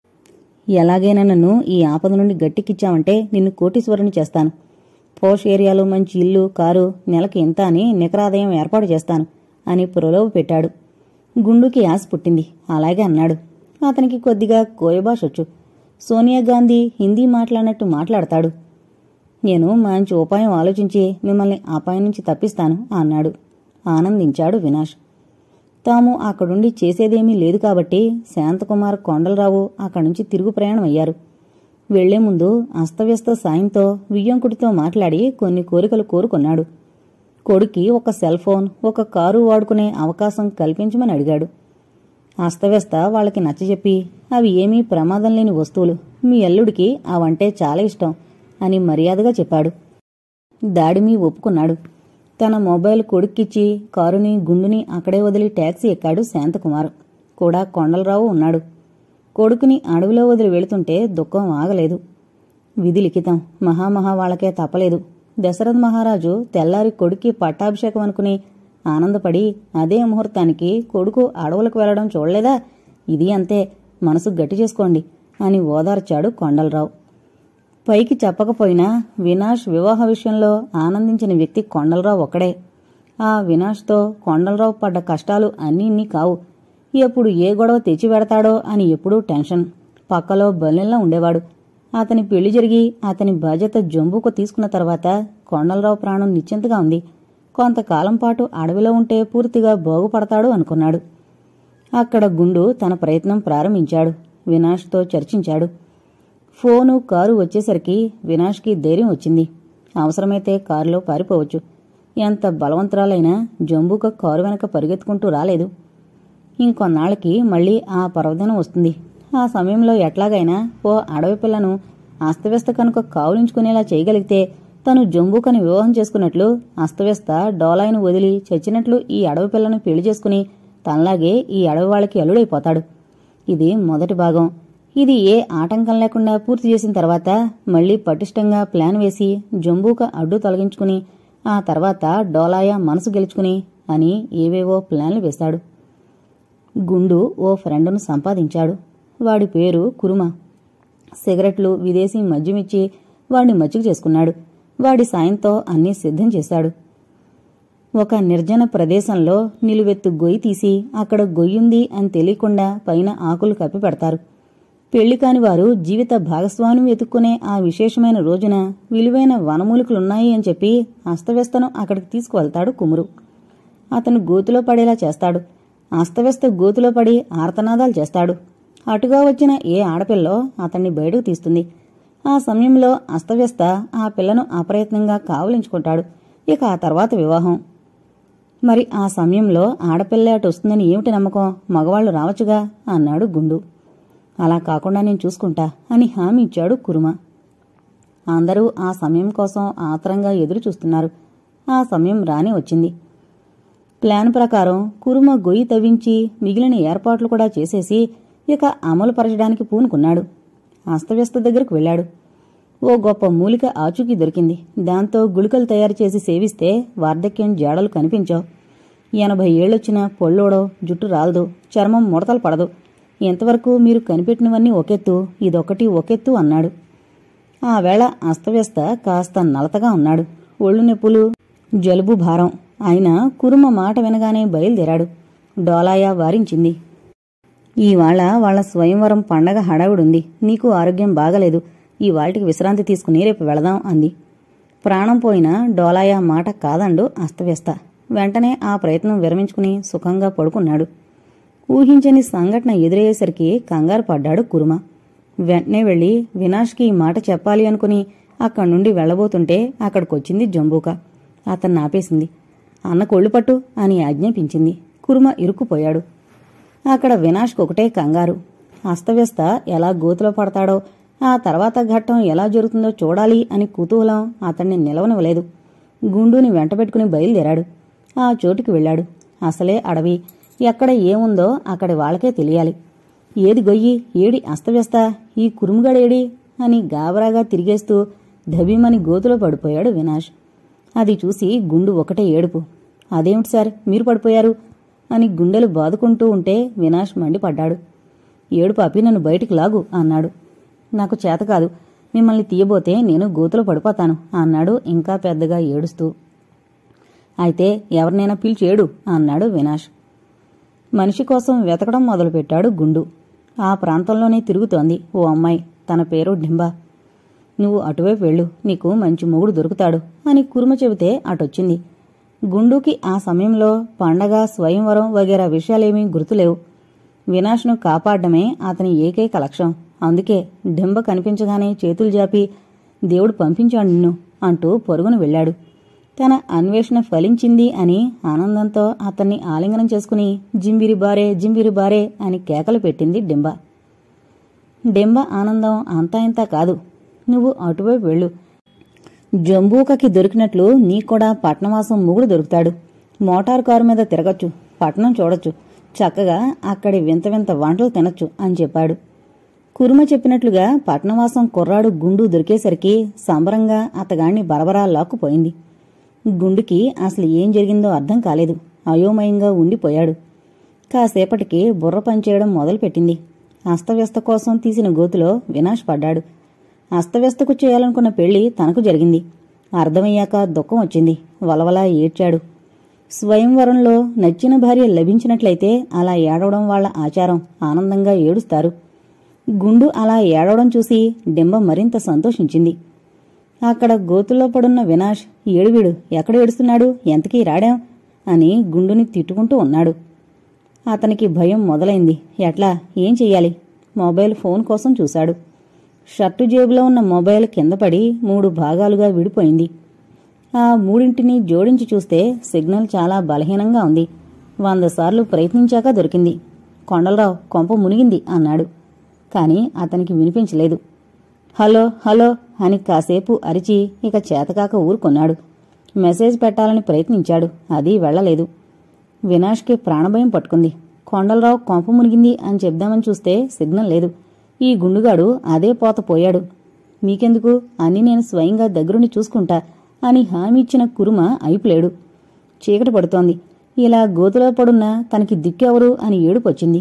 ఎలాగైనా నన్ను ఈ ఆపద నుండి గట్టికిచ్చావంటే నిన్ను కోటీశ్వరుని చేస్తాను పోష్ ఏరియాలో మంచి ఇల్లు కారు నెలకి ఇంత అని నికరాదాయం ఏర్పాటు చేస్తాను అని ప్రలోభ పెట్టాడు గుండుకి ఆశ పుట్టింది అలాగే అన్నాడు అతనికి కొద్దిగా కోయభాషొచ్చు సోనియా గాంధీ హిందీ మాట్లాడినట్టు మాట్లాడతాడు నేను మంచి ఉపాయం ఆలోచించి మిమ్మల్ని అపాయం నుంచి తప్పిస్తాను అన్నాడు ఆనందించాడు వినాష్ తాము అక్కడుండి చేసేదేమీ లేదు కాబట్టి శాంతకుమార్ కొండలరావు అక్కడి నుంచి తిరుగు ప్రయాణం అయ్యారు వెళ్లే ముందు అస్తవ్యస్త సాయంతో వియ్యంకుడితో మాట్లాడి కొన్ని కోరికలు కోరుకున్నాడు కొడుక్కి ఒక సెల్ ఫోన్ ఒక కారు వాడుకునే అవకాశం కల్పించమని అడిగాడు అస్తవ్యస్త వాళ్ళకి నచ్చజెప్పి అవి ఏమీ ప్రమాదం లేని వస్తువులు మీ అల్లుడికి అవంటే చాలా ఇష్టం అని మర్యాదగా చెప్పాడు దాడిమి ఒప్పుకున్నాడు తన మొబైల్ కొడుక్కిచ్చి కారుని గుండుని అక్కడే వదిలి ట్యాక్సీ ఎక్కాడు శాంతకుమార్ కూడా కొండలరావు ఉన్నాడు కొడుకుని అడవిలో వదిలి వెళుతుంటే దుఃఖం ఆగలేదు విధి లిఖితం మహామహా వాళ్ళకే తప్పలేదు దశరథ మహారాజు తెల్లారి కొడుక్కి పట్టాభిషేకం అనుకుని ఆనందపడి అదే ముహూర్తానికి కొడుకు అడవులకు వెళ్లడం చూడలేదా ఇది అంతే మనసు గట్టి చేసుకోండి అని ఓదార్చాడు కొండలరావు పైకి చెప్పకపోయినా వినాష్ వివాహ విషయంలో ఆనందించిన వ్యక్తి కొండలరావు ఒక్కడే ఆ వినాష్తో కొండలరావు పడ్డ కష్టాలు అన్నీ ఇన్ని కావు ఎప్పుడు ఏ గొడవ తెచ్చి పెడతాడో అని ఎప్పుడూ టెన్షన్ పక్కలో బల్లెంలా ఉండేవాడు అతని పెళ్లి జరిగి అతని బాధ్యత జంబుకు తీసుకున్న తర్వాత కొండలరావు ప్రాణం నిశ్చింతగా ఉంది కొంతకాలం పాటు అడవిలో ఉంటే పూర్తిగా బాగుపడతాడు అనుకున్నాడు అక్కడ గుండు తన ప్రయత్నం ప్రారంభించాడు వినాష్తో చర్చించాడు ఫోను కారు వచ్చేసరికి వినాష్కి ధైర్యం వచ్చింది అవసరమైతే కారులో పారిపోవచ్చు ఎంత బలవంతురాలైనా జంబూక కారు వెనక పరిగెత్తుకుంటూ రాలేదు ఇంకొన్నాళ్ళకి మళ్ళీ ఆ పర్వదినం వస్తుంది ఆ సమయంలో ఎట్లాగైనా ఓ అడవి పిల్లను అస్తవ్యస్త కనుక కావులించుకునేలా చేయగలిగితే తను జంబూకని వివాహం చేసుకున్నట్లు అస్తవ్యస్త డోలాయిని వదిలి చచ్చినట్లు ఈ అడవి పిల్లను పెళ్లి చేసుకుని తనలాగే ఈ అడవి వాళ్ళకి అల్లుడైపోతాడు ఇది మొదటి భాగం ఇది ఏ ఆటంకం లేకుండా పూర్తి చేసిన తర్వాత మళ్ళీ పటిష్టంగా ప్లాన్ వేసి జంబూక అడ్డు తొలగించుకుని ఆ తర్వాత డోలాయ మనసు గెలుచుకుని అని ఏవేవో ప్లాన్లు వేశాడు గుండు ఓ ఫ్రెండును సంపాదించాడు వాడి పేరు కురుమ సిగరెట్లు విదేశీ మద్యమిచ్చి వాడిని మచ్చిక చేసుకున్నాడు వాడి సాయంతో అన్నీ సిద్ధం చేశాడు ఒక నిర్జన ప్రదేశంలో నిలువెత్తు గొయ్యి తీసి అక్కడ గొయ్యుంది అని తెలియకుండా పైన ఆకులు కప్పి పెడతారు పెళ్లి కాని వారు జీవిత భాగస్వామి వెతుక్కునే ఆ విశేషమైన రోజున విలువైన వనమూలికలున్నాయి అని చెప్పి అస్తవ్యస్తను అక్కడికి తీసుకువెళ్తాడు కుమురు అతను గోతులో పడేలా చేస్తాడు అస్తవ్యస్త గోతులో పడి ఆర్తనాదాలు చేస్తాడు అటుగా వచ్చిన ఏ ఆడపిల్లో అతన్ని బయటకు తీస్తుంది ఆ సమయంలో అస్తవ్యస్త ఆ పిల్లను అప్రయత్నంగా కావలించుకుంటాడు ఇక ఆ తర్వాత వివాహం మరి ఆ సమయంలో ఆడపిల్ల అటు వస్తుందని ఏమిటి నమ్మకం మగవాళ్లు రావచ్చుగా అన్నాడు గుండు అలా కాకుండా నేను చూసుకుంటా అని హామీ ఇచ్చాడు కురుమ అందరూ ఆ సమయం కోసం ఆత్రంగా ఎదురు చూస్తున్నారు ఆ సమయం రానే వచ్చింది ప్లాన్ ప్రకారం కురుమ గొయ్యి తవ్వించి మిగిలిన ఏర్పాట్లు కూడా చేసేసి ఇక అమలు పరచడానికి పూనుకున్నాడు అస్తవ్యస్త దగ్గరకు వెళ్ళాడు ఓ గొప్ప మూలిక ఆచూకీ దొరికింది దాంతో గుళికలు తయారు చేసి సేవిస్తే వార్ధక్యం జాడలు కనిపించావు ఎనభై ఏళ్ళొచ్చినా పొళ్ళోడో జుట్టు రాలదు చర్మం ముడతలు పడదు ఎంతవరకు మీరు కనిపెట్టినవన్నీ ఒకెత్తు ఇదొకటి ఒకెత్తు అన్నాడు ఆ వేళ అస్తవ్యస్త కాస్త నలతగా ఉన్నాడు ఒళ్ళు నొప్పులు జలుబు భారం ఆయన కురుమ మాట వినగానే బయలుదేరాడు డోలాయా వారించింది ఈవాళ వాళ్ళ స్వయంవరం పండగ హడావుడుంది నీకు ఆరోగ్యం బాగలేదు ఈ వాటికి విశ్రాంతి తీసుకుని రేపు వెళదాం అంది ప్రాణం పోయిన డోలాయా మాట కాదండు అస్తవ్యస్త వెంటనే ఆ ప్రయత్నం విరమించుకుని సుఖంగా పడుకున్నాడు ఊహించని సంఘటన ఎదురయ్యేసరికి కంగారు పడ్డాడు కురుమ వెంటనే వెళ్లి వినాష్కి ఈ మాట చెప్పాలి అనుకుని అక్కడి నుండి వెళ్లబోతుంటే అక్కడికొచ్చింది జంబూక అతన్ని ఆపేసింది అన్న కొళ్ళు పట్టు అని ఆజ్ఞాపించింది కురుమ ఇరుక్కుపోయాడు అక్కడ వినాష్కి ఒకటే కంగారు అస్తవ్యస్త ఎలా గోతులో పడతాడో ఆ తర్వాత ఘట్టం ఎలా జరుగుతుందో చూడాలి అని కుతూహలం అతన్ని నిలవనివ్వలేదు గుండుని వెంటబెట్టుకుని బయలుదేరాడు ఆ చోటుకి వెళ్ళాడు అసలే అడవి ఎక్కడ ఏముందో అక్కడి వాళ్ళకే తెలియాలి ఏది గొయ్యి ఏడి అస్తవ్యస్త ఈ కురుముగడేడి అని గాబరాగా తిరిగేస్తూ ధబీమని గోతులో పడిపోయాడు వినాష్ అది చూసి గుండు ఒకటే ఏడుపు అదేమిటి సార్ మీరు పడిపోయారు అని గుండెలు బాదుకుంటూ ఉంటే వినాష్ మండిపడ్డాడు ఏడుపు ఆపి నన్ను బయటికి లాగు అన్నాడు నాకు చేత కాదు మిమ్మల్ని తీయబోతే నేను గోతులో పడిపోతాను అన్నాడు ఇంకా పెద్దగా ఏడుస్తూ అయితే ఎవరినైనా పిలిచేడు అన్నాడు వినాష్ మనిషి కోసం వెతకడం మొదలుపెట్టాడు గుండు ఆ ప్రాంతంలోనే తిరుగుతోంది ఓ అమ్మాయి తన పేరు డింబా నువ్వు అటువైపు వెళ్ళు నీకు మంచి మొగుడు దొరుకుతాడు అని కురుమ చెబితే అటొచ్చింది గుండుకి ఆ సమయంలో పండగ స్వయంవరం వగేరా విషయాలేమీ గుర్తులేవు వినాష్ను కాపాడడమే అతని ఏకైక లక్ష్యం అందుకే డింబ కనిపించగానే చేతులు జాపి దేవుడు పంపించాడు నిన్ను అంటూ పొరుగును వెళ్ళాడు తన అన్వేషణ ఫలించింది అని ఆనందంతో అతన్ని ఆలింగనం చేసుకుని జింబిరి బారే జింబిరి బారే అని కేకలు పెట్టింది డింబ డెంబ ఆనందం అంతా ఇంతా కాదు నువ్వు అటువైపు వెళ్ళు జంబూకకి దొరికినట్లు నీకూడా పట్నవాసం ముగుడు దొరుకుతాడు మోటారు కారు మీద తిరగచ్చు పట్నం చూడొచ్చు చక్కగా అక్కడి వింత వింత వంటలు తినొచ్చు అని చెప్పాడు కురుమ చెప్పినట్లుగా పట్నవాసం కుర్రాడు గుండు దొరికేసరికి సంబరంగా అతగాణ్ణి బరబరా లాక్కుపోయింది గుండుకి అసలు ఏం జరిగిందో అర్థం కాలేదు అయోమయంగా ఉండిపోయాడు కాసేపటికి బుర్ర పనిచేయడం మొదలుపెట్టింది అస్తవ్యస్త కోసం తీసిన గోతులో వినాష్ పడ్డాడు అస్తవ్యస్తకు చేయాలనుకున్న పెళ్లి తనకు జరిగింది అర్థమయ్యాక దుఃఖం వచ్చింది వలవలా ఏడ్చాడు స్వయంవరంలో నచ్చిన భార్య లభించినట్లయితే అలా ఏడవడం వాళ్ళ ఆచారం ఆనందంగా ఏడుస్తారు గుండు అలా ఏడవడం చూసి డింబ మరింత సంతోషించింది అక్కడ గోతుల్లో పడున్న వినాష్ ఏడువీడు ఎక్కడ ఏడుస్తున్నాడు ఎంతకీ రాడాం అని గుండుని తిట్టుకుంటూ ఉన్నాడు అతనికి భయం మొదలైంది ఎట్లా ఏం చెయ్యాలి మొబైల్ ఫోన్ కోసం చూశాడు షర్టు జేబులో ఉన్న మొబైల్ కింద పడి మూడు భాగాలుగా విడిపోయింది ఆ మూడింటిని జోడించి చూస్తే సిగ్నల్ చాలా బలహీనంగా ఉంది వంద సార్లు ప్రయత్నించాక దొరికింది కొండలరావు కొంప మునిగింది అన్నాడు కాని అతనికి వినిపించలేదు హలో హలో అని కాసేపు అరిచి ఇక చేతకాక ఊరుకొన్నాడు మెసేజ్ పెట్టాలని ప్రయత్నించాడు అది వెళ్ళలేదు వినాష్కి ప్రాణభయం పట్టుకుంది కొండలరావు కొంప మునిగింది అని చెప్దామని చూస్తే సిగ్నల్ లేదు ఈ గుండుగాడు అదే పోత పోయాడు మీకెందుకు అని నేను స్వయంగా దగ్గరుండి చూసుకుంటా అని హామీ ఇచ్చిన కురుమ అయిపులేడు చీకటి పడుతోంది ఇలా గోతులో పడున్న తనకి దిక్కెవరు అని ఏడుపొచ్చింది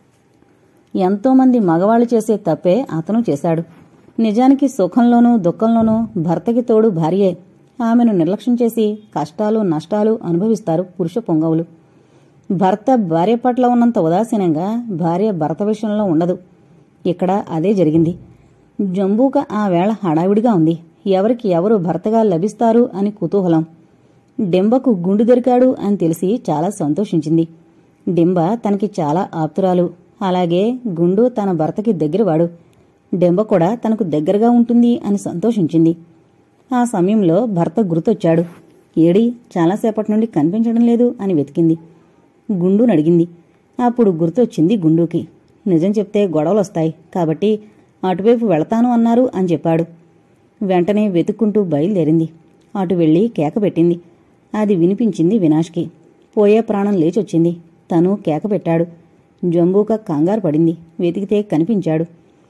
ఎంతోమంది మగవాళ్లు చేసే తప్పే అతను చేశాడు నిజానికి సుఖంలోనూ దుఃఖంలోనూ భర్తకి తోడు భార్యే ఆమెను నిర్లక్ష్యం చేసి కష్టాలు నష్టాలు అనుభవిస్తారు పురుష పొంగవులు భర్త భార్య పట్ల ఉన్నంత ఉదాసీనంగా భార్య భర్త విషయంలో ఉండదు ఇక్కడ అదే జరిగింది జంబూక ఆ వేళ హడావిడిగా ఉంది ఎవరికి ఎవరు భర్తగా లభిస్తారు అని కుతూహలం డెంబకు గుండు దొరికాడు అని తెలిసి చాలా సంతోషించింది డెంబ తనకి చాలా ఆప్తురాలు అలాగే గుండు తన భర్తకి దగ్గరవాడు డెంబ కూడా తనకు దగ్గరగా ఉంటుంది అని సంతోషించింది ఆ సమయంలో భర్త గుర్తొచ్చాడు ఏడి చాలాసేపటి నుండి కనిపించడం లేదు అని వెతికింది గుండు నడిగింది అప్పుడు గుర్తొచ్చింది గుండూకి నిజం చెప్తే గొడవలొస్తాయి కాబట్టి అటువైపు వెళతాను అన్నారు అని చెప్పాడు వెంటనే వెతుక్కుంటూ బయలుదేరింది అటు వెళ్ళి కేక పెట్టింది అది వినిపించింది వినాష్కి పోయే ప్రాణం లేచొచ్చింది తను కేక పెట్టాడు జంబూక కంగారు పడింది వెతికితే కనిపించాడు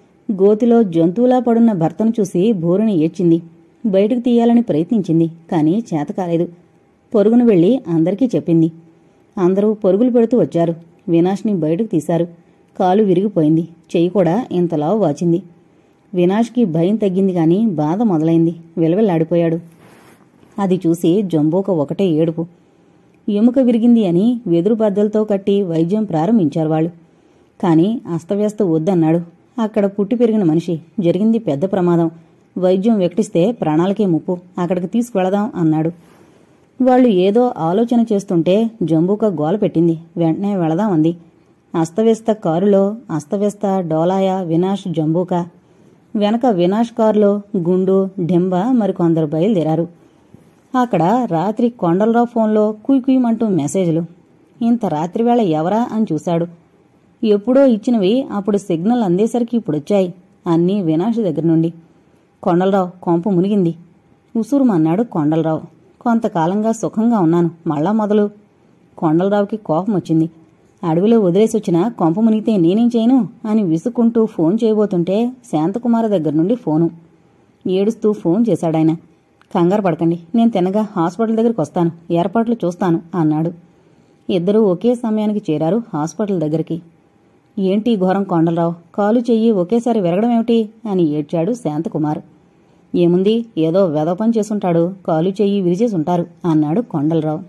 గోతిలో జంతువులా పడున్న భర్తను చూసి బోరుని ఏడ్చింది బయటకు తీయాలని ప్రయత్నించింది కానీ చేత కాలేదు పొరుగును వెళ్లి అందరికీ చెప్పింది అందరూ పరుగులు పెడుతూ వచ్చారు వినాష్ని బయటకు తీశారు కాలు విరిగిపోయింది చెయ్యి కూడా ఇంతలా వాచింది వినాష్కి భయం తగ్గింది గాని బాధ మొదలైంది విలవిల్లాడిపోయాడు అది చూసి జంబోక ఒకటే ఏడుపు ఎముక విరిగింది అని వెదురు బద్దలతో కట్టి వైద్యం ప్రారంభించారు వాళ్ళు కాని అస్తవ్యస్త వద్దన్నాడు అక్కడ పుట్టి పెరిగిన మనిషి జరిగింది పెద్ద ప్రమాదం వైద్యం వెక్టిస్తే ప్రాణాలకే ముప్పు అక్కడికి తీసుకువెళదాం అన్నాడు వాళ్ళు ఏదో ఆలోచన చేస్తుంటే జంబూక గోల పెట్టింది వెంటనే వెళదాం అంది అస్తవ్యస్త కారులో అస్తవ్యస్త డోలాయ వినాష్ జంబూక వెనక వినాష్ కారులో గుండు డెంబ మరికొందరు బయలుదేరారు అక్కడ రాత్రి కొండలరావు ఫోన్లో కుయ్ కుయ్యమంటూ మెసేజ్లు ఇంత రాత్రివేళ ఎవరా అని చూశాడు ఎప్పుడో ఇచ్చినవి అప్పుడు సిగ్నల్ అందేసరికి ఇప్పుడొచ్చాయి అన్నీ వినాష్ దగ్గర నుండి కొండలరావు కొంప మునిగింది ఉసూరుమన్నాడు కొండలరావు కొంతకాలంగా సుఖంగా ఉన్నాను మళ్ళా మొదలు కొండలరావుకి కోపం వచ్చింది అడవిలో వదిలేసి వచ్చిన కొంప మునిగితే నేనేం చేయను అని విసుక్కుంటూ ఫోన్ చేయబోతుంటే శాంతకుమార దగ్గర నుండి ఫోను ఏడుస్తూ ఫోన్ చేశాడాయన కంగారు పడకండి నేను తినగా హాస్పిటల్ దగ్గరికి వస్తాను ఏర్పాట్లు చూస్తాను అన్నాడు ఇద్దరూ ఒకే సమయానికి చేరారు హాస్పిటల్ దగ్గరికి ఏంటి ఈ ఘోరం కొండలరావు కాలు చెయ్యి ఒకేసారి విరగడం ఏమిటి అని ఏడ్చాడు శాంతకుమార్ ఏముంది ఏదో వెదపని చేసుంటాడు కాలు చెయ్యి విరిచేసుంటారు అన్నాడు కొండలరావు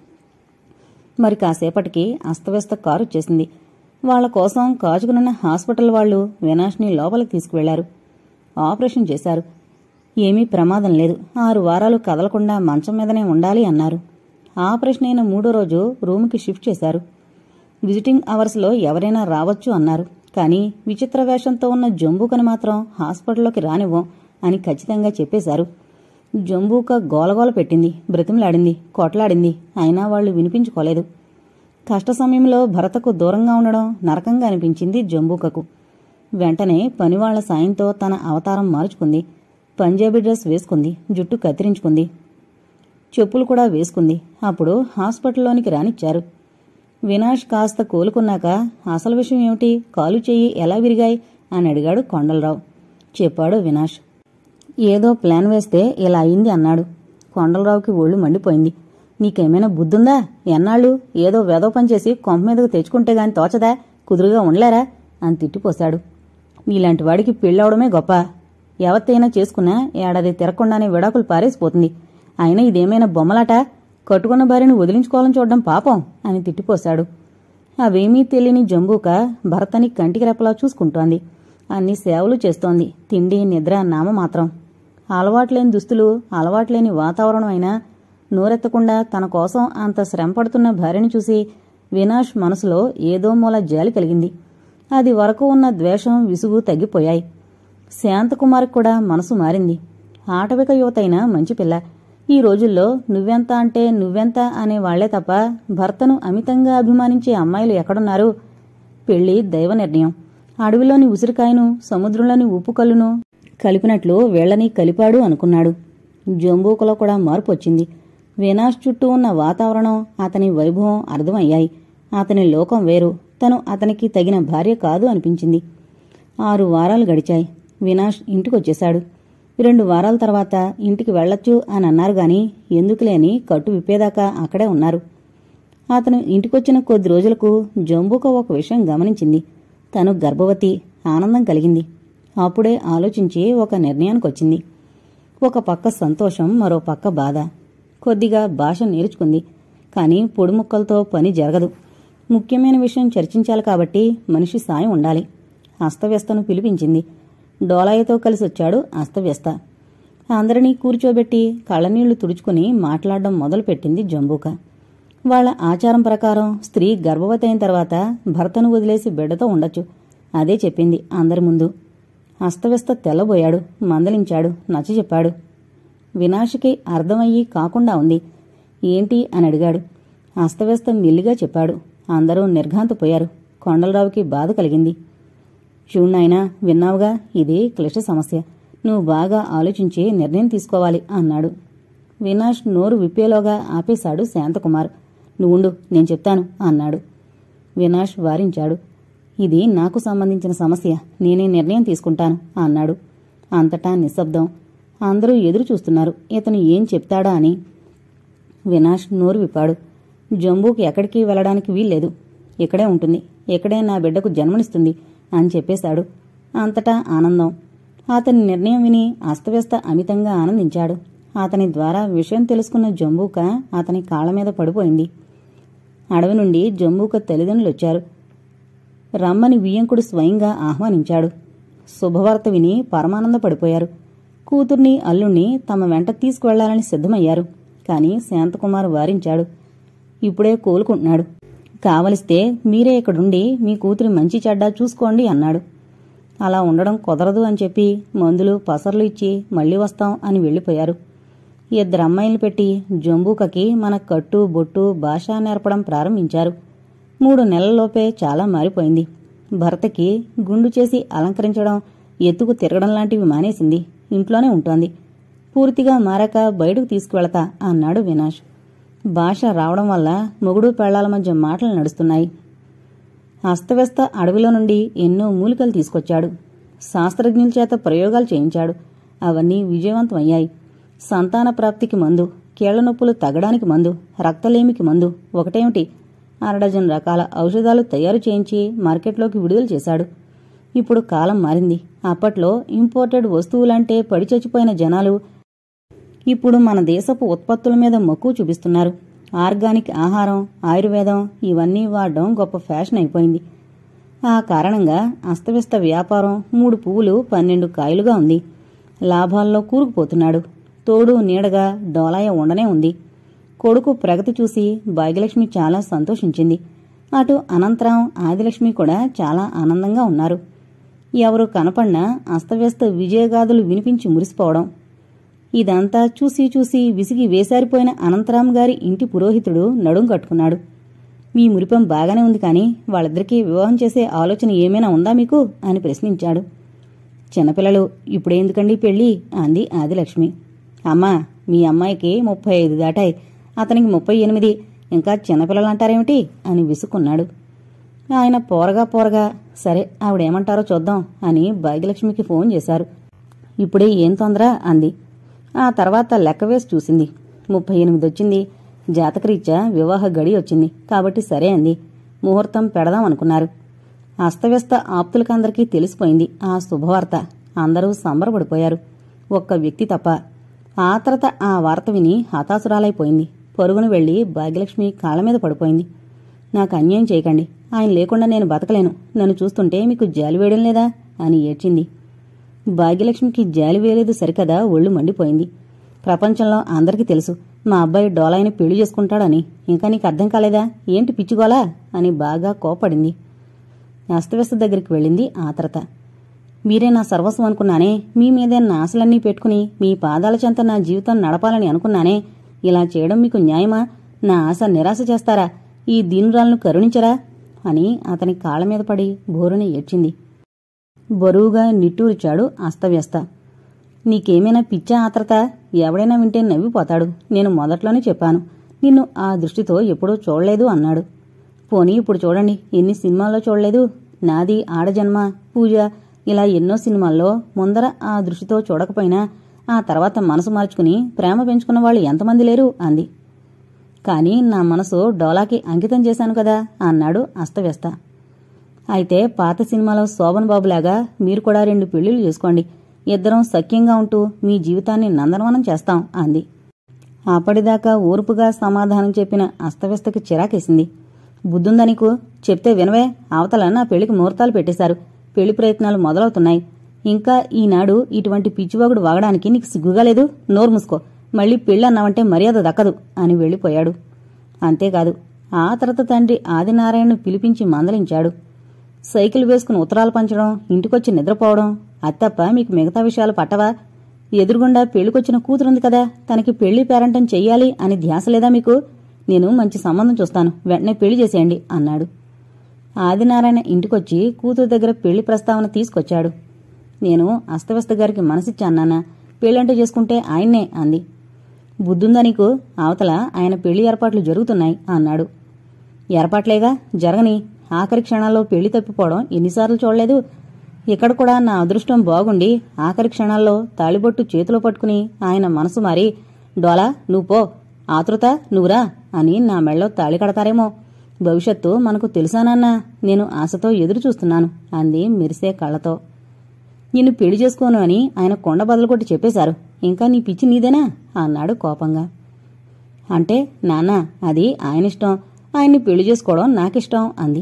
మరి కాసేపటికి అస్తవ్యస్త కారు వచ్చేసింది వాళ్ల కోసం కాచుకునున్న హాస్పిటల్ వాళ్ళు వినాష్ని లోపలికి తీసుకువెళ్లారు ఆపరేషన్ చేశారు ఏమీ ప్రమాదం లేదు ఆరు వారాలు కదలకుండా మంచం మీదనే ఉండాలి అన్నారు ఆపరేషన్ అయిన మూడో రోజు రూమ్కి షిఫ్ట్ చేశారు విజిటింగ్ అవర్స్లో ఎవరైనా రావచ్చు అన్నారు కానీ విచిత్ర వేషంతో ఉన్న జంబూకని మాత్రం హాస్పిటల్లోకి రానివ్వం అని ఖచ్చితంగా చెప్పేశారు జంబూక గోలగోల పెట్టింది బ్రతిమలాడింది కొట్లాడింది అయినా వాళ్ళు వినిపించుకోలేదు కష్ట సమయంలో భరతకు దూరంగా ఉండడం నరకంగా అనిపించింది జంబూకకు వెంటనే పనివాళ్ల సాయంతో తన అవతారం మార్చుకుంది పంజాబీ డ్రెస్ వేసుకుంది జుట్టు కత్తిరించుకుంది చెప్పులు కూడా వేసుకుంది అప్పుడు హాస్పిటల్లోనికి రానిచ్చారు వినాష్ కాస్త కోలుకున్నాక అసలు విషయం ఏమిటి కాలు చెయ్యి ఎలా విరిగాయి అని అడిగాడు కొండలరావు చెప్పాడు వినాష్ ఏదో ప్లాన్ వేస్తే ఇలా అయింది అన్నాడు కొండలరావుకి ఒళ్ళు మండిపోయింది నీకేమైనా బుద్ధుందా ఎన్నాళ్ళు ఏదో వేదో పని చేసి కొంప మీదకు తెచ్చుకుంటే గాని తోచదా కుదురుగా ఉండలేరా అని తిట్టిపోశాడు నీలాంటి వాడికి పెళ్ళవడమే గొప్ప ఎవత్తైనా చేసుకున్నా ఏడాది తిరగకుండానే విడాకులు పారేసిపోతుంది అయినా ఇదేమైనా బొమ్మలాట కట్టుకున్న భార్యను వదిలించుకోవాలని చూడడం పాపం అని తిట్టిపోశాడు అవేమీ తెలియని జంబూక భర్తని కంటికి రెప్పలా చూసుకుంటోంది అన్ని సేవలు చేస్తోంది తిండి నిద్ర నామమాత్రం అలవాట్లేని దుస్తులు అలవాట్లేని వాతావరణం అయినా నోరెత్తకుండా తన కోసం అంత శ్రమ పడుతున్న భార్యను చూసి వినాష్ మనసులో ఏదో మూల జాలి కలిగింది అది వరకు ఉన్న ద్వేషం విసుగు తగ్గిపోయాయి శాంతకుమార్కి కూడా మనసు మారింది ఆటవిక యువతైన మంచి పిల్ల ఈ రోజుల్లో నువ్వెంత అంటే నువ్వెంత అనే వాళ్లే తప్ప భర్తను అమితంగా అభిమానించే అమ్మాయిలు ఎక్కడున్నారు పెళ్లి దైవ నిర్ణయం అడవిలోని ఉసిరికాయను సముద్రంలోని ఉప్పు కల్లును కలిపినట్లు వీళ్ళని కలిపాడు అనుకున్నాడు జంబూకలో కూడా మార్పు వచ్చింది వినాష్ చుట్టూ ఉన్న వాతావరణం అతని వైభవం అర్థమయ్యాయి అతని లోకం వేరు తను అతనికి తగిన భార్య కాదు అనిపించింది ఆరు వారాలు గడిచాయి వినాష్ ఇంటికొచ్చేశాడు రెండు వారాల తర్వాత ఇంటికి వెళ్ళొచ్చు అని అన్నారు గాని ఎందుకులేని కట్టు విప్పేదాకా అక్కడే ఉన్నారు అతను ఇంటికొచ్చిన కొద్ది రోజులకు జంబూక ఒక విషయం గమనించింది తను గర్భవతి ఆనందం కలిగింది అప్పుడే ఆలోచించి ఒక నిర్ణయానికొచ్చింది ఒక పక్క సంతోషం మరో పక్క బాధ కొద్దిగా భాష నేర్చుకుంది కానీ పొడి ముక్కలతో పని జరగదు ముఖ్యమైన విషయం చర్చించాలి కాబట్టి మనిషి సాయం ఉండాలి అస్తవ్యస్తను పిలిపించింది డోలాయితో కలిసి వచ్చాడు అస్తవ్యస్త అందరినీ కూర్చోబెట్టి కళ్ళనీళ్లు తుడుచుకుని మాట్లాడడం మొదలుపెట్టింది జంబూక వాళ్ళ ఆచారం ప్రకారం స్త్రీ గర్భవతి అయిన తర్వాత భర్తను వదిలేసి బిడ్డతో ఉండొచ్చు అదే చెప్పింది అందరి ముందు అస్తవ్యస్త తెల్లబోయాడు మందలించాడు నచ్చజెప్పాడు వినాశకి అర్థమయ్యి కాకుండా ఉంది ఏంటి అని అడిగాడు అస్తవ్యస్త మెల్లిగా చెప్పాడు అందరూ నిర్ఘాంతపోయారు కొండలరావుకి బాధ కలిగింది చూడ్నాయనా విన్నావుగా ఇది క్లిష్ట సమస్య నువ్వు బాగా ఆలోచించి నిర్ణయం తీసుకోవాలి అన్నాడు వినాష్ నోరు విప్పేలోగా ఆపేశాడు శాంతకుమార్ నువ్వుండు నేను చెప్తాను అన్నాడు వినాష్ వారించాడు ఇది నాకు సంబంధించిన సమస్య నేనే నిర్ణయం తీసుకుంటాను అన్నాడు అంతటా నిశ్శబ్దం అందరూ ఎదురు చూస్తున్నారు ఇతను ఏం చెప్తాడా అని వినాష్ నోరు విప్పాడు జంబూకి ఎక్కడికి వెళ్ళడానికి వీల్లేదు ఇక్కడే ఉంటుంది ఇక్కడే నా బిడ్డకు జన్మనిస్తుంది అని చెప్పేశాడు అంతటా ఆనందం అతని నిర్ణయం విని అస్తవ్యస్త అమితంగా ఆనందించాడు అతని ద్వారా విషయం తెలుసుకున్న జంబూక అతని కాళ్ళ మీద పడిపోయింది అడవి నుండి జంబూక తల్లిదండ్రులు వచ్చారు రమ్మని వియ్యంకుడు స్వయంగా ఆహ్వానించాడు శుభవార్త విని పరమానంద పడిపోయారు కూతుర్ని అల్లుణ్ణి తమ వెంట తీసుకువెళ్లాలని సిద్ధమయ్యారు కాని శాంతకుమార్ వారించాడు ఇప్పుడే కోలుకుంటున్నాడు కావలిస్తే మీరే ఇక్కడుండి మీ కూతురి మంచి చెడ్డ చూసుకోండి అన్నాడు అలా ఉండడం కుదరదు అని చెప్పి మందులు పసర్లు ఇచ్చి మళ్ళీ వస్తాం అని వెళ్ళిపోయారు ఇద్దరు అమ్మాయిలు పెట్టి జంబూకకి మన కట్టు బొట్టు భాష నేర్పడం ప్రారంభించారు మూడు నెలల్లోపే చాలా మారిపోయింది భర్తకి గుండు చేసి అలంకరించడం ఎత్తుకు తిరగడం లాంటివి మానేసింది ఇంట్లోనే ఉంటోంది పూర్తిగా మారాక బయటకు తీసుకువెళతా అన్నాడు వినాష్ భాష రావడం వల్ల మొగుడు పెళ్లాల మధ్య మాటలు నడుస్తున్నాయి అస్తవ్యస్త అడవిలో నుండి ఎన్నో మూలికలు తీసుకొచ్చాడు శాస్త్రజ్ఞుల చేత ప్రయోగాలు చేయించాడు అవన్నీ విజయవంతమయ్యాయి సంతాన ప్రాప్తికి మందు కీళ్ల నొప్పులు తగ్గడానికి మందు రక్తలేమికి మందు ఒకటేమిటి అరడజన్ రకాల ఔషధాలు తయారు చేయించి మార్కెట్లోకి విడుదల చేశాడు ఇప్పుడు కాలం మారింది అప్పట్లో ఇంపోర్టెడ్ వస్తువులంటే పడి చచ్చిపోయిన జనాలు ఇప్పుడు మన దేశపు ఉత్పత్తుల మీద మక్కువ చూపిస్తున్నారు ఆర్గానిక్ ఆహారం ఆయుర్వేదం ఇవన్నీ వాడడం గొప్ప ఫ్యాషన్ అయిపోయింది ఆ కారణంగా అస్తవ్యస్త వ్యాపారం మూడు పువ్వులు పన్నెండు కాయలుగా ఉంది లాభాల్లో కూరుకుపోతున్నాడు తోడు నీడగా డోలాయ ఉండనే ఉంది కొడుకు ప్రగతి చూసి భాగ్యలక్ష్మి చాలా సంతోషించింది అటు అనంతరం ఆదిలక్ష్మి కూడా చాలా ఆనందంగా ఉన్నారు ఎవరు కనపడినా అస్తవ్యస్త విజయగాథలు వినిపించి మురిసిపోవడం ఇదంతా చూసి చూసి విసిగి వేసారిపోయిన అనంతరాం గారి ఇంటి పురోహితుడు నడుం కట్టుకున్నాడు మీ మురిపం బాగానే ఉంది కానీ వాళ్ళిద్దరికీ వివాహం చేసే ఆలోచన ఏమైనా ఉందా మీకు అని ప్రశ్నించాడు చిన్నపిల్లలు ఇప్పుడేందుకండి పెళ్ళి అంది ఆదిలక్ష్మి అమ్మా మీ అమ్మాయికి ముప్పై ఐదు దాటాయి అతనికి ముప్పై ఎనిమిది ఇంకా చిన్నపిల్లలు అంటారేమిటి అని విసుక్కున్నాడు ఆయన పోరగా పోరగా సరే ఆవిడేమంటారో చూద్దాం అని భాగ్యలక్ష్మికి ఫోన్ చేశారు ఇప్పుడే ఏం తొందర అంది ఆ తర్వాత లెక్క వేసి చూసింది ముప్పై ఎనిమిది వచ్చింది జాతకరీత్యా వివాహ గడి వచ్చింది కాబట్టి సరే అంది ముహూర్తం పెడదాం అనుకున్నారు అస్తవ్యస్త ఆప్తులకందరికీ తెలిసిపోయింది ఆ శుభవార్త అందరూ సంబరపడిపోయారు ఒక్క వ్యక్తి తప్ప ఆతరత ఆ వార్త విని హతాసురాలైపోయింది పరుగున వెళ్లి భాగ్యలక్ష్మి కాళ్ళ మీద పడిపోయింది నాకు అన్యాయం చేయకండి ఆయన లేకుండా నేను బతకలేను నన్ను చూస్తుంటే మీకు జాలి వేయడం లేదా అని ఏడ్చింది భాగ్యలక్ష్మికి జాలి వేయలేదు సరికదా ఒళ్ళు మండిపోయింది ప్రపంచంలో అందరికీ తెలుసు మా అబ్బాయి డోలాయిని పెళ్లి చేసుకుంటాడని ఇంకా నీకు అర్థం కాలేదా ఏంటి పిచ్చుగోలా అని బాగా కోపడింది అస్తవ్యస్త దగ్గరికి వెళ్ళింది ఆతరత మీరే నా సర్వస్వం అనుకున్నానే మీ మీదే నా ఆశలన్నీ పెట్టుకుని మీ పాదాల చెంత నా జీవితం నడపాలని అనుకున్నానే ఇలా చేయడం మీకు న్యాయమా నా ఆశ నిరాశ చేస్తారా ఈ దీనురాలను కరుణించరా అని అతని కాళ్ళ మీద పడి బోరుని ఏడ్చింది బరువుగా నిట్టూరిచాడు అస్తవ్యస్త నీకేమైనా పిచ్చా ఆత్రత ఎవడైనా వింటే నవ్విపోతాడు నేను మొదట్లోనే చెప్పాను నిన్ను ఆ దృష్టితో ఎప్పుడూ చూడలేదు అన్నాడు పోనీ ఇప్పుడు చూడండి ఎన్ని సినిమాల్లో చూడలేదు నాది ఆడజన్మ పూజ ఇలా ఎన్నో సినిమాల్లో ముందర ఆ దృష్టితో చూడకపోయినా ఆ తర్వాత మనసు మార్చుకుని ప్రేమ పెంచుకున్న వాళ్ళు ఎంతమంది లేరు అంది కానీ నా మనసు డోలాకి అంకితం చేశాను కదా అన్నాడు అస్తవ్యస్త అయితే పాత సినిమాలో శోభన్ బాబులాగా మీరు కూడా రెండు పెళ్లిళ్ళు చేసుకోండి ఇద్దరం సఖ్యంగా ఉంటూ మీ జీవితాన్ని నందనవనం చేస్తాం అంది అప్పటిదాకా ఓర్పుగా సమాధానం చెప్పిన అస్తవ్యస్తకి చిరాకేసింది బుద్ధుందా నీకు చెప్తే వినవే అవతల నా పెళ్లికి ముహూర్తాలు పెట్టేశారు పెళ్లి ప్రయత్నాలు మొదలవుతున్నాయి ఇంకా ఈనాడు ఇటువంటి పిచ్చివాగుడు వాగడానికి నీకు సిగ్గుగా లేదు నోరు మూసుకో మళ్ళీ పెళ్ళన్నావంటే మర్యాద దక్కదు అని వెళ్ళిపోయాడు అంతేకాదు ఆ తర్వాత తండ్రి ఆదినారాయణను పిలిపించి మందలించాడు సైకిల్ వేసుకుని ఉత్తరాలు పంచడం ఇంటికొచ్చి నిద్రపోవడం అత్తప్ప మీకు మిగతా విషయాలు పట్టవా ఎదురుగుండా పెళ్లికొచ్చిన కూతురుంది కదా తనకి పెళ్లి పేరంటం చెయ్యాలి అని ధ్యాస లేదా మీకు నేను మంచి సంబంధం చూస్తాను వెంటనే పెళ్లి చేసేయండి అన్నాడు ఆదినారాయణ ఇంటికొచ్చి కూతురు దగ్గర పెళ్లి ప్రస్తావన తీసుకొచ్చాడు నేను అస్తవ్యస్త గారికి మనసిచ్చాను నాన్న పెళ్ళంటే చేసుకుంటే ఆయన్నే అంది బుద్ధుందా నీకు అవతల ఆయన పెళ్లి ఏర్పాట్లు జరుగుతున్నాయి అన్నాడు ఏర్పాట్లేగా జరగని ఆఖరి క్షణాల్లో పెళ్లి తప్పిపోవడం ఎన్నిసార్లు చూడలేదు ఇక్కడ కూడా నా అదృష్టం బాగుండి ఆఖరి క్షణాల్లో తాళిబొట్టు చేతిలో పట్టుకుని ఆయన మనసు మారి డోలా నువ్వు పో ఆతృత నువ్వురా అని నా మెళ్ళో తాళి కడతారేమో భవిష్యత్తు మనకు తెలుసానన్నా నేను ఆశతో ఎదురు చూస్తున్నాను అంది మెరిసే కళ్ళతో నిన్ను పెళ్లి చేసుకోను అని ఆయన కొండ బదులు కొట్టి చెప్పేశారు ఇంకా నీ పిచ్చి నీదేనా అన్నాడు కోపంగా అంటే నాన్న అది ఆయన ఇష్టం ఆయన్ని పెళ్లి చేసుకోవడం నాకిష్టం అంది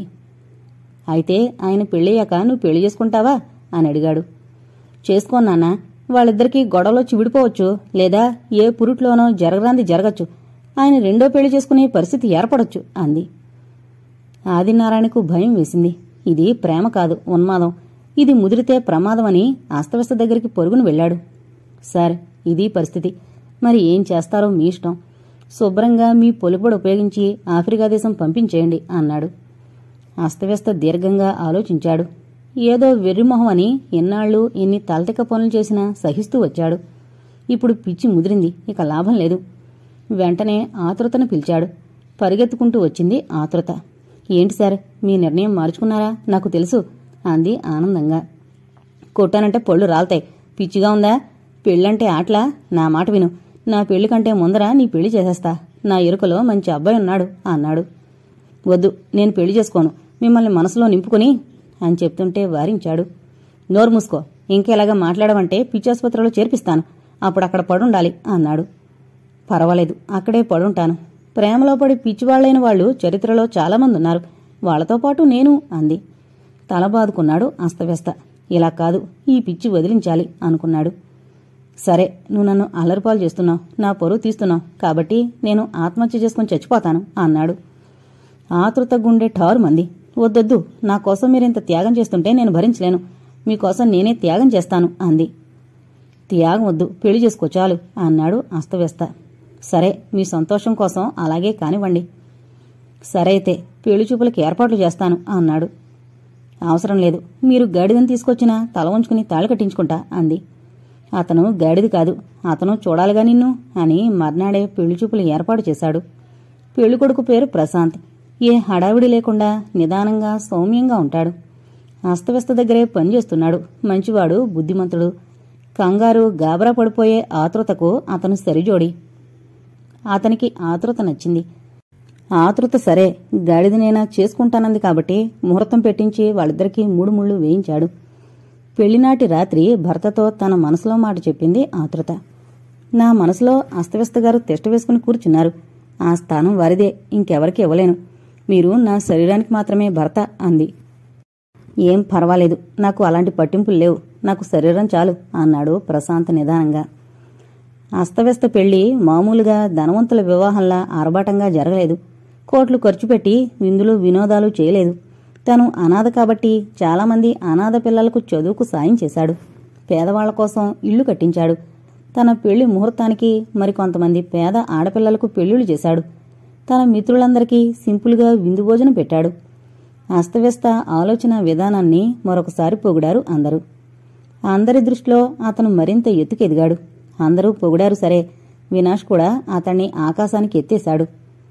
అయితే ఆయన పెళ్ళయ్యాక నువ్వు పెళ్లి చేసుకుంటావా అని అడిగాడు చేసుకో నాన్న వాళ్ళిద్దరికీ గొడవలో చివిడిపోవచ్చు లేదా ఏ పురుట్లోనో జరగరాంది జరగచ్చు ఆయన రెండో పెళ్లి చేసుకునే పరిస్థితి ఏర్పడొచ్చు అంది ఆదినారాయణకు భయం వేసింది ఇది ప్రేమ కాదు ఉన్మాదం ఇది ముదిరితే ప్రమాదమని అస్తవ్యస్త దగ్గరికి పొరుగును వెళ్ళాడు సార్ ఇది పరిస్థితి మరి ఏం చేస్తారో మీ ఇష్టం శుభ్రంగా మీ పొలిపొడి ఉపయోగించి ఆఫ్రికా దేశం పంపించేయండి అన్నాడు అస్తవ్యస్త దీర్ఘంగా ఆలోచించాడు ఏదో వెర్రిమొహం అని ఎన్నాళ్ళు ఎన్ని తలతిక్క పనులు చేసినా సహిస్తూ వచ్చాడు ఇప్పుడు పిచ్చి ముదిరింది ఇక లాభం లేదు వెంటనే ఆతృతను పిలిచాడు పరిగెత్తుకుంటూ వచ్చింది ఆతృత ఏంటి సార్ మీ నిర్ణయం మార్చుకున్నారా నాకు తెలుసు అంది ఆనందంగా కొట్టానంటే పళ్ళు రాలతాయి పిచ్చిగా ఉందా పెళ్ళంటే ఆటలా నా మాట విను నా పెళ్లి కంటే ముందర నీ పెళ్లి చేసేస్తా నా ఎరుకలో మంచి అబ్బాయి ఉన్నాడు అన్నాడు వద్దు నేను పెళ్లి చేసుకోను మిమ్మల్ని మనసులో నింపుకుని అని చెప్తుంటే వారించాడు నోరు మూసుకో ఇంకెలాగా మాట్లాడమంటే పిచ్చాసుపత్రిలో చేర్పిస్తాను అప్పుడు అక్కడ పడుండాలి అన్నాడు పర్వాలేదు అక్కడే పడుంటాను ప్రేమలో పడి పిచ్చివాళ్లైన వాళ్ళు చరిత్రలో చాలామంది ఉన్నారు వాళ్లతో పాటు నేను అంది తల బాదుకున్నాడు అస్తవ్యస్త ఇలా కాదు ఈ పిచ్చి వదిలించాలి అనుకున్నాడు సరే నువ్వు నన్ను అల్లరిపాలు చేస్తున్నావు నా పరువు తీస్తున్నావు కాబట్టి నేను ఆత్మహత్య చేసుకుని చచ్చిపోతాను అన్నాడు ఆతృత గుండె ఠారు మంది వద్దొద్దు నా కోసం మీరింత త్యాగం చేస్తుంటే నేను భరించలేను మీకోసం నేనే త్యాగం చేస్తాను అంది త్యాగం వద్దు పెళ్లి చేసుకో చాలు అన్నాడు అస్తవ్యస్త సరే మీ సంతోషం కోసం అలాగే కానివ్వండి సరే అయితే పెళ్లి చూపులకి ఏర్పాట్లు చేస్తాను అన్నాడు అవసరం లేదు మీరు గాడిదని తీసుకొచ్చినా తల ఉంచుకుని తాళి కట్టించుకుంటా అంది అతను గాడిది కాదు అతను చూడాలిగా నిన్ను అని మర్నాడే పెళ్లి చూపులు ఏర్పాటు చేశాడు పెళ్లికొడుకు పేరు ప్రశాంత్ ఏ హడావిడి లేకుండా నిదానంగా సౌమ్యంగా ఉంటాడు అస్తవ్యస్త దగ్గరే పనిచేస్తున్నాడు మంచివాడు బుద్ధిమంతుడు కంగారు గాబరా పడిపోయే ఆతృతకు అతను సరిజోడి అతనికి ఆతృత నచ్చింది ఆతృత సరే గాడిదనైనా చేసుకుంటానంది కాబట్టి ముహూర్తం పెట్టించి వాళ్ళిద్దరికీ మూడు ముళ్ళు వేయించాడు పెళ్లినాటి రాత్రి భర్తతో తన మనసులో మాట చెప్పింది ఆతృత నా మనసులో అస్తవ్యస్త గారు తిష్ట వేసుకుని కూర్చున్నారు ఆ స్థానం వారిదే ఇంకెవరికి ఇవ్వలేను మీరు నా శరీరానికి మాత్రమే భర్త అంది ఏం పర్వాలేదు నాకు అలాంటి పట్టింపులు లేవు నాకు శరీరం చాలు అన్నాడు ప్రశాంత్ నిదానంగా అస్తవ్యస్త పెళ్లి మామూలుగా ధనవంతుల వివాహంలా ఆర్భాటంగా జరగలేదు కోట్లు ఖర్చు పెట్టి విందులు వినోదాలు చేయలేదు తను అనాథ కాబట్టి చాలామంది అనాథ పిల్లలకు చదువుకు సాయం చేశాడు పేదవాళ్ల కోసం ఇల్లు కట్టించాడు తన పెళ్లి ముహూర్తానికి మరికొంతమంది పేద ఆడపిల్లలకు పెళ్లిళ్లు చేశాడు తన మిత్రులందరికీ సింపుల్గా విందు భోజనం పెట్టాడు అస్తవ్యస్త ఆలోచన విధానాన్ని మరొకసారి పొగిడారు అందరూ అందరి దృష్టిలో అతను మరింత ఎత్తుకెదిగాడు అందరూ పొగిడారు సరే వినాష్ కూడా అతన్ని ఆకాశానికి ఎత్తేశాడు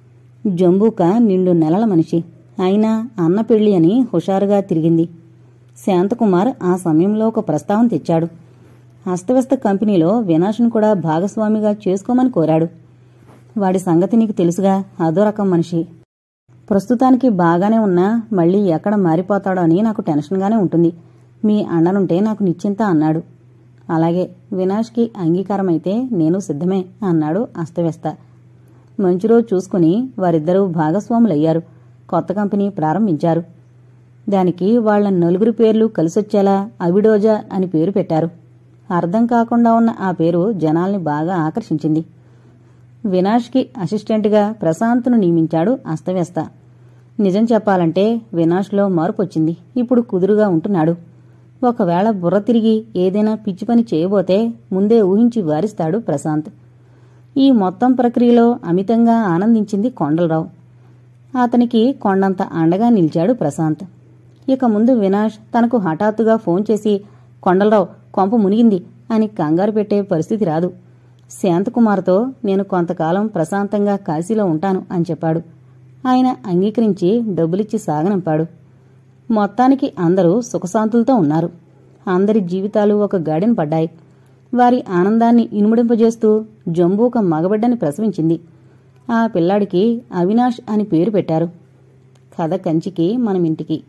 జంబూక నిండు నెలల మనిషి అయినా అన్న పెళ్లి అని హుషారుగా తిరిగింది శాంతకుమార్ ఆ సమయంలో ఒక ప్రస్తావన తెచ్చాడు అస్తవ్యస్త కంపెనీలో వినాష్ను కూడా భాగస్వామిగా చేసుకోమని కోరాడు వాడి సంగతి నీకు తెలుసుగా అదో రకం మనిషి ప్రస్తుతానికి బాగానే ఉన్నా మళ్ళీ ఎక్కడ మారిపోతాడో అని నాకు టెన్షన్గానే ఉంటుంది మీ అన్ననుంటే నాకు నిశ్చింత అన్నాడు అలాగే వినాష్కి అంగీకారమైతే నేను సిద్ధమే అన్నాడు అస్తవ్యస్త మంచి రోజు చూసుకుని వారిద్దరూ భాగస్వాములయ్యారు కొత్త కంపెనీ ప్రారంభించారు దానికి వాళ్ల నలుగురి పేర్లు కలిసొచ్చేలా అవిడోజా అని పేరు పెట్టారు అర్థం కాకుండా ఉన్న ఆ పేరు జనాల్ని బాగా ఆకర్షించింది వినాష్కి అసిస్టెంట్గా ప్రశాంత్ను నియమించాడు అస్తవ్యస్త నిజం చెప్పాలంటే వినాష్లో మార్పు వచ్చింది ఇప్పుడు కుదురుగా ఉంటున్నాడు ఒకవేళ బుర్ర తిరిగి ఏదైనా పిచ్చి పని చేయబోతే ముందే ఊహించి వారిస్తాడు ప్రశాంత్ ఈ మొత్తం ప్రక్రియలో అమితంగా ఆనందించింది కొండలరావు అతనికి కొండంత అండగా నిలిచాడు ప్రశాంత్ ఇక ముందు వినాష్ తనకు హఠాత్తుగా ఫోన్ చేసి కొండలరావు కొంప మునిగింది అని కంగారు పెట్టే పరిస్థితి రాదు శాంతకుమార్తో నేను కొంతకాలం ప్రశాంతంగా కాశీలో ఉంటాను అని చెప్పాడు ఆయన అంగీకరించి డబ్బులిచ్చి సాగనంపాడు మొత్తానికి అందరూ సుఖశాంతులతో ఉన్నారు అందరి జీవితాలు ఒక గాడిన పడ్డాయి వారి ఆనందాన్ని ఇనుముడింపజేస్తూ జంబూక మగబిడ్డని ప్రసవించింది ఆ పిల్లాడికి అవినాష్ అని పేరు పెట్టారు కథ కంచికి మనం ఇంటికి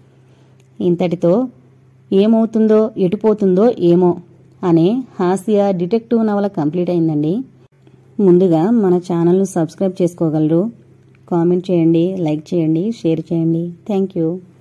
ఇంతటితో ఏమవుతుందో ఎటుపోతుందో ఏమో అనే హాస్య డిటెక్టివ్ నవల కంప్లీట్ అయిందండి ముందుగా మన ఛానల్ను సబ్స్క్రైబ్ చేసుకోగలరు కామెంట్ చేయండి లైక్ చేయండి షేర్ చేయండి థ్యాంక్ యూ